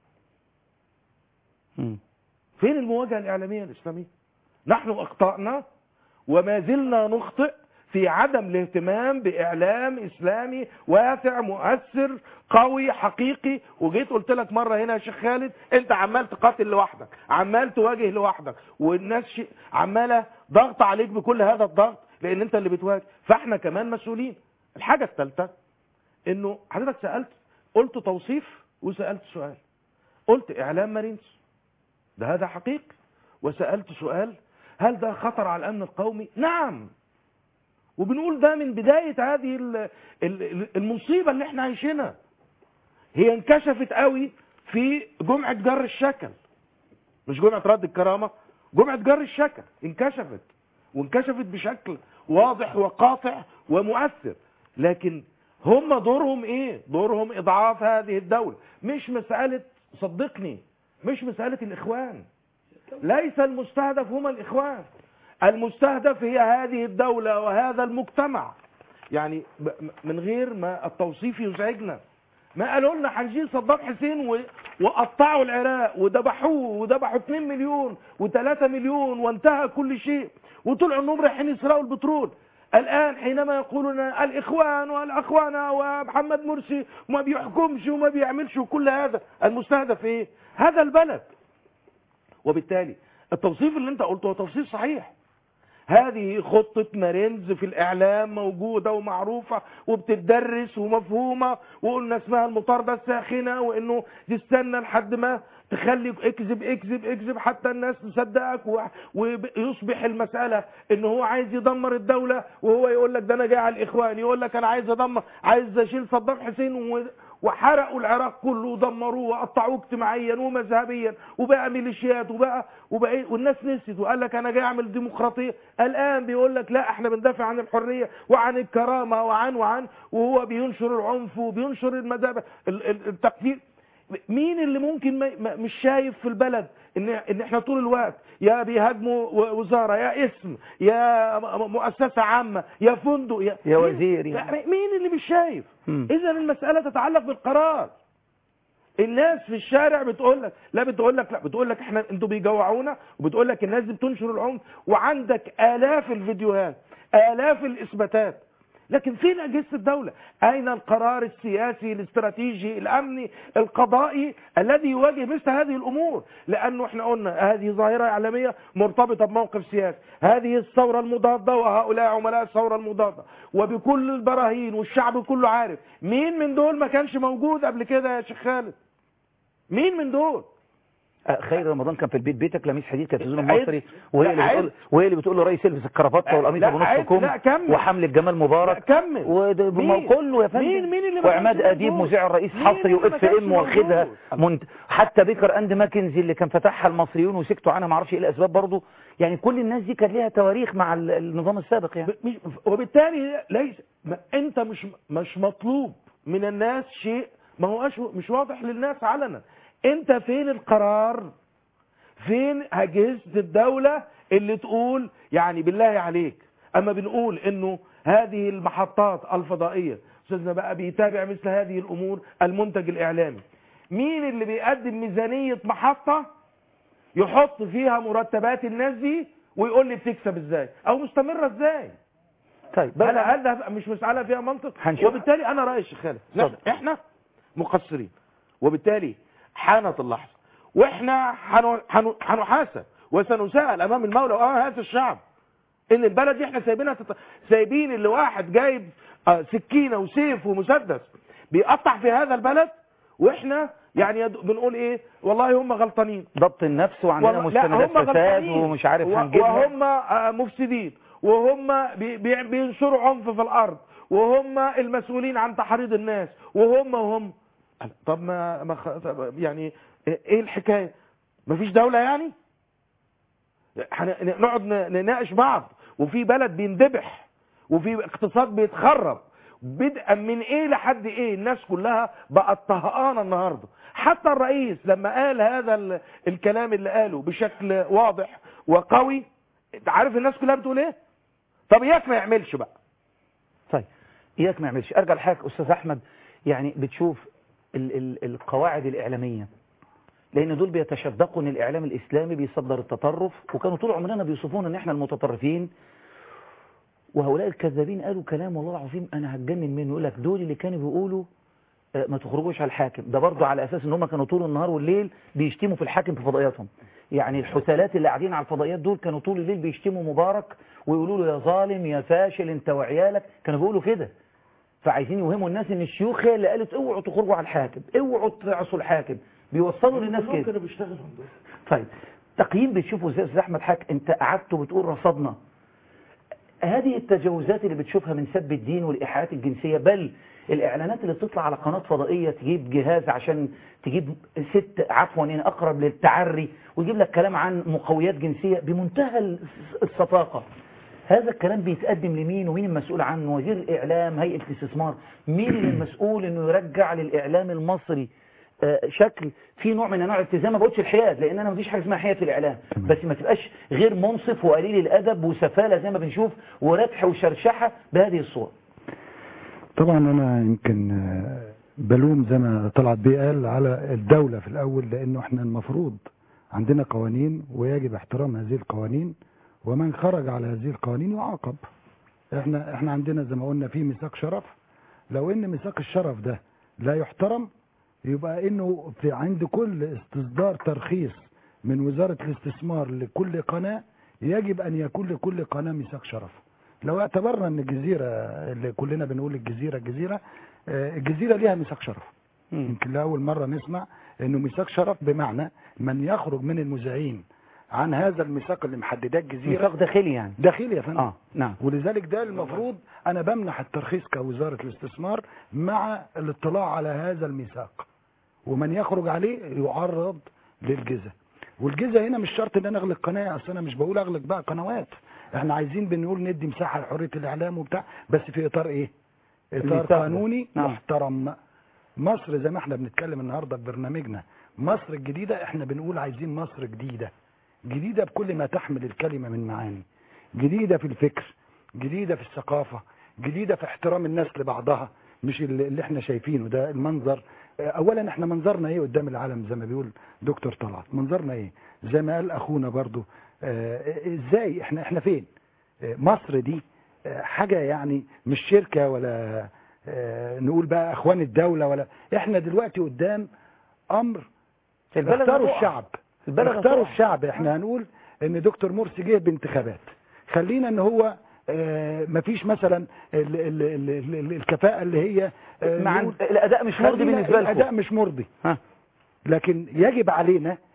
فين المواجهة الاعلامية الاسلامية نحن اخطأنا وما زلنا نخطئ في عدم الاهتمام باعلام اسلامي واسع مؤثر قوي حقيقي وجيت قلت لك مره هنا يا شيخ خالد انت عمال تقاتل لوحدك عمال تواجه لوحدك والناس ش... عماله ضغط عليك بكل هذا الضغط لان انت اللي بتواجه فاحنا كمان مسؤولين الحاجه الثالثه انه حضرتك سالت قلت توصيف وسالت سؤال قلت اعلام مارينز ده هذا حقيقي وسالت سؤال هل ده خطر على الامن القومي نعم وبنقول ده من بداية هذه ال- ال- المصيبة اللي احنا عايشينها هي انكشفت قوي في جمعة جر الشكل مش جمعة رد الكرامة جمعة جر الشكل انكشفت وانكشفت بشكل واضح وقاطع ومؤثر لكن هم دورهم ايه دورهم اضعاف هذه الدولة مش مسألة صدقني مش مسألة الاخوان ليس المستهدف هم الاخوان المستهدف هي هذه الدولة وهذا المجتمع يعني ب- من غير ما التوصيف يزعجنا ما قالوا لنا هنجيب صدام حسين و... وقطعوا العراق وذبحوه وذبحوا 2 مليون و3 مليون وانتهى كل شيء وطلعوا انهم رايحين يسرقوا البترول الان حينما يقولون الاخوان والاخوان ومحمد مرسي وما بيحكمش وما بيعملش وكل هذا المستهدف ايه هذا البلد وبالتالي التوصيف اللي انت قلته هو توصيف صحيح هذه خطة مارينز في الإعلام موجودة ومعروفة وبتدرس ومفهومة وقلنا اسمها المطاردة الساخنة وإنه تستنى لحد ما تخلي اكذب اكذب اكذب حتى الناس تصدقك و- ويصبح المسألة إن هو عايز يدمر الدولة وهو يقول لك ده أنا جاي على الإخوان يقول لك أنا عايز أدمر عايز أشيل صدام حسين و- وحرقوا العراق كله ودمروه وقطعوه اجتماعيا ومذهبيا وبقى ميليشيات وبقى وبقى والناس نسيت وقال لك انا جاي اعمل ديمقراطيه الان بيقول لك لا احنا بندافع عن الحريه وعن الكرامه وعن وعن وهو بينشر العنف وبينشر المذاهب ال- ال- التقدير مين اللي ممكن ما ما- مش شايف في البلد ان ان احنا طول الوقت يا بيهاجموا و- وزاره يا اسم يا م- مؤسسه عامه يا فندق يا, يا مين- وزير يعني. مين اللي مش شايف مم. اذا المساله تتعلق بالقرار الناس في الشارع بتقول لك لا بتقول لك لا بتقول لك احنا انتوا بيجوعونا وبتقول لك الناس دي بتنشر العنف وعندك الاف الفيديوهات الاف الاثباتات لكن فين اجهزه الدوله اين القرار السياسي الاستراتيجي الامني القضائي الذي يواجه مثل هذه الامور لانه احنا قلنا هذه ظاهره اعلاميه مرتبطه بموقف سياسي هذه الثوره المضاده وهؤلاء عملاء الثوره المضاده وبكل البراهين والشعب كله عارف مين من دول ما كانش موجود قبل كده يا شيخ خالد مين من دول آه، خير رمضان كان في البيت بيتك لميس حديد كانت التلفزيون عيب. المصري وهي اللي لا، بتقول وهي اللي بتقول له رئيس البس الكرافته والقميص لا، ابو نص عيب. كم لا، كمل. وحمله جمال مبارك كمل وده مين؟ كله يا فندم مين- مين اللي ما وعماد كانش اديب موجود؟ مذيع الرئيس مين حصري اللي ما واف كانش ام واخدها موجود؟ منت... حتى بيكر اند ماكنزي اللي كان فتحها المصريون وسكتوا عنها ما اعرفش ايه الاسباب برضه يعني كل الناس دي كان ليها تواريخ مع ال- النظام السابق يعني مش وبالتالي ليس ما انت مش مش مطلوب من الناس شيء ما هوش مش واضح للناس علنا انت فين القرار فين اجهزه الدوله اللي تقول يعني بالله عليك اما بنقول انه هذه المحطات الفضائيه استاذنا بقى بيتابع مثل هذه الامور المنتج الاعلامي مين اللي بيقدم ميزانيه محطه يحط فيها مرتبات الناس دي ويقول لي بتكسب ازاي او مستمره ازاي طيب هل هل ده مش مساله فيها منطق هنشوف. وبالتالي انا رايي الشيخ خالد اتفضل. نحن- احنا مقصرين وبالتالي حانت اللحظه واحنا حنو- حنو- حنحاسب وسنساءل امام المولى وامام هذا الشعب ان البلد دي احنا سايبينها تت... سايبين اللي واحد جايب آه، سكينه وسيف ومسدس بيقطع في هذا البلد واحنا يعني يد- بنقول ايه والله هم غلطانين ضبط النفس وعندنا والله- لا، مستندات هم فساد غلطانين. ومش عارف و- هنجيبها وهم آه، مفسدين وهم بي- بي- بينشروا عنف في الارض وهم المسؤولين عن تحريض الناس وهم وهم طب ما, ما خ- طب يعني ايه الحكايه مفيش دوله يعني هن- نقعد ن- نناقش بعض وفي بلد بيندبح وفي اقتصاد بيتخرب بدءا من ايه لحد ايه الناس كلها بقت طهقانه النهارده حتى الرئيس لما قال هذا ال- الكلام اللي قاله بشكل واضح وقوي انت عارف الناس كلها بتقول ايه طب اياك ما يعملش بقى طيب اياك ما يعملش ارجع لحضرتك استاذ احمد يعني بتشوف ال ال القواعد الاعلاميه لان دول بيتشدقوا ان الاعلام الاسلامي بيصدر التطرف وكانوا طول عمرنا بيوصفونا ان احنا المتطرفين وهؤلاء الكذابين قالوا كلام والله العظيم انا هتجنن منه يقول لك دول اللي كانوا بيقولوا آه، ما تخرجوش على الحاكم ده برضه على اساس ان هم كانوا طول النهار والليل بيشتموا في الحاكم في فضائياتهم يعني الحثالات اللي قاعدين على الفضائيات دول كانوا طول الليل بيشتموا مبارك ويقولوا له يا ظالم يا فاشل انت وعيالك كانوا بيقولوا كده فعايزين يوهموا الناس ان الشيوخ هي اللي قالت اوعوا تخرجوا على الحاكم اوعوا تعصوا الحاكم بيوصلوا للناس كده كانوا بيشتغلوا طيب تقييم بتشوفه ازاي يا استاذ احمد حاج انت قعدت وبتقول رصدنا هذه التجاوزات اللي بتشوفها من سب الدين والايحاءات الجنسيه بل الاعلانات اللي بتطلع على قناه فضائيه تجيب جهاز عشان تجيب ست عفوا يعني اقرب للتعري ويجيب لك كلام عن مقويات جنسيه بمنتهى الس- الصفاقه هذا الكلام بيتقدم لمين ومين المسؤول عنه وزير الاعلام هيئه الاستثمار مين اللي المسؤول انه يرجع للاعلام المصري آه، شكل في نوع من انواع الالتزام ما بقولش الحياد لان انا مفيش حاجه اسمها حياد في الاعلام بس ما تبقاش غير منصف وقليل الادب وسفاله زي ما بنشوف وردح وشرشحه بهذه الصور طبعا انا يمكن آه، بلوم زي ما طلعت بيه قال على الدولة في الاول لانه احنا المفروض عندنا قوانين ويجب احترام هذه القوانين ومن خرج على هذه القوانين يعاقب احنا احنا عندنا زي ما قلنا في ميثاق شرف لو ان ميثاق الشرف ده لا يحترم يبقى انه في عند كل استصدار ترخيص من وزارة الاستثمار لكل قناة يجب ان يكون لكل قناة ميثاق شرف لو اعتبرنا ان الجزيرة اللي كلنا بنقول الجزيرة الجزيرة آه، الجزيرة ليها ميثاق شرف يمكن لأول مرة نسمع انه ميثاق شرف بمعنى من يخرج من المذيعين عن هذا الميثاق اللي محدداه الجزيرة ميثاق داخلي يعني داخلي يا فندم اه نعم ولذلك ده المفروض انا بمنح الترخيص كوزارة الاستثمار مع الاطلاع على هذا الميثاق ومن يخرج عليه يعرض للجزاء والجزاء هنا مش شرط ان انا اغلق قناه اصل انا مش بقول اغلق بقى قنوات احنا عايزين بنقول ندي مساحه لحريه الاعلام وبتاع بس في اطار ايه اطار الميثاق ده. قانوني نعم. محترم مصر زي ما احنا بنتكلم النهارده في برنامجنا مصر الجديده احنا بنقول عايزين مصر جديده جديده بكل ما تحمل الكلمه من معاني جديده في الفكر جديده في الثقافه جديده في احترام الناس لبعضها مش اللي اللي احنا شايفينه ده المنظر اه، اولا احنا منظرنا ايه قدام العالم زي ما بيقول دكتور طلعت منظرنا ايه زي ما قال اخونا برضو اه، ازاي احنا احنا فين اه، مصر دي اه، حاجه يعني مش شركه ولا اه، نقول بقى اخوان الدوله ولا احنا دلوقتي قدام امر البلد اختاروا هتقع. الشعب البلد اختاروا هتقع. الشعب احنا هنقول ان دكتور مرسي جه بانتخابات خلينا ان هو آه، مفيش مثلا ال ال ال ال ال الكفاءة اللي هي آه، مع نقول- الاداء مش مرضي خلينا بالنسبه لكم الاداء مش مرضي ها. لكن يجب علينا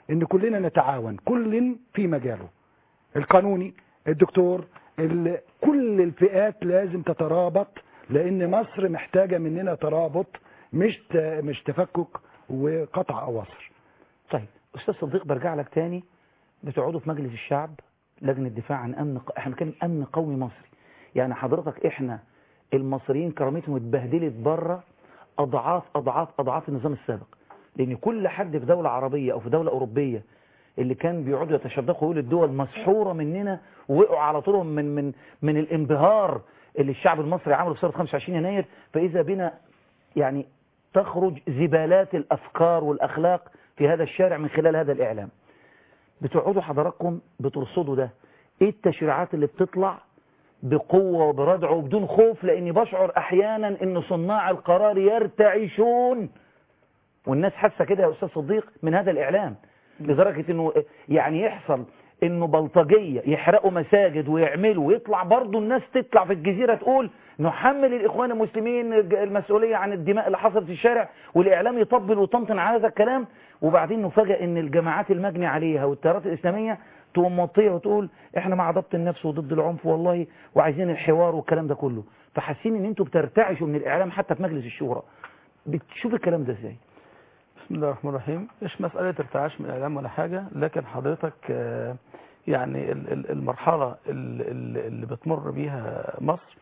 ان كلنا نتعاون كل في مجاله القانوني الدكتور ال... كل الفئات لازم تترابط لان مصر محتاجه مننا ترابط مش ت... مش تفكك وقطع اواصر طيب استاذ صديق برجع لك تاني بتقعدوا في مجلس الشعب لجنه دفاع عن امن ق... احنا بنتكلم امن قومي مصري يعني حضرتك احنا المصريين كرامتهم اتبهدلت بره اضعاف اضعاف اضعاف النظام السابق لان كل حد في دوله عربيه او في دوله اوروبيه اللي كان بيقعدوا يتشدقوا ويقولوا الدول مسحوره مننا ووقعوا على طولهم من من من الانبهار اللي الشعب المصري عمله في ثوره 25 يناير فاذا بنا يعني تخرج زبالات الافكار والاخلاق في هذا الشارع من خلال هذا الاعلام بتقعدوا حضراتكم بترصدوا ده ايه التشريعات اللي بتطلع بقوة وبردع وبدون خوف لاني بشعر احيانا ان صناع القرار يرتعشون والناس حاسه كده يا استاذ صديق من هذا الاعلام لدرجة انه يعني يحصل انه بلطجية يحرقوا مساجد ويعملوا ويطلع برضه الناس تطلع في الجزيرة تقول نحمل الاخوان المسلمين المسؤولية عن الدماء اللي حصلت في الشارع والاعلام يطبل ويطنطن على هذا الكلام وبعدين نفاجئ ان الجماعات المجني عليها والتيارات الاسلامية تقوم موطيه وتقول احنا مع ضبط النفس وضد العنف والله وعايزين الحوار والكلام ده كله فحاسين ان انتوا بترتعشوا من الاعلام حتى في مجلس الشورى بتشوف الكلام ده ازاي بسم الله الرحمن الرحيم مش مسألة ارتعاش من الإعلام ولا حاجة لكن حضرتك آه، يعني ال- ال- المرحلة ال- ال- اللي بتمر بيها مصر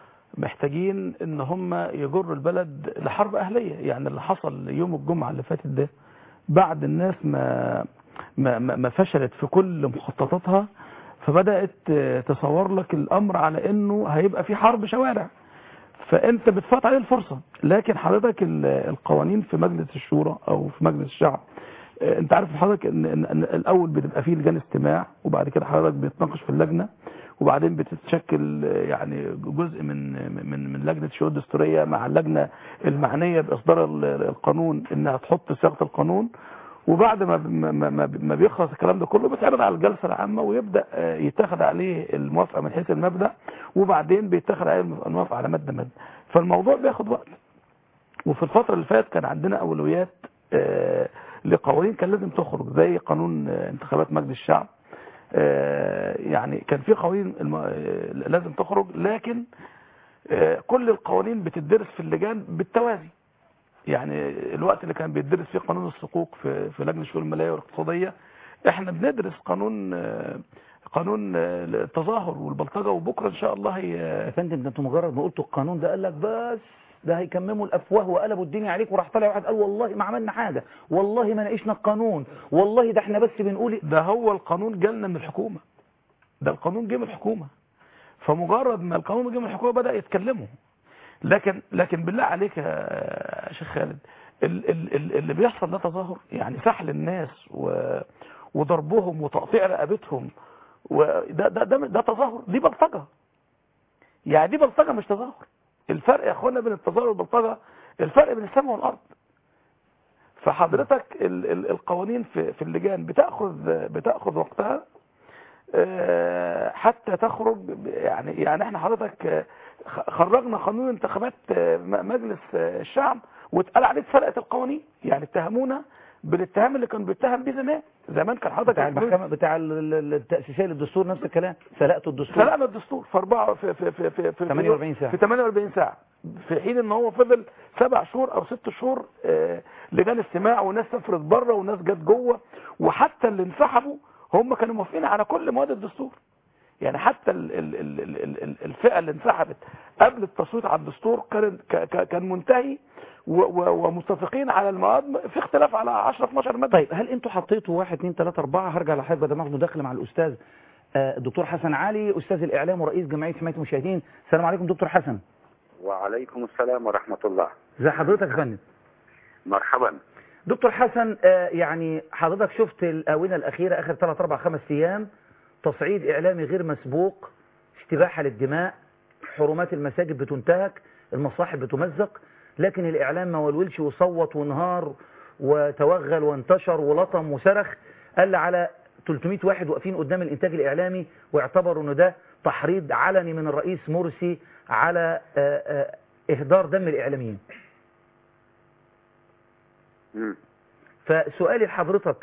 محتاجين ان هم يجروا البلد لحرب أهلية يعني اللي حصل يوم الجمعة اللي فاتت ده بعد الناس ما ما, ما ما فشلت في كل مخططاتها فبدأت آه، تصور لك الأمر على انه هيبقى في حرب شوارع فانت بتفوت عليه الفرصة لكن حضرتك ال- القوانين في مجلس الشورى او في مجلس الشعب آه، انت عارف حضرتك ان, إن, إن الاول بتبقى فيه لجان استماع وبعد كده حضرتك بيتناقش في اللجنة وبعدين بتتشكل آه، يعني جزء من من من لجنة الشؤون الدستورية مع اللجنة المعنية باصدار ال- القانون انها تحط صياغة القانون وبعد ما ما ما ما بيخلص الكلام ده كله بيتعرض على الجلسه العامه ويبدا آه، يتاخد عليه الموافقه من حيث المبدا وبعدين بيتاخد عليه الموافقه على ماده ماده فالموضوع بياخد وقت وفي الفتره اللي فاتت كان عندنا اولويات آه، لقوانين كان لازم تخرج زي قانون آه، انتخابات مجلس الشعب آه، يعني كان في قوانين الم- آه، لازم تخرج لكن آه، كل القوانين بتدرس في اللجان بالتوازي يعني الوقت اللي كان بيدرس فيه قانون الصكوك في في لجنه الشؤون الماليه والاقتصاديه احنا بندرس قانون آه، قانون آه، التظاهر والبلطجه وبكره ان شاء الله هي يا فندم ده انتوا مجرد ما قلتوا القانون ده قال لك بس ده هيكمموا الافواه وقلبوا الدنيا عليك وراح طالع واحد قال والله ما عملنا حاجه والله ما ناقشنا القانون والله ده احنا بس بنقول ده هو القانون جالنا من الحكومه ده القانون جه من الحكومه فمجرد ما القانون جه من الحكومه بدا يتكلموا لكن لكن بالله عليك يا شيخ خالد ال- ال- ال- اللي بيحصل ده تظاهر يعني سحل الناس و وضربهم وتقطيع رقبتهم وده ده ده, ده تظاهر دي بلطجه يعني دي بلطجه مش تظاهر الفرق يا اخوانا بين التظاهر والبلطجه الفرق بين السماء والارض فحضرتك ال ال القوانين في في اللجان بتاخذ بتاخذ وقتها آه، حتى تخرج ب- يعني يعني احنا حضرتك آه، خ- خرجنا قانون انتخابات آه، م- مجلس آه، الشعب واتقال عليه اتسرقت القوانين يعني اتهمونا بالاتهام اللي كان بيتهم بيه زمان زمان كان حضرتك بتاع المحكمه بتاع ال- ال- التاسيسيه للدستور نفس الكلام سرقتوا الدستور سرقنا الدستور في أربعة في في في في, في 48 ساعة. في 48 ساعة في حين ان هو فضل سبع شهور او ست شهور آه، لجان استماع وناس سافرت بره وناس جت جوه وحتى اللي انسحبوا هم كانوا موافقين على كل مواد الدستور يعني حتى ال ال ال ال ال ال الفئة اللي انسحبت قبل التصويت على الدستور كان ك- ك- كان منتهي و- و- ومتفقين على المواد في اختلاف على 10 12 ماده طيب هل انتوا حطيتوا واحد اثنين ثلاثة أربعة هرجع لحضرتك بدل ما اخد مداخلة مع الأستاذ آه، الدكتور حسن علي أستاذ الإعلام ورئيس جمعية حماية المشاهدين السلام عليكم دكتور حسن وعليكم السلام ورحمة الله ازي حضرتك يا فندم مرحبا دكتور حسن آه، يعني حضرتك شفت الآونة الأخيرة آخر 3 4 5 أيام تصعيد إعلامي غير مسبوق اشتباح للدماء حرمات المساجد بتنتهك المصاحف بتمزق لكن الإعلام ما ولولش وصوت وانهار وتوغل وانتشر ولطم وصرخ قال على 300 واحد واقفين قدام الإنتاج الإعلامي واعتبروا إنه ده تحريض علني من الرئيس مرسي على آه، آه، إهدار دم الإعلاميين مم. فسؤالي لحضرتك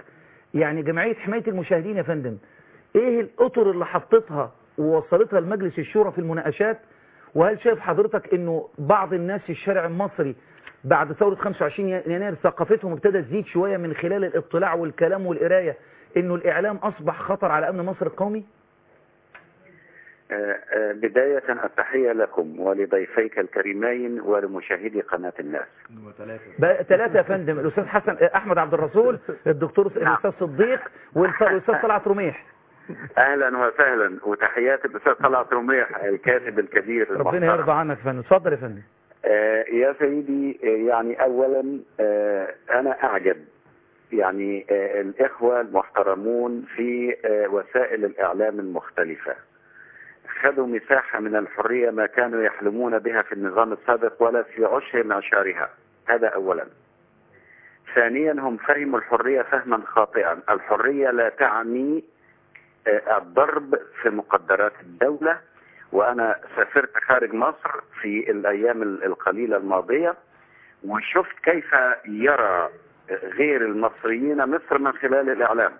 يعني جمعية حماية المشاهدين يا فندم ايه الاطر اللي حطتها ووصلتها لمجلس الشورى في المناقشات وهل شايف حضرتك انه بعض الناس في الشارع المصري بعد ثورة 25 يناير ثقافتهم ابتدت تزيد شوية من خلال الاطلاع والكلام والقراية انه الاعلام اصبح خطر على امن مصر القومي آه، آه، بداية التحية لكم ولضيفيك الكريمين ولمشاهدي قناة الناس بقى ثلاثة يا فندم الاستاذ حسن احمد عبد الرسول الدكتور الاستاذ صديق والاستاذ طلعت رميح أهلا وسهلا وتحيات الأستاذ طلعت رميح الكاتب الكبير ربنا المحترم. يرضى عنك يا فندم اتفضل يا فندم آه، يا سيدي آه، يعني اولا آه، انا اعجب يعني آه، الاخوه المحترمون في آه، وسائل الاعلام المختلفه خذوا مساحه من الحريه ما كانوا يحلمون بها في النظام السابق ولا في عشر معشارها هذا اولا ثانيا هم فهموا الحريه فهما خاطئا الحريه لا تعني آه، الضرب في مقدرات الدوله وانا سافرت خارج مصر في الايام القليله الماضيه وشفت كيف يرى غير المصريين مصر من خلال الاعلام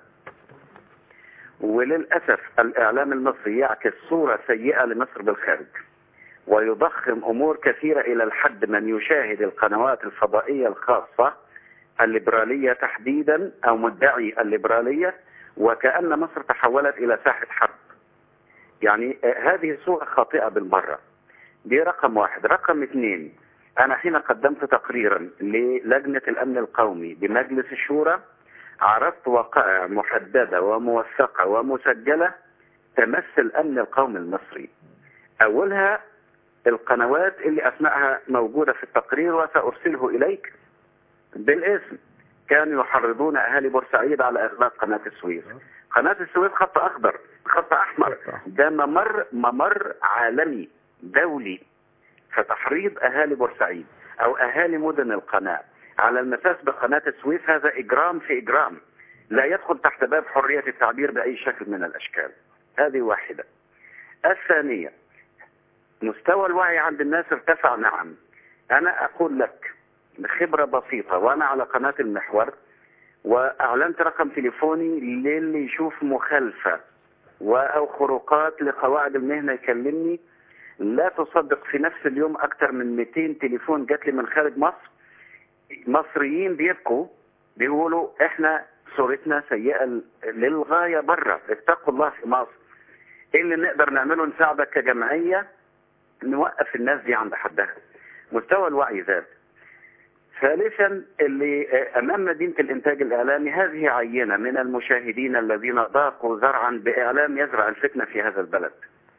وللاسف الاعلام المصري يعكس صوره سيئه لمصر بالخارج ويضخم امور كثيره الى الحد من يشاهد القنوات الفضائيه الخاصه الليبراليه تحديدا او مدعي الليبراليه وكان مصر تحولت الى ساحه حرب يعني آه، هذه صورة خاطئة بالمرة دي رقم واحد رقم اثنين أنا حين قدمت تقريرا للجنة الأمن القومي بمجلس الشورى عرضت وقائع محددة وموثقة ومسجلة تمس الأمن القومي المصري أولها القنوات اللي أسمائها موجودة في التقرير وسأرسله إليك بالاسم كانوا يحرضون أهالي بورسعيد على إغلاق قناة السويس قناة السويس خط أخضر خط أحمر ده ممر ممر عالمي دولي فتحريض أهالي بورسعيد أو أهالي مدن القناة على المساس بقناة السويس هذا إجرام في إجرام لا يدخل تحت باب حرية التعبير بأي شكل من الأشكال هذه واحدة الثانية مستوى الوعي عند الناس ارتفع نعم أنا أقول لك بخبرة بسيطة وأنا على قناة المحور وأعلنت رقم تليفوني للي يشوف مخالفة و- أو خروقات لقواعد المهنة يكلمني لا تصدق في نفس اليوم أكثر من 200 تليفون جات لي من خارج مصر مصريين بيبكوا بيقولوا احنا صورتنا سيئة ل- للغاية بره اتقوا الله في مصر ايه اللي نقدر نعمله نساعدك كجمعية نوقف الناس دي عند حدها مستوى الوعي زاد ثالثا اللي آه، امام مدينه الانتاج الاعلامي هذه عينه من المشاهدين الذين ضاقوا زرعا باعلام يزرع الفتنه في هذا البلد.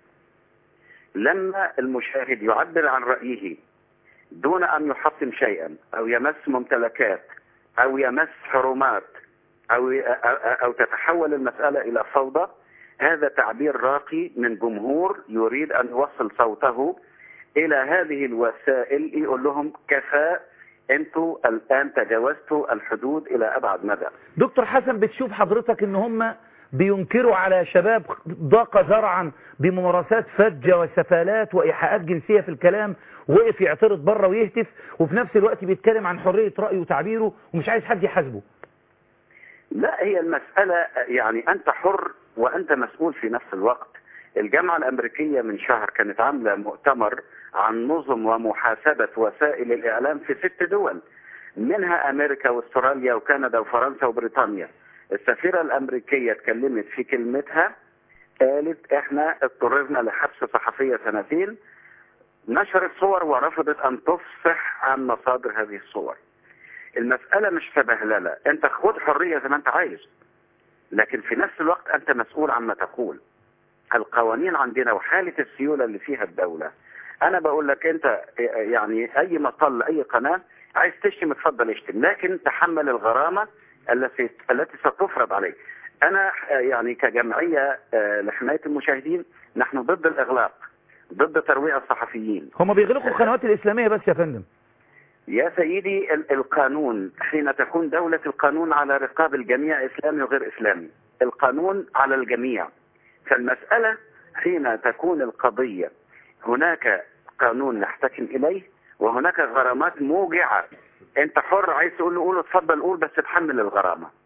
لما المشاهد يعبر عن رايه دون ان يحطم شيئا او يمس ممتلكات او يمس حرمات او او, أو تتحول المساله الى فوضى هذا تعبير راقي من جمهور يريد ان يوصل صوته الى هذه الوسائل يقول لهم كفى انتوا الان تجاوزتوا الحدود الى ابعد مدى دكتور حسن بتشوف حضرتك ان هم بينكروا على شباب ضاق زرعا بممارسات فجة وسفالات وإيحاءات جنسية في الكلام وقف يعترض بره ويهتف وفي نفس الوقت بيتكلم عن حرية رأيه وتعبيره ومش عايز حد يحاسبه لا هي المسألة يعني أنت حر وأنت مسؤول في نفس الوقت الجامعة الأمريكية من شهر كانت عاملة مؤتمر عن نظم ومحاسبة وسائل الإعلام في ست دول منها أمريكا واستراليا وكندا وفرنسا وبريطانيا السفيرة الأمريكية اتكلمت في كلمتها قالت احنا اضطررنا لحبس صحفية سنتين نشرت صور ورفضت أن تفصح عن مصادر هذه الصور المسألة مش سبهللة انت خد حرية زي ما انت عايز لكن في نفس الوقت انت مسؤول عما تقول القوانين عندنا وحالة السيولة اللي فيها الدولة انا بقول لك انت يعني اي مطل اي قناة عايز تشتم اتفضل اشتم لكن تحمل الغرامة التي التي ستفرض عليك انا يعني كجمعية لحماية المشاهدين نحن ضد الاغلاق ضد ترويع الصحفيين هم بيغلقوا القنوات الإسلامية بس يا فندم يا سيدي ال- القانون حين تكون دولة القانون على رقاب الجميع إسلامي وغير إسلامي القانون على الجميع فالمسألة حين تكون القضية هناك قانون نحتكم إليه وهناك غرامات موجعة أنت حر عايز تقول له قول اتفضل قول بس تحمل الغرامة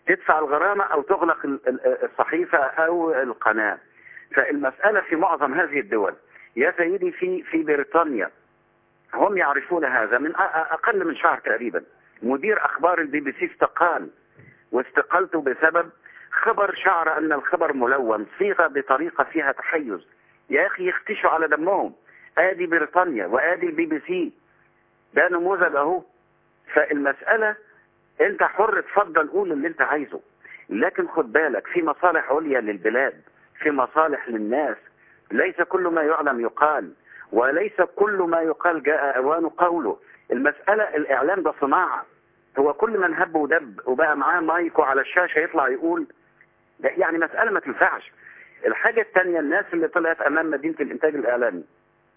تدفع الغرامة أو تغلق ال- ال- الصحيفة أو القناة فالمسألة في معظم هذه الدول يا سيدي في في بريطانيا هم يعرفون هذا من أ- أ- أقل من شهر تقريبا مدير أخبار البي بي سي استقال واستقالته بسبب خبر شعر أن الخبر ملون صيغة بطريقة فيها تحيز يا أخي يختشوا على دمهم آدي بريطانيا وآدي البي بي سي ده نموذج أهو فالمسألة أنت حر تفضل قول اللي أنت عايزه لكن خد بالك في مصالح عليا للبلاد في مصالح للناس ليس كل ما يعلم يقال وليس كل ما يقال جاء أوان قوله المسألة الإعلام ده صناعة هو كل من هب ودب وبقى معاه مايك وعلى الشاشة يطلع يقول ده يعني مسألة ما تنفعش الحاجة الثانية الناس اللي طلعت أمام مدينة الإنتاج الإعلامي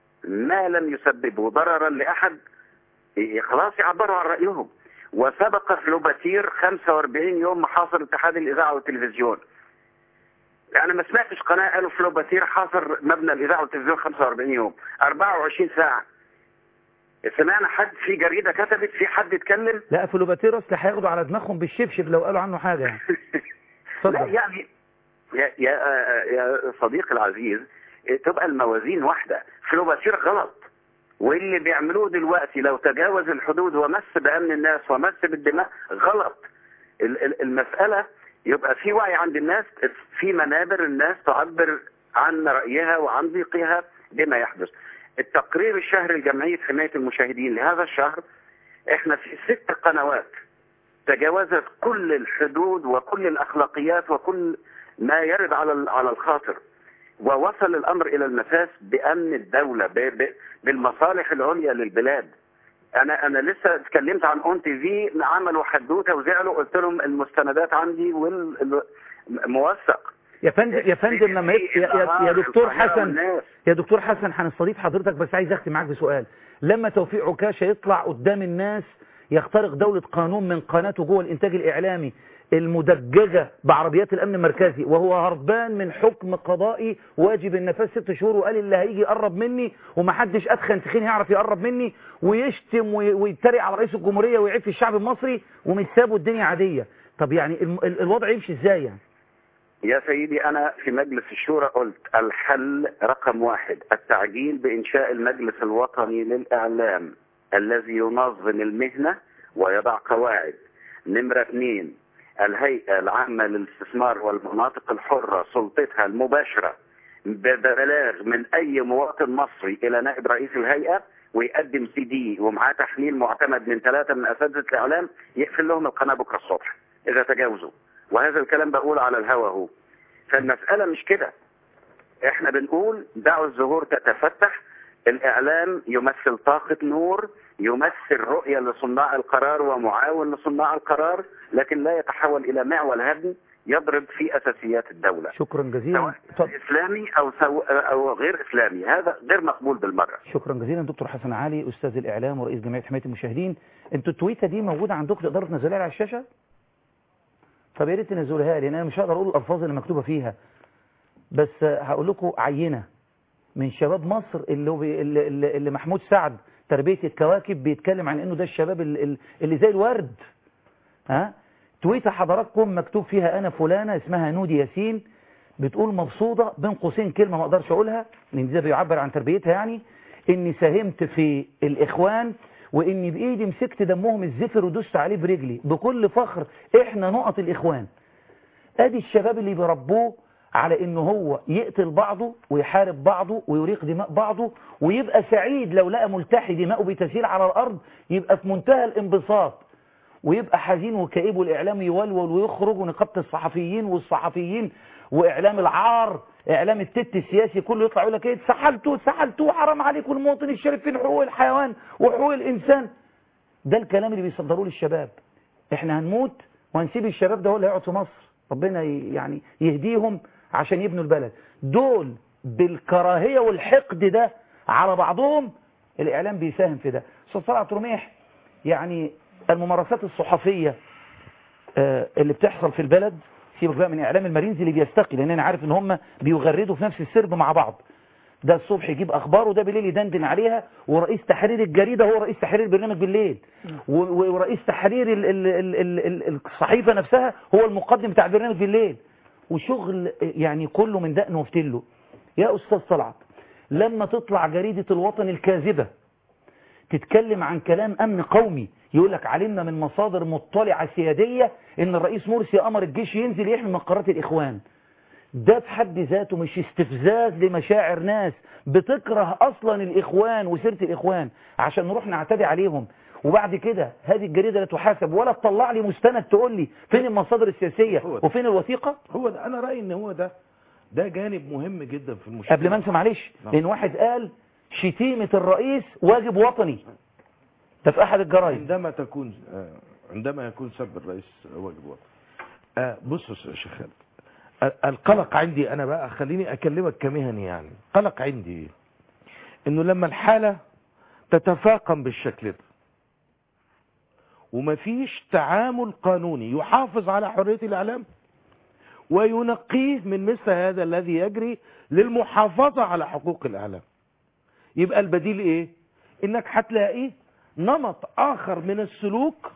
ما لم يسببوا ضررا لأحد ي- خلاص يعبروا عن رأيهم وسبق فلوباتير 45 يوم محاصر اتحاد الإذاعة والتلفزيون أنا ما سمعتش قناة قالوا فلوباتير حاصر مبنى الإذاعة والتلفزيون 45 يوم 24 ساعة سمعنا حد في جريدة كتبت في حد اتكلم لا فلوباتيروس اللي هياخدوا على دماغهم بالشبشب لو قالوا عنه حاجة يعني لا يعني يا يا يا صديقي العزيز تبقى الموازين واحدة فلوباتير غلط واللي بيعملوه دلوقتي لو تجاوز الحدود ومس بأمن الناس ومس بالدماء غلط ال- ال- المسألة يبقى في وعي عند الناس في منابر الناس تعبر عن رأيها وعن ضيقها بما يحدث التقرير الشهري لجمعية حماية المشاهدين لهذا الشهر احنا في ست قنوات تجاوزت كل الحدود وكل الأخلاقيات وكل ما يرد على ال- على الخاطر ووصل الأمر إلى المساس بأمن الدولة ب- ب- بالمصالح العليا للبلاد أنا أنا لسه اتكلمت عن أون تي في عملوا حدوتة وزعلوا قلت لهم المستندات عندي والموثق يا فندم يا فندم لما يب... يا, يا, يا دكتور القاهرة حسن والناس. يا دكتور حسن هنستضيف حضرتك بس عايز اختم معاك بسؤال لما توفيق عكاشة يطلع قدام الناس يخترق دولة قانون من قناته جوه الانتاج الاعلامي المدججة بعربيات الامن المركزي وهو هربان من حكم قضائي واجب النفاذ ست شهور وقال اللي هيجي يقرب مني ومحدش ادخن تخين هيعرف يقرب مني ويشتم وي- ويتريق على رئيس الجمهورية ويعيب في الشعب المصري ومش سابه الدنيا عادية طب يعني الم- ال- الوضع يمشي ازاي يعني يا سيدي أنا في مجلس الشورى قلت الحل رقم واحد التعجيل بإنشاء المجلس الوطني للإعلام الذي ينظم المهنة ويضع قواعد نمرة اثنين الهيئة العامة للاستثمار والمناطق الحرة سلطتها المباشرة ببلاغ من أي مواطن مصري إلى نائب رئيس الهيئة ويقدم سي دي ومعاه تحليل معتمد من ثلاثة من أساتذة الإعلام يقفل لهم القناة بكرة الصبح إذا تجاوزوا وهذا الكلام بقول على الهوا اهو فالمسألة مش كده احنا بنقول دعوا الزهور تتفتح الاعلام يمثل طاقة نور يمثل رؤية لصناع القرار ومعاون لصناع القرار لكن لا يتحول الى معول هدم يضرب في اساسيات الدولة شكرا جزيلا طب اسلامي او سو او غير اسلامي هذا غير مقبول بالمرة شكرا جزيلا دكتور حسن علي استاذ الاعلام ورئيس جمعيه حمايه المشاهدين انتوا التويته دي موجوده عندكم تقدروا تنزلوها على الشاشه طب يا ريت تنزلوها لي لان انا مش هقدر اقول الالفاظ اللي مكتوبه فيها بس هقول لكم عينه من شباب مصر اللي, هو بي- اللي, اللي اللي محمود سعد تربيه الكواكب بيتكلم عن انه ده الشباب اللي, اللي زي الورد ها تويته حضراتكم مكتوب فيها انا فلانه اسمها نودي ياسين بتقول مبسوطه بين قوسين كلمه ما اقدرش اقولها لان ده بيعبر عن تربيتها يعني اني ساهمت في الاخوان واني بايدي مسكت دمهم الزفر ودست عليه برجلي بكل فخر احنا نقط الاخوان ادي الشباب اللي بيربوه على انه هو يقتل بعضه ويحارب بعضه ويريق دماء بعضه ويبقى سعيد لو لقى ملتحي دماؤه بتسيل على الارض يبقى في منتهى الانبساط ويبقى حزين وكئيب والاعلام يولول ويخرج ونقابه الصحفيين والصحفيين واعلام العار اعلام التت السياسي كله يطلع يقول لك ايه اتسحلتوا اتسحلتوا حرام عليكم المواطن الشريف فين حقوق الحيوان وحقوق الانسان ده الكلام اللي بيصدروه للشباب احنا هنموت وهنسيب الشباب ده هو اللي هيقعد في مصر ربنا ي- يعني يهديهم عشان يبنوا البلد دول بالكراهية والحقد ده على بعضهم الاعلام بيساهم في ده استاذ طلعت رميح يعني الممارسات الصحفية آه، اللي بتحصل في البلد سيبك بقى من اعلام المارينز اللي بيستقي لان انا عارف ان هم بيغردوا في نفس السرب مع بعض ده الصبح يجيب اخبار وده بالليل يدندن عليها ورئيس تحرير الجريده هو رئيس تحرير البرنامج بالليل و- و- ورئيس تحرير ال- ال- ال- ال- ال- الصحيفه نفسها هو المقدم بتاع البرنامج بالليل وشغل يعني كله من دقن وفتله يا استاذ طلعت لما تطلع جريده الوطن الكاذبه تتكلم عن كلام امن قومي يقول لك علمنا من مصادر مطلعه سياديه ان الرئيس مرسي امر الجيش ينزل يحمي مقرات الاخوان ده في حد ذاته مش استفزاز لمشاعر ناس بتكره اصلا الاخوان وسيره الاخوان عشان نروح نعتدي عليهم وبعد كده هذه الجريده لا تحاسب ولا تطلع لي مستند تقول لي فين المصادر السياسيه وفين الوثيقه هو ده انا رايي ان هو ده ده جانب مهم جدا في المشكله قبل ما انسى معلش نعم. لان واحد قال شتيمه الرئيس واجب وطني ده في احد الجرايد عندما تكون آه، عندما يكون سب الرئيس واجب وطني آه، بص يا شيخ خالد ال- القلق عندي انا بقى خليني اكلمك كمهني يعني قلق عندي إيه؟ انه لما الحاله تتفاقم بالشكل ده ومفيش تعامل قانوني يحافظ على حريه الاعلام وينقيه من مثل هذا الذي يجري للمحافظه على حقوق الاعلام يبقى البديل ايه انك هتلاقي نمط اخر من السلوك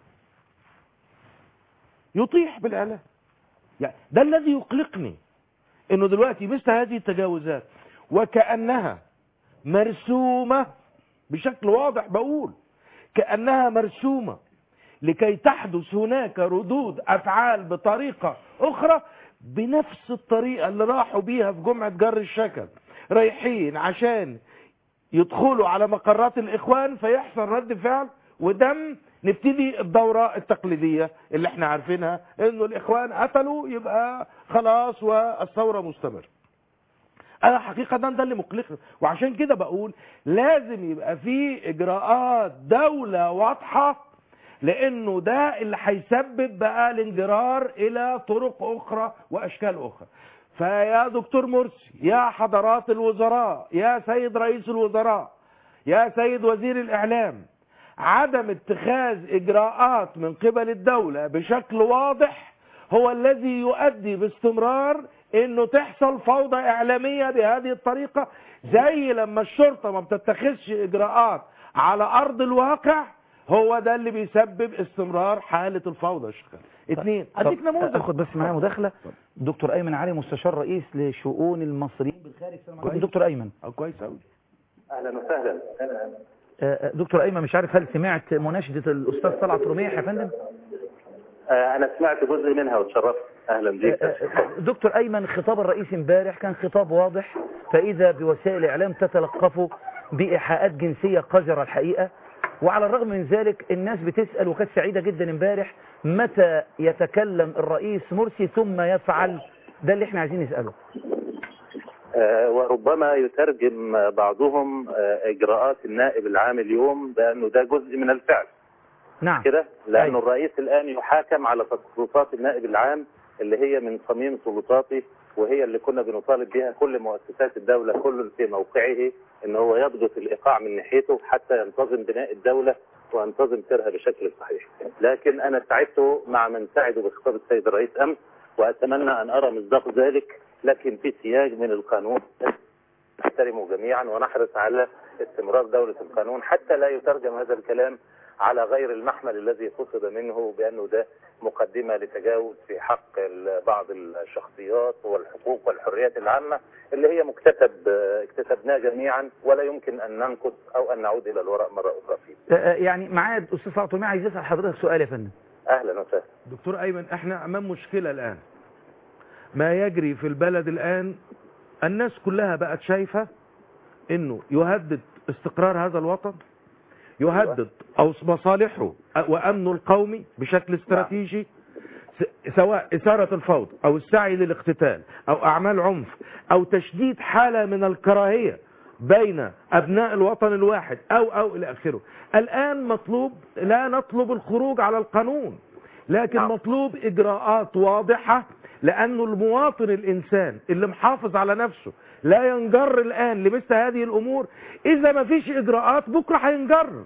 يطيح بالاعلام يعني ده الذي يقلقني انه دلوقتي مثل هذه التجاوزات وكانها مرسومه بشكل واضح بقول كانها مرسومه لكي تحدث هناك ردود افعال بطريقه اخرى بنفس الطريقه اللي راحوا بيها في جمعه جر الشكل رايحين عشان يدخلوا على مقرات الاخوان فيحصل رد فعل ودم نبتدي الدورة التقليدية اللي احنا عارفينها انه الاخوان قتلوا يبقى خلاص والثورة مستمر انا حقيقة ده, ده اللي مقلقني وعشان كده بقول لازم يبقى في اجراءات دولة واضحة لانه ده اللي هيسبب بقى الانجرار الى طرق اخرى واشكال اخرى فيا دكتور مرسي يا حضرات الوزراء يا سيد رئيس الوزراء يا سيد وزير الاعلام عدم اتخاذ اجراءات من قبل الدولة بشكل واضح هو الذي يؤدي باستمرار انه تحصل فوضى اعلامية بهذه الطريقة زي لما الشرطة ما بتتخذش اجراءات على ارض الواقع هو ده اللي بيسبب استمرار حالة الفوضى يا شيخ اثنين اديك طب نموذج اخد بس معايا مداخله دكتور ايمن علي مستشار رئيس لشؤون المصريين بالخارج السلام عليكم دكتور ايمن اه كويس قوي اهلا وسهلا آه، دكتور ايمن مش عارف هل سمعت مناشده الاستاذ طلعت رميح يا فندم آه، انا سمعت جزء منها وتشرفت اهلا بيك يا شيخ. دكتور ايمن خطاب الرئيس امبارح كان خطاب واضح فاذا بوسائل الاعلام تتلقفه بايحاءات جنسيه قذره الحقيقه وعلى الرغم من ذلك الناس بتسال وكانت سعيده جدا امبارح متى يتكلم الرئيس مرسي ثم يفعل ده اللي احنا عايزين نساله آه، وربما يترجم بعضهم آه، اجراءات النائب العام اليوم بانه ده جزء من الفعل نعم كده لانه أيوة. الرئيس الان يحاكم على تصرفات النائب العام اللي هي من صميم سلطاته وهي اللي كنا بنطالب بها كل مؤسسات الدولة كل في موقعه ان هو يضغط الايقاع من ناحيته حتى ينتظم بناء الدولة وينتظم سيرها بشكل صحيح لكن انا سعدت مع من سعدوا بخطاب السيد الرئيس امس واتمنى ان ارى مصداق ذلك لكن في سياج من القانون نحترمه جميعا ونحرص على استمرار دولة القانون حتى لا يترجم هذا الكلام على غير المحمل الذي قصد منه بأنه ده مقدمة لتجاوز في حق ال- بعض الشخصيات والحقوق والحريات العامة اللي هي مكتسب اكتسبناه جميعا ولا يمكن أن ننقص أو أن نعود إلى الوراء مرة أخرى فيه آه، آه، يعني معايا الاستاذ طلعت رميح عايز يسال حضرتك سؤال يا فندم أهلا وسهلا دكتور ايمن احنا امام مشكلة الان ما يجري في البلد الان الناس كلها بقت شايفة انه يهدد استقرار هذا الوطن يهدد او مصالحه وامنه القومي بشكل استراتيجي س- سواء اثارة الفوضى او السعي للاقتتال او اعمال عنف او تشديد حالة من الكراهية بين ابناء الوطن الواحد او او الى اخره الان مطلوب لا نطلب الخروج على القانون لكن مطلوب اجراءات واضحة لانه المواطن الانسان اللي محافظ على نفسه لا ينجر الان لمثل هذه الامور اذا ما فيش اجراءات بكرة هينجر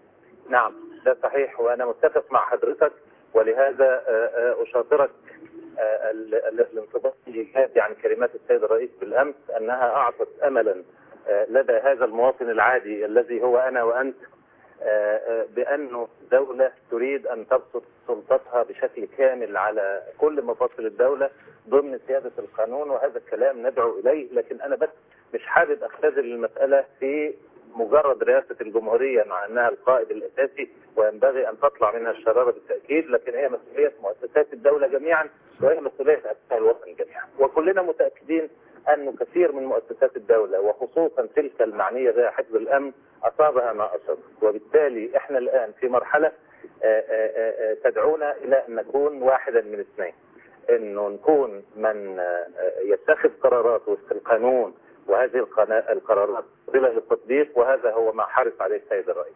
نعم ده صحيح وأنا متفق مع حضرتك ولهذا آه، آه، أشاطرك آه، ال- ال- الانضباط الايجابي عن كلمات السيد الرئيس بالامس انها اعطت املا آه، لدى هذا المواطن العادي الذي هو انا وانت آه، آه، بانه دوله تريد ان تبسط سلطتها بشكل كامل على كل مفاصل الدوله ضمن سياده القانون وهذا الكلام ندعو اليه لكن انا بس مش حابب اختزل المساله في مجرد رئاسه الجمهوريه مع انها القائد الاساسي وينبغي ان تطلع منها الشراره بالتاكيد لكن هي مسؤوليه مؤسسات الدوله جميعا وهي مسؤوليه ابناء الوطن جميعا وكلنا متاكدين انه كثير من مؤسسات الدوله وخصوصا تلك المعنيه بها حفظ الامن اصابها ما اصاب وبالتالي احنا الان في مرحله آه، آه، آه، تدعونا الى ان نكون واحدا من اثنين انه نكون من آه، آه، يتخذ قرارات وفق القانون وهذه القنا- القرارات قابله للتطبيق وهذا هو ما حرص عليه السيد الرئيس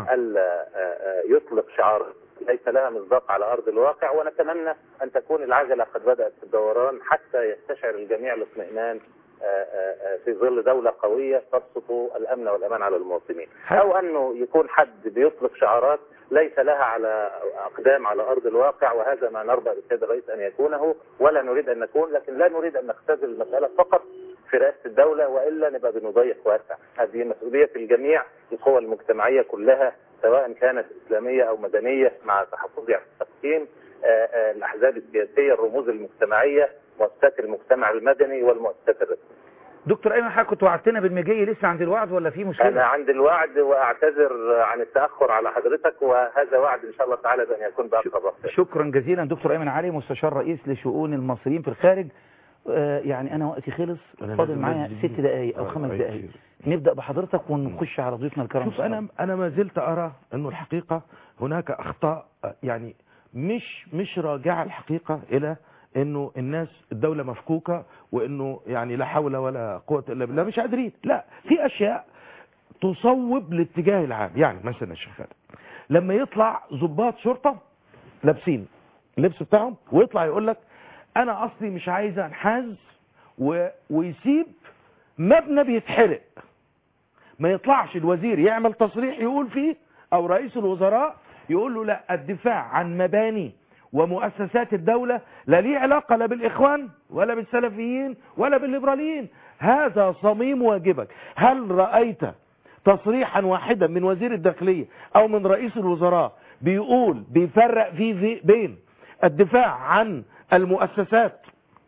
الا آه، آه، يطلق شعار ليس لها مصداق على ارض الواقع ونتمنى ان تكون العجله قد بدات في الدوران حتى يستشعر الجميع الاطمئنان آه، آه، آه، في ظل دوله قويه تبسط الامن والامان على المواطنين او انه يكون حد بيطلق شعارات ليس لها على اقدام على ارض الواقع وهذا ما نرضى بالسيد الرئيس ان يكونه ولا نريد ان نكون لكن لا نريد ان نختزل المساله فقط في رئاسه الدوله والا نبقى بنضيق واسع هذه مسؤوليه الجميع القوى المجتمعيه كلها سواء كانت اسلاميه او مدنيه مع تحفظي على التقسيم آه، آه، الاحزاب السياسيه الرموز المجتمعيه مؤسسات المجتمع المدني والمؤسسات الرسميه دكتور ايمن حضرتك كنت وعدتنا بالمجي لسه عند الوعد ولا في مشكله انا عند الوعد واعتذر عن التاخر على حضرتك وهذا وعد ان شاء الله تعالى بان يكون باقرب وقت شكرا جزيلا دكتور ايمن علي مستشار رئيس لشؤون المصريين في الخارج آه، يعني انا وقتي خلص أنا فاضل لازم معايا أجيب- ست دقائق او آه، خمس أيوة. دقائق نبدا بحضرتك ونخش على ضيوفنا الكرام شوف انا انا ما زلت ارى انه الحقيقه هناك اخطاء يعني مش مش راجعه الحقيقه الى انه الناس الدوله مفكوكه وانه يعني لا حول ولا قوه الا بالله مش قادرين لا في اشياء تصوب الاتجاه العام يعني مثلا يا شيخ خالد لما يطلع ضباط شرطه لابسين اللبس بتاعهم ويطلع يقول لك انا اصلي مش عايز انحاز و... ويسيب مبنى بيتحرق ما يطلعش الوزير يعمل تصريح يقول فيه او رئيس الوزراء يقول له لا الدفاع عن مباني ومؤسسات الدولة لا ليه علاقة لا بالإخوان ولا بالسلفيين ولا بالليبراليين هذا صميم واجبك هل رأيت تصريحا واحدا من وزير الداخلية أو من رئيس الوزراء بيقول بيفرق فيه في بين الدفاع عن المؤسسات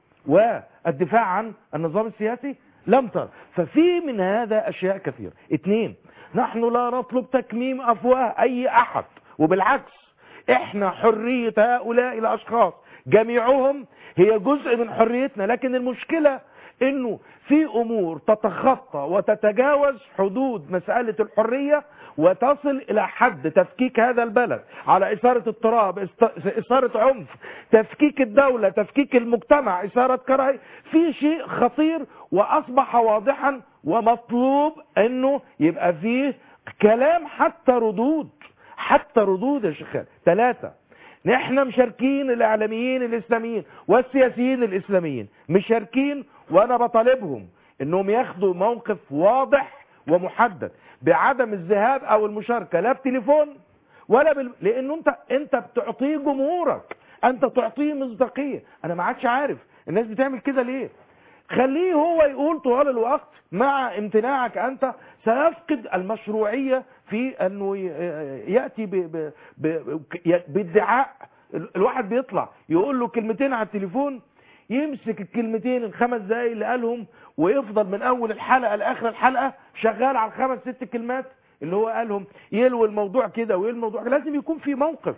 والدفاع عن النظام السياسي لم تر ففي من هذا أشياء كثيرة اثنين نحن لا نطلب تكميم أفواه أي أحد وبالعكس احنا حرية هؤلاء الأشخاص جميعهم هي جزء من حريتنا لكن المشكلة انه في امور تتخطى وتتجاوز حدود مسألة الحرية وتصل الى حد تفكيك هذا البلد على اثارة اضطراب است- اثارة عنف تفكيك الدولة تفكيك المجتمع اثارة كراهية في شيء خطير واصبح واضحا ومطلوب انه يبقى فيه كلام حتى ردود حتى ردود يا شيخ ثلاثة نحن مشاركين الاعلاميين الاسلاميين والسياسيين الاسلاميين مشاركين وانا بطالبهم انهم ياخدوا موقف واضح ومحدد بعدم الذهاب او المشاركه لا بتليفون ولا بال... لانه انت انت بتعطيه جمهورك انت تعطيه مصداقيه انا ما عادش عارف الناس بتعمل كده ليه خليه هو يقول طوال الوقت مع امتناعك انت سيفقد المشروعيه في انه ي- ياتي ب... ب... ب... ي- بادعاء ال- الواحد بيطلع يقول له كلمتين على التليفون يمسك الكلمتين الخمس دقايق اللي قالهم ويفضل من اول الحلقه لاخر الحلقه شغال على الخمس ست كلمات اللي هو قالهم يلوي الموضوع كده ويلوي الموضوع كده. لازم يكون في موقف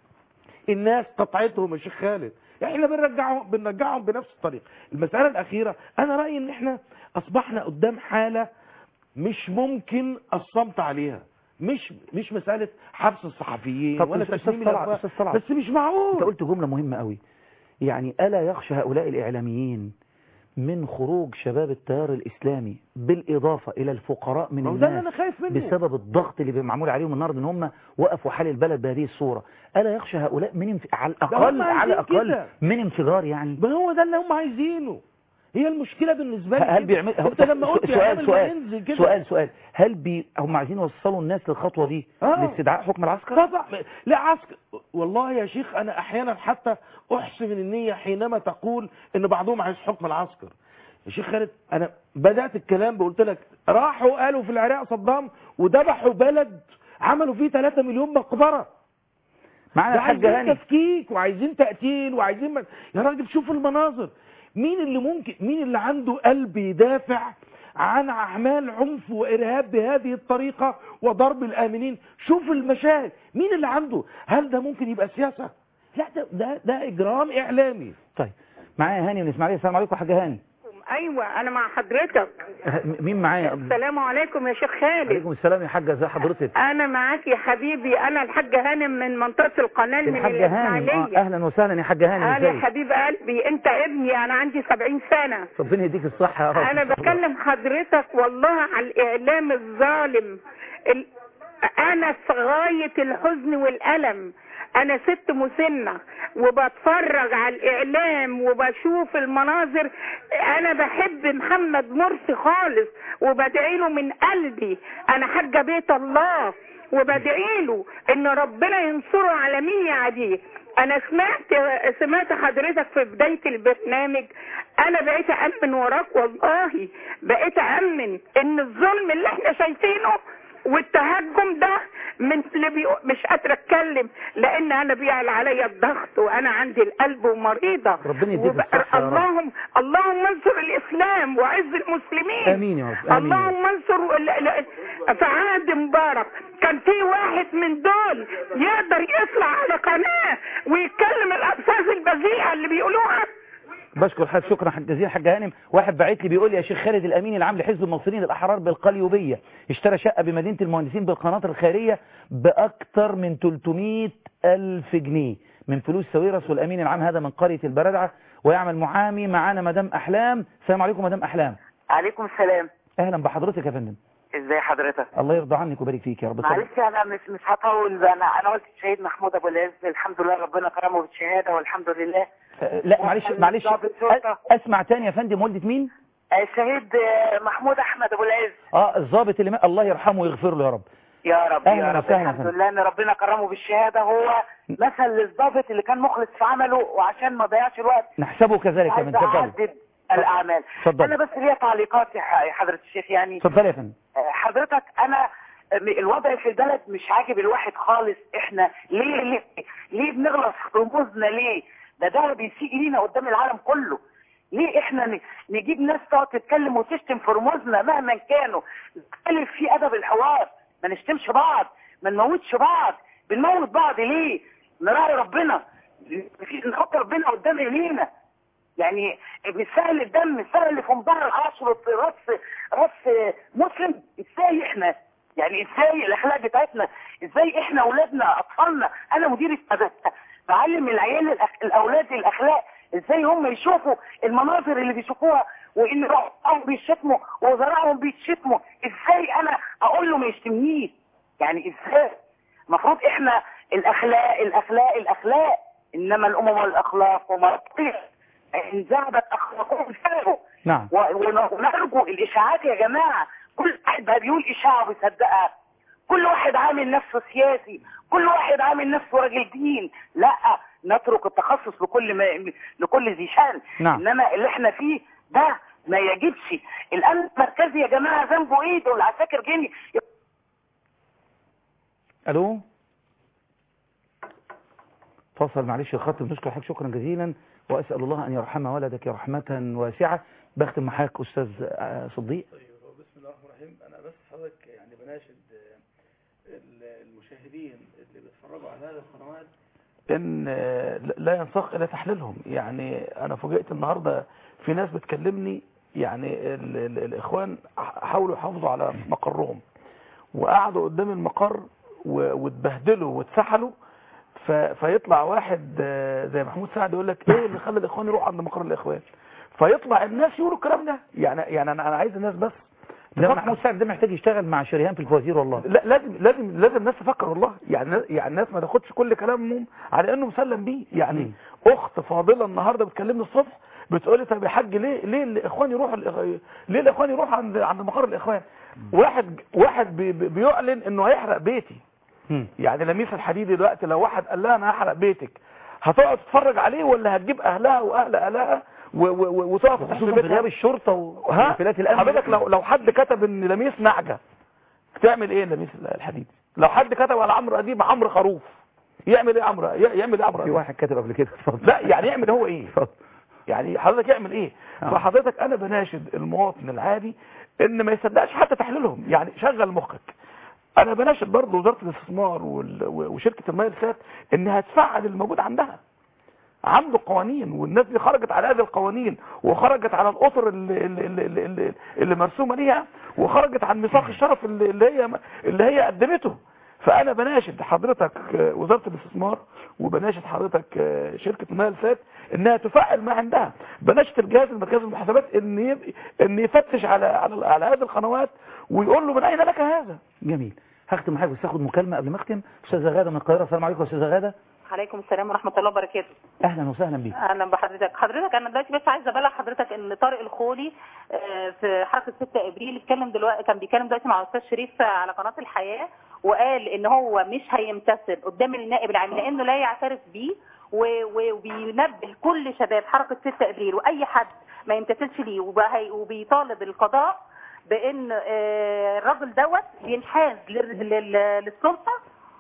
الناس قطعتهم يا شيخ خالد احنا بنرجعهم بنرجعهم بنفس الطريقه المساله الاخيره انا رايي ان احنا اصبحنا قدام حاله مش ممكن الصمت عليها مش مش مساله حبس الصحفيين طب ولا أستاذ تسليم طلعت، الأخبار. أستاذ طلعت. بس مش معقول انت قلت جملة مهمة قوي يعني ألا يخشى هؤلاء الإعلاميين من خروج شباب التيار الإسلامي بالإضافة إلى الفقراء من ما هو ده اللي الناس انا خايف منه بسبب الضغط اللي بيبقى معمول عليهم النهارده ان هم وقفوا حال البلد بهذه الصورة ألا يخشى هؤلاء من انف... على ده الأقل هم على عايزين الأقل كده. من انفجار يعني ما هو ده اللي هم عايزينه هي المشكله بالنسبه لي هل كده. بيعمل هو- انت لما قلت سؤال يعمل سؤال وينزل كده سؤال سؤال هل بي هم عايزين يوصلوا الناس للخطوه دي آه. لاستدعاء حكم العسكر طبعا لا عسكر والله يا شيخ انا احيانا حتى احسن النيه حينما تقول ان بعضهم عايز حكم العسكر يا شيخ خالد انا بدات الكلام قلت لك راحوا قالوا في العراق صدام وذبحوا بلد عملوا فيه 3 مليون مقبره معانا ده الحاج عايزين هاني تفكيك وعايزين تقتيل وعايزين من... يا راجل شوف المناظر مين اللي ممكن مين اللي عنده قلب يدافع عن اعمال عنف وارهاب بهذه الطريقه وضرب الامنين شوف المشاهد مين اللي عنده هل ده ممكن يبقى سياسه لا ده ده, ده اجرام اعلامي طيب معايا هاني من اسماعيليه السلام عليكم يا حاج هاني ايوه انا مع حضرتك ه- مين معايا السلام عليكم يا شيخ خالد عليكم السلام يا حاجه ازي حضرتك انا معاك يا حبيبي انا الحاج هانم من منطقه القناه من الحاج هاني آه، الاسماعيليه اهلا وسهلا يا حاج هاني انا ازيك حبيب قلبي انت ابني انا عندي 70 سنه ربنا يديك الصحه يا رب انا بكلم حضرتك والله على الاعلام الظالم ال... انا في غايه الحزن والالم انا ست مسنه وبتفرج على الاعلام وبشوف المناظر انا بحب محمد مرسي خالص وبدعي له من قلبي انا حاجه بيت الله وبدعي له ان ربنا ينصره على مين يعديه انا سمعت سمعت حضرتك في بدايه البرنامج انا بقيت امن وراك والله بقيت امن ان الظلم اللي احنا شايفينه والتهجم ده من اللي بيقو... مش قادره اتكلم لان انا بيعلى عليا الضغط وانا عندي القلب ومريضه ربنا يديك وب- الصحة يا رب. اللهم اللهم انصر الاسلام وعز المسلمين امين يا رب امين يا رب. اللهم انصر ال- ال- في عهد مبارك كان في واحد من دول يقدر يطلع على قناه ويتكلم الالفاظ البذيئه اللي بيقولوها بشكر حضرتك شكرا حاج جزيلا حاج هانم واحد باعت لي بيقول لي يا شيخ خالد الامين العام لحزب المصريين الاحرار بالقليوبيه اشترى شقه بمدينه المهندسين بالقناطر الخيريه باكثر من 300 الف جنيه من فلوس سويرس والامين العام هذا من قريه البردعه ويعمل محامي معانا مدام احلام السلام عليكم مدام احلام عليكم السلام اهلا بحضرتك يا فندم ازاي حضرتك الله يرضى عنك ويبارك فيك يا رب اتفضل. معلش انا مش مش هطول بقى. انا انا قلت الشهيد محمود ابو العز الحمد لله ربنا كرمه بالشهاده والحمد لله أه، لا معلش معلش أ- اسمع تاني يا فندم والدة مين الشهيد آه، محمود احمد ابو العز اه الضابط اللي ما... الله يرحمه ويغفر له يا رب يا رب أهلاً يا رب وسهلاً يا الحمد فندم. لله ان ربنا كرمه بالشهاده هو مثل للضابط اللي كان مخلص في عمله وعشان ما ضيعش الوقت نحسبه كذلك يا عايز فندم اتفضل اعدد الاعمال اتفضل. انا بس ليا تعليقات يا ح- يا حضره الشيخ يعني اتفضل يا فندم حضرتك انا الوضع في البلد مش عاجب الواحد خالص احنا ليه ليه ليه بنغلط في رموزنا ليه ده ده بيسيء لينا قدام العالم كله ليه احنا ن- نجيب ناس تقعد تتكلم وتشتم في رموزنا مهما كانوا نتكلم في ادب الحوار ما نشتمش بعض ما نموتش بعض بنموت بعض ليه نراعي ربنا في- نحط ربنا قدام عينينا يعني مش سهل الدم مش سهل اللي في مظهر العشر راس راس مسلم ازاي احنا يعني ازاي الاخلاق بتاعتنا ازاي احنا اولادنا اطفالنا انا مدير مدرسه بعلم العيال الأخ- الاولاد الاخلاق ازاي هم يشوفوا المناظر اللي بيشوفوها وان رؤسائهم بيشتموا ووزرائهم بيشتموا ازاي انا اقول له ما يشتمنيش يعني ازاي المفروض احنا الاخلاق الاخلاق الاخلاق انما الامم والاخلاق وما ان ذهبت اخلاقهم فاروا نعم و- ون- ونرجو الاشاعات يا جماعه كل واحد بقى بيقول اشاعه ويصدقها كل واحد عامل نفسه سياسي كل واحد عامل نفسه راجل دين لا نترك التخصص لكل ما لكل ذي شان نعم. انما اللي احنا فيه ده ما يجبش الامن المركزي يا جماعه ذنبه ايه دول العساكر جني الو فاصل معلش الخط بنشكر حضرتك شكرا جزيلا واسال الله ان يرحم ولدك رحمه واسعه بختم معاك استاذ آه، صديق بسم الله الرحمن الرحيم انا بس حضرتك يعني بناشد آه، ال- المشاهدين اللي بيتفرجوا على هذه القنوات ان آه، لا ينساق الى تحليلهم يعني انا فوجئت النهارده في ناس بتكلمني يعني ال ال الاخوان ح- حاولوا يحافظوا على مقرهم وقعدوا قدام المقر و- واتبهدلوا واتسحلوا ف- فيطلع واحد آه، زي محمود سعد يقول لك ايه اللي خلى الاخوان يروحوا عند مقر الاخوان فيطلع الناس يقولوا الكلام ده يعني يعني انا انا عايز الناس بس ده محمود سعد ده محتاج يشتغل مع شريهان في الفوازير والله لا لازم لازم لازم الناس تفكر والله يعني يعني الناس ما تاخدش كل كلامهم على انه مسلم بيه يعني اخت فاضله النهارده بتكلمني الصبح بتقولي طب يا حاج ليه ليه الاخوان يروحوا الإخ- ليه الاخوان يروحوا عند عند مقر الاخوان واحد واحد بي بي- بيعلن انه هيحرق بيتي يعني لميس الحديدي دلوقتي لو واحد قال لها انا هحرق بيتك هتقعد تتفرج عليه ولا هتجيب اهلها واهل اهلها و- و- و- وتقف تحت خصوصا في بيتها غياب الشرطه ها وانفلات الامن حضرتك لو لو حد كتب ان لميس نعجه تعمل ايه لميس الحديدي لو حد كتب على عمرو اديب عمرو خروف يعمل ايه عمرو ي- يعمل ايه عمرو في أديب؟ واحد كتب قبل كده اتفضل لا يعني يعمل هو ايه يعني حضرتك يعمل ايه آه. فحضرتك انا بناشد المواطن العادي ان ما يصدقش حتى تحليلهم يعني شغل مخك انا بناشد برضه وزاره الاستثمار وال- وشركه المياه السات انها تفعل الموجود عندها عنده قوانين والناس دي خرجت على هذه القوانين وخرجت على الاطر اللي, اللي, اللي, اللي, اللي مرسومه ليها وخرجت عن ميثاق الشرف اللي, اللي هي اللي هي قدمته فانا بناشد حضرتك آه، وزاره الاستثمار وبناشد حضرتك آه، شركه المياه السات انها تفعل ما عندها بناشد الجهاز المركزي للمحاسبات ان يب- ان يفتش على على, على هذه القنوات ويقول له من اين لك هذا جميل هختم معاك بس اخد مكالمه قبل ما اختم استاذه غاده من القاهره السلام عليكم يا استاذه غاده عليكم السلام ورحمة الله وبركاته اهلا وسهلا بيك اهلا بحضرتك حضرتك انا دلوقتي بس عايزه ابلغ حضرتك ان طارق الخولي آه، في حركه 6 ابريل اتكلم دلوقتي كان بيتكلم دلوقتي مع استاذ شريف على قناه الحياه وقال ان هو مش هيمتثل قدام النائب العام لانه لا يعترف بيه و- و- وبينبه كل شباب حركه 6 ابريل واي حد ما يمتثلش ليه وبهي- وبيطالب القضاء بان آه، الراجل دوت بينحاز لل- لل- للسلطه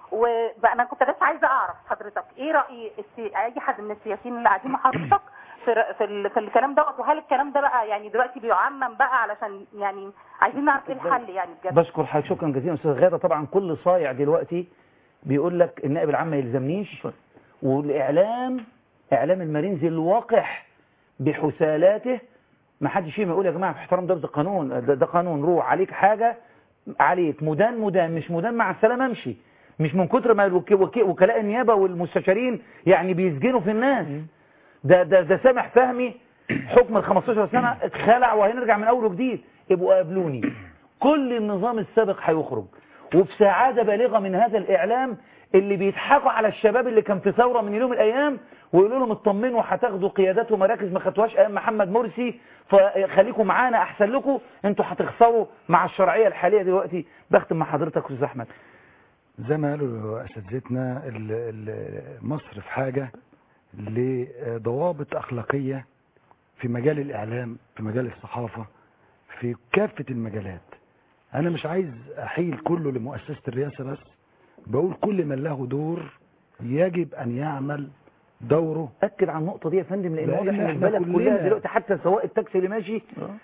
وبقى انا كنت بس عايزه اعرف حضرتك ايه راي السي... اي حد من السياسيين اللي قاعدين مع حضرتك في ر- في, ال... في الكلام دوت وهل الكلام ده بقى يعني دلوقتي بيعمم بقى علشان يعني عايزين نعرف ايه الحل يعني بجد بشكر حضرتك شكرا جزيلا استاذ غاده طبعا كل صايع دلوقتي بيقول لك النائب العام ما يلزمنيش والاعلام اعلام المارينز الوقح بحسالاته ما حدش فيهم يقول يا جماعه في احترام ده ده قانون ده, ده قانون روح عليك حاجه عليك مدان مدان مش مدان مع السلامه امشي مش من كتر ما الوك- وك- وكلاء النيابه والمستشارين يعني بيسجنوا في الناس ده ده ده سامح فهمي حكم ال 15 سنه اتخلع وهنرجع من اول وجديد ابقوا قابلوني كل النظام السابق هيخرج وفي سعاده بالغه من هذا الاعلام اللي بيضحكوا على الشباب اللي كان في ثوره من يوم من الايام ويقولوا لهم اطمنوا هتاخدوا قيادات ومراكز ما خدتوهاش ايام محمد مرسي فخليكم معانا احسن لكم انتوا هتخسروا مع الشرعيه الحاليه دلوقتي بختم مع حضرتك استاذ احمد زي ما قالوا اساتذتنا ال- ال- مصر في حاجه لضوابط اخلاقيه في مجال الاعلام في مجال الصحافه في كافه المجالات انا مش عايز احيل كله لمؤسسه الرئاسه بس بقول كل من له دور يجب ان يعمل دوره اكد على النقطه دي يا فندم لان لأن واضح ان إحنا البلد كلنا- كلها دلوقتي حتى سواق التاكسي اللي ماشي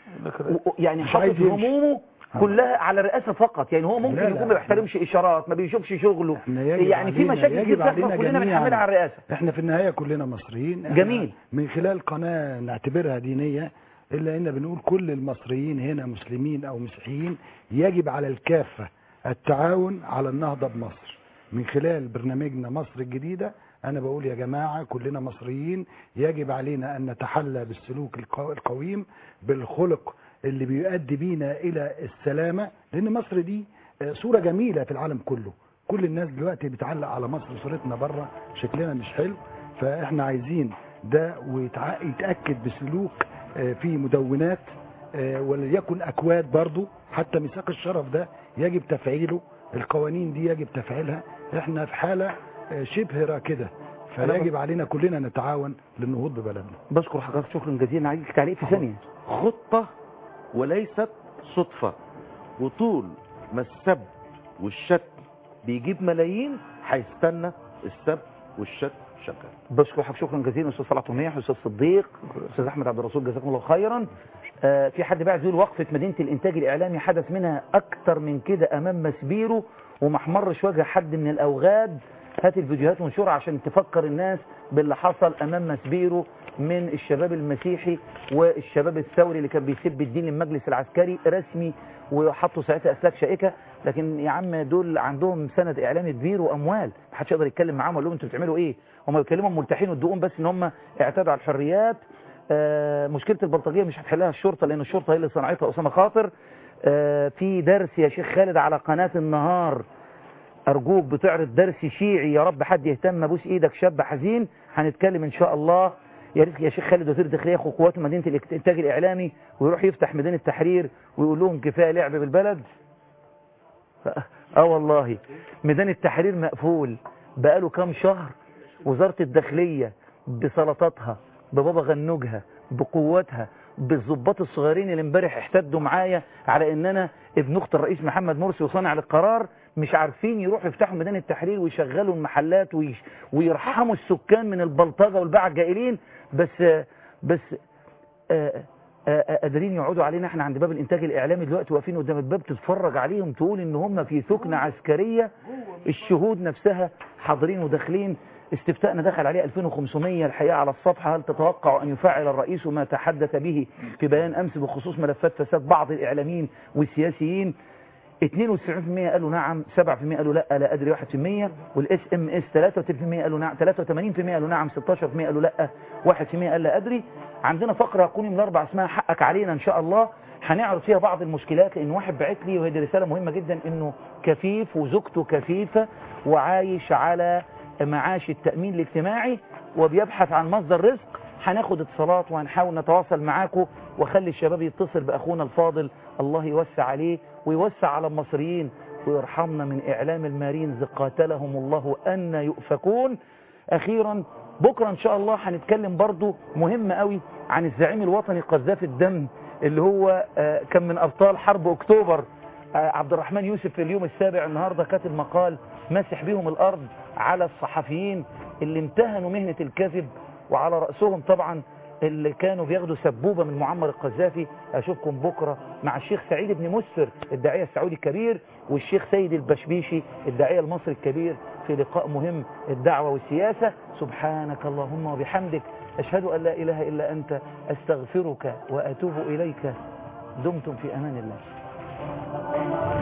و- يعني مش حاطط عايز يمشي. همومه كلها على الرئاسه فقط يعني هو ممكن لا، لا. يكون ما بيحترمش اشارات ما بيشوفش شغله يجب يعني في علينا- مشاكل يجب كتير علينا بتحصل كلنا جميعاً. بنحملها على الرئاسه احنا في النهايه كلنا مصريين إحنا جميل. من خلال قناه نعتبرها دينيه الا ان بنقول كل المصريين هنا مسلمين او مسيحيين يجب على الكافه التعاون على النهضه بمصر من خلال برنامجنا مصر الجديده انا بقول يا جماعه كلنا مصريين يجب علينا ان نتحلى بالسلوك القو- القويم بالخلق اللي بيؤدي بينا الى السلامه لان مصر دي آه، صوره جميله في العالم كله كل الناس دلوقتي بتعلق على مصر صورتنا بره شكلنا مش حلو فاحنا عايزين ده ويتاكد بسلوك آه، في مدونات آه، وليكن اكواد برضو حتى ميثاق الشرف ده يجب تفعيله القوانين دي يجب تفعيلها احنا في حاله آه، شبه راكده فيجب علينا كلنا نتعاون للنهوض ببلدنا بشكر حضرتك شكرا جزيلا عليك تعليق في ثانيه خطة وليست صدفة وطول ما السب والشتم بيجيب ملايين هيستنى السب والشتم شغال بشكر حضرتك شكرا جزيلا استاذ صلاح طميح استاذ صديق استاذ احمد عبد الرسول جزاكم الله خيرا آه في حد بعد يقول وقفه مدينه الانتاج الاعلامي حدث منها اكتر من كده امام مسبيرو وما احمرش وجه حد من الاوغاد هات الفيديوهات وانشرها عشان تفكر الناس باللي حصل امام مسبيرو من الشباب المسيحي والشباب الثوري اللي كان بيسب الدين للمجلس العسكري رسمي وحطوا ساعتها اسلاك شائكه لكن يا عم دول عندهم سند اعلامي كبير واموال محدش يقدر يتكلم معاهم ويقول لهم انتوا بتعملوا ايه هم بيكلموا مرتاحين وادوهم بس ان هم اعتادوا على الحريات آه مشكله البلطجيه مش هتحلها الشرطه لان الشرطه هي اللي صنعتها اسامه خاطر آه في درس يا شيخ خالد على قناه النهار ارجوك بتعرض درس شيعي يا رب حد يهتم ابوس ايدك شاب حزين هنتكلم ان شاء الله يا ريت يا شيخ خالد وزير الداخليه ياخد قوات مدينه الانتاج الاعلامي ويروح يفتح ميدان التحرير ويقول لهم كفايه لعب بالبلد اه والله ميدان التحرير مقفول بقاله كام شهر وزاره الداخليه بسلطاتها ببابا غنوجها بقوتها بالظباط الصغيرين اللي امبارح احتدوا معايا على ان انا ابن اخت الرئيس محمد مرسي وصانع للقرار مش عارفين يروحوا يفتحوا ميدان التحرير ويشغلوا المحلات ويش ويرحموا السكان من البلطجه والباعة الجائلين بس بس آه، آه، قادرين يقعدوا علينا احنا عند باب الانتاج الاعلامي دلوقتي واقفين قدام الباب تتفرج عليهم تقول ان هم في ثكنه عسكريه الشهود نفسها حاضرين وداخلين استفتاءنا دخل عليه 2500 الحقيقه على الصفحه هل تتوقع ان يفعل الرئيس ما تحدث به في بيان امس بخصوص ملفات فساد بعض الاعلاميين والسياسيين 92% قالوا نعم 7% قالوا لا لا ادري 1% والاس ام اس 33% قالوا نعم 83% قالوا نعم 16% قالوا لا 1% قال لا ادري عندنا فقره هتكون من الاربع اسمها حقك علينا ان شاء الله هنعرض فيها بعض المشكلات لان واحد بعت لي وهي دي رساله مهمه جدا انه كفيف وزوجته كفيفه وعايش على معاش التامين الاجتماعي وبيبحث عن مصدر رزق هناخد اتصالات وهنحاول نتواصل معاكم واخلي الشباب يتصل باخونا الفاضل الله يوسع عليه ويوسع على المصريين ويرحمنا من اعلام المارينز قاتلهم الله ان يؤفكون اخيرا بكره ان شاء الله هنتكلم برضو مهم قوي عن الزعيم الوطني قذاف الدم اللي هو آه، كان من ابطال حرب اكتوبر آه، عبد الرحمن يوسف في اليوم السابع النهارده كاتب مقال ماسح بيهم الارض على الصحفيين اللي امتهنوا مهنه الكذب وعلى راسهم طبعا اللي كانوا بياخدوا سبوبه من معمر القذافي اشوفكم بكره مع الشيخ سعيد بن مسر الداعيه السعودي الكبير والشيخ سيد البشبيشي الداعيه المصري الكبير في لقاء مهم الدعوه والسياسه سبحانك اللهم وبحمدك اشهد ان لا اله الا انت استغفرك واتوب اليك دمتم في امان الله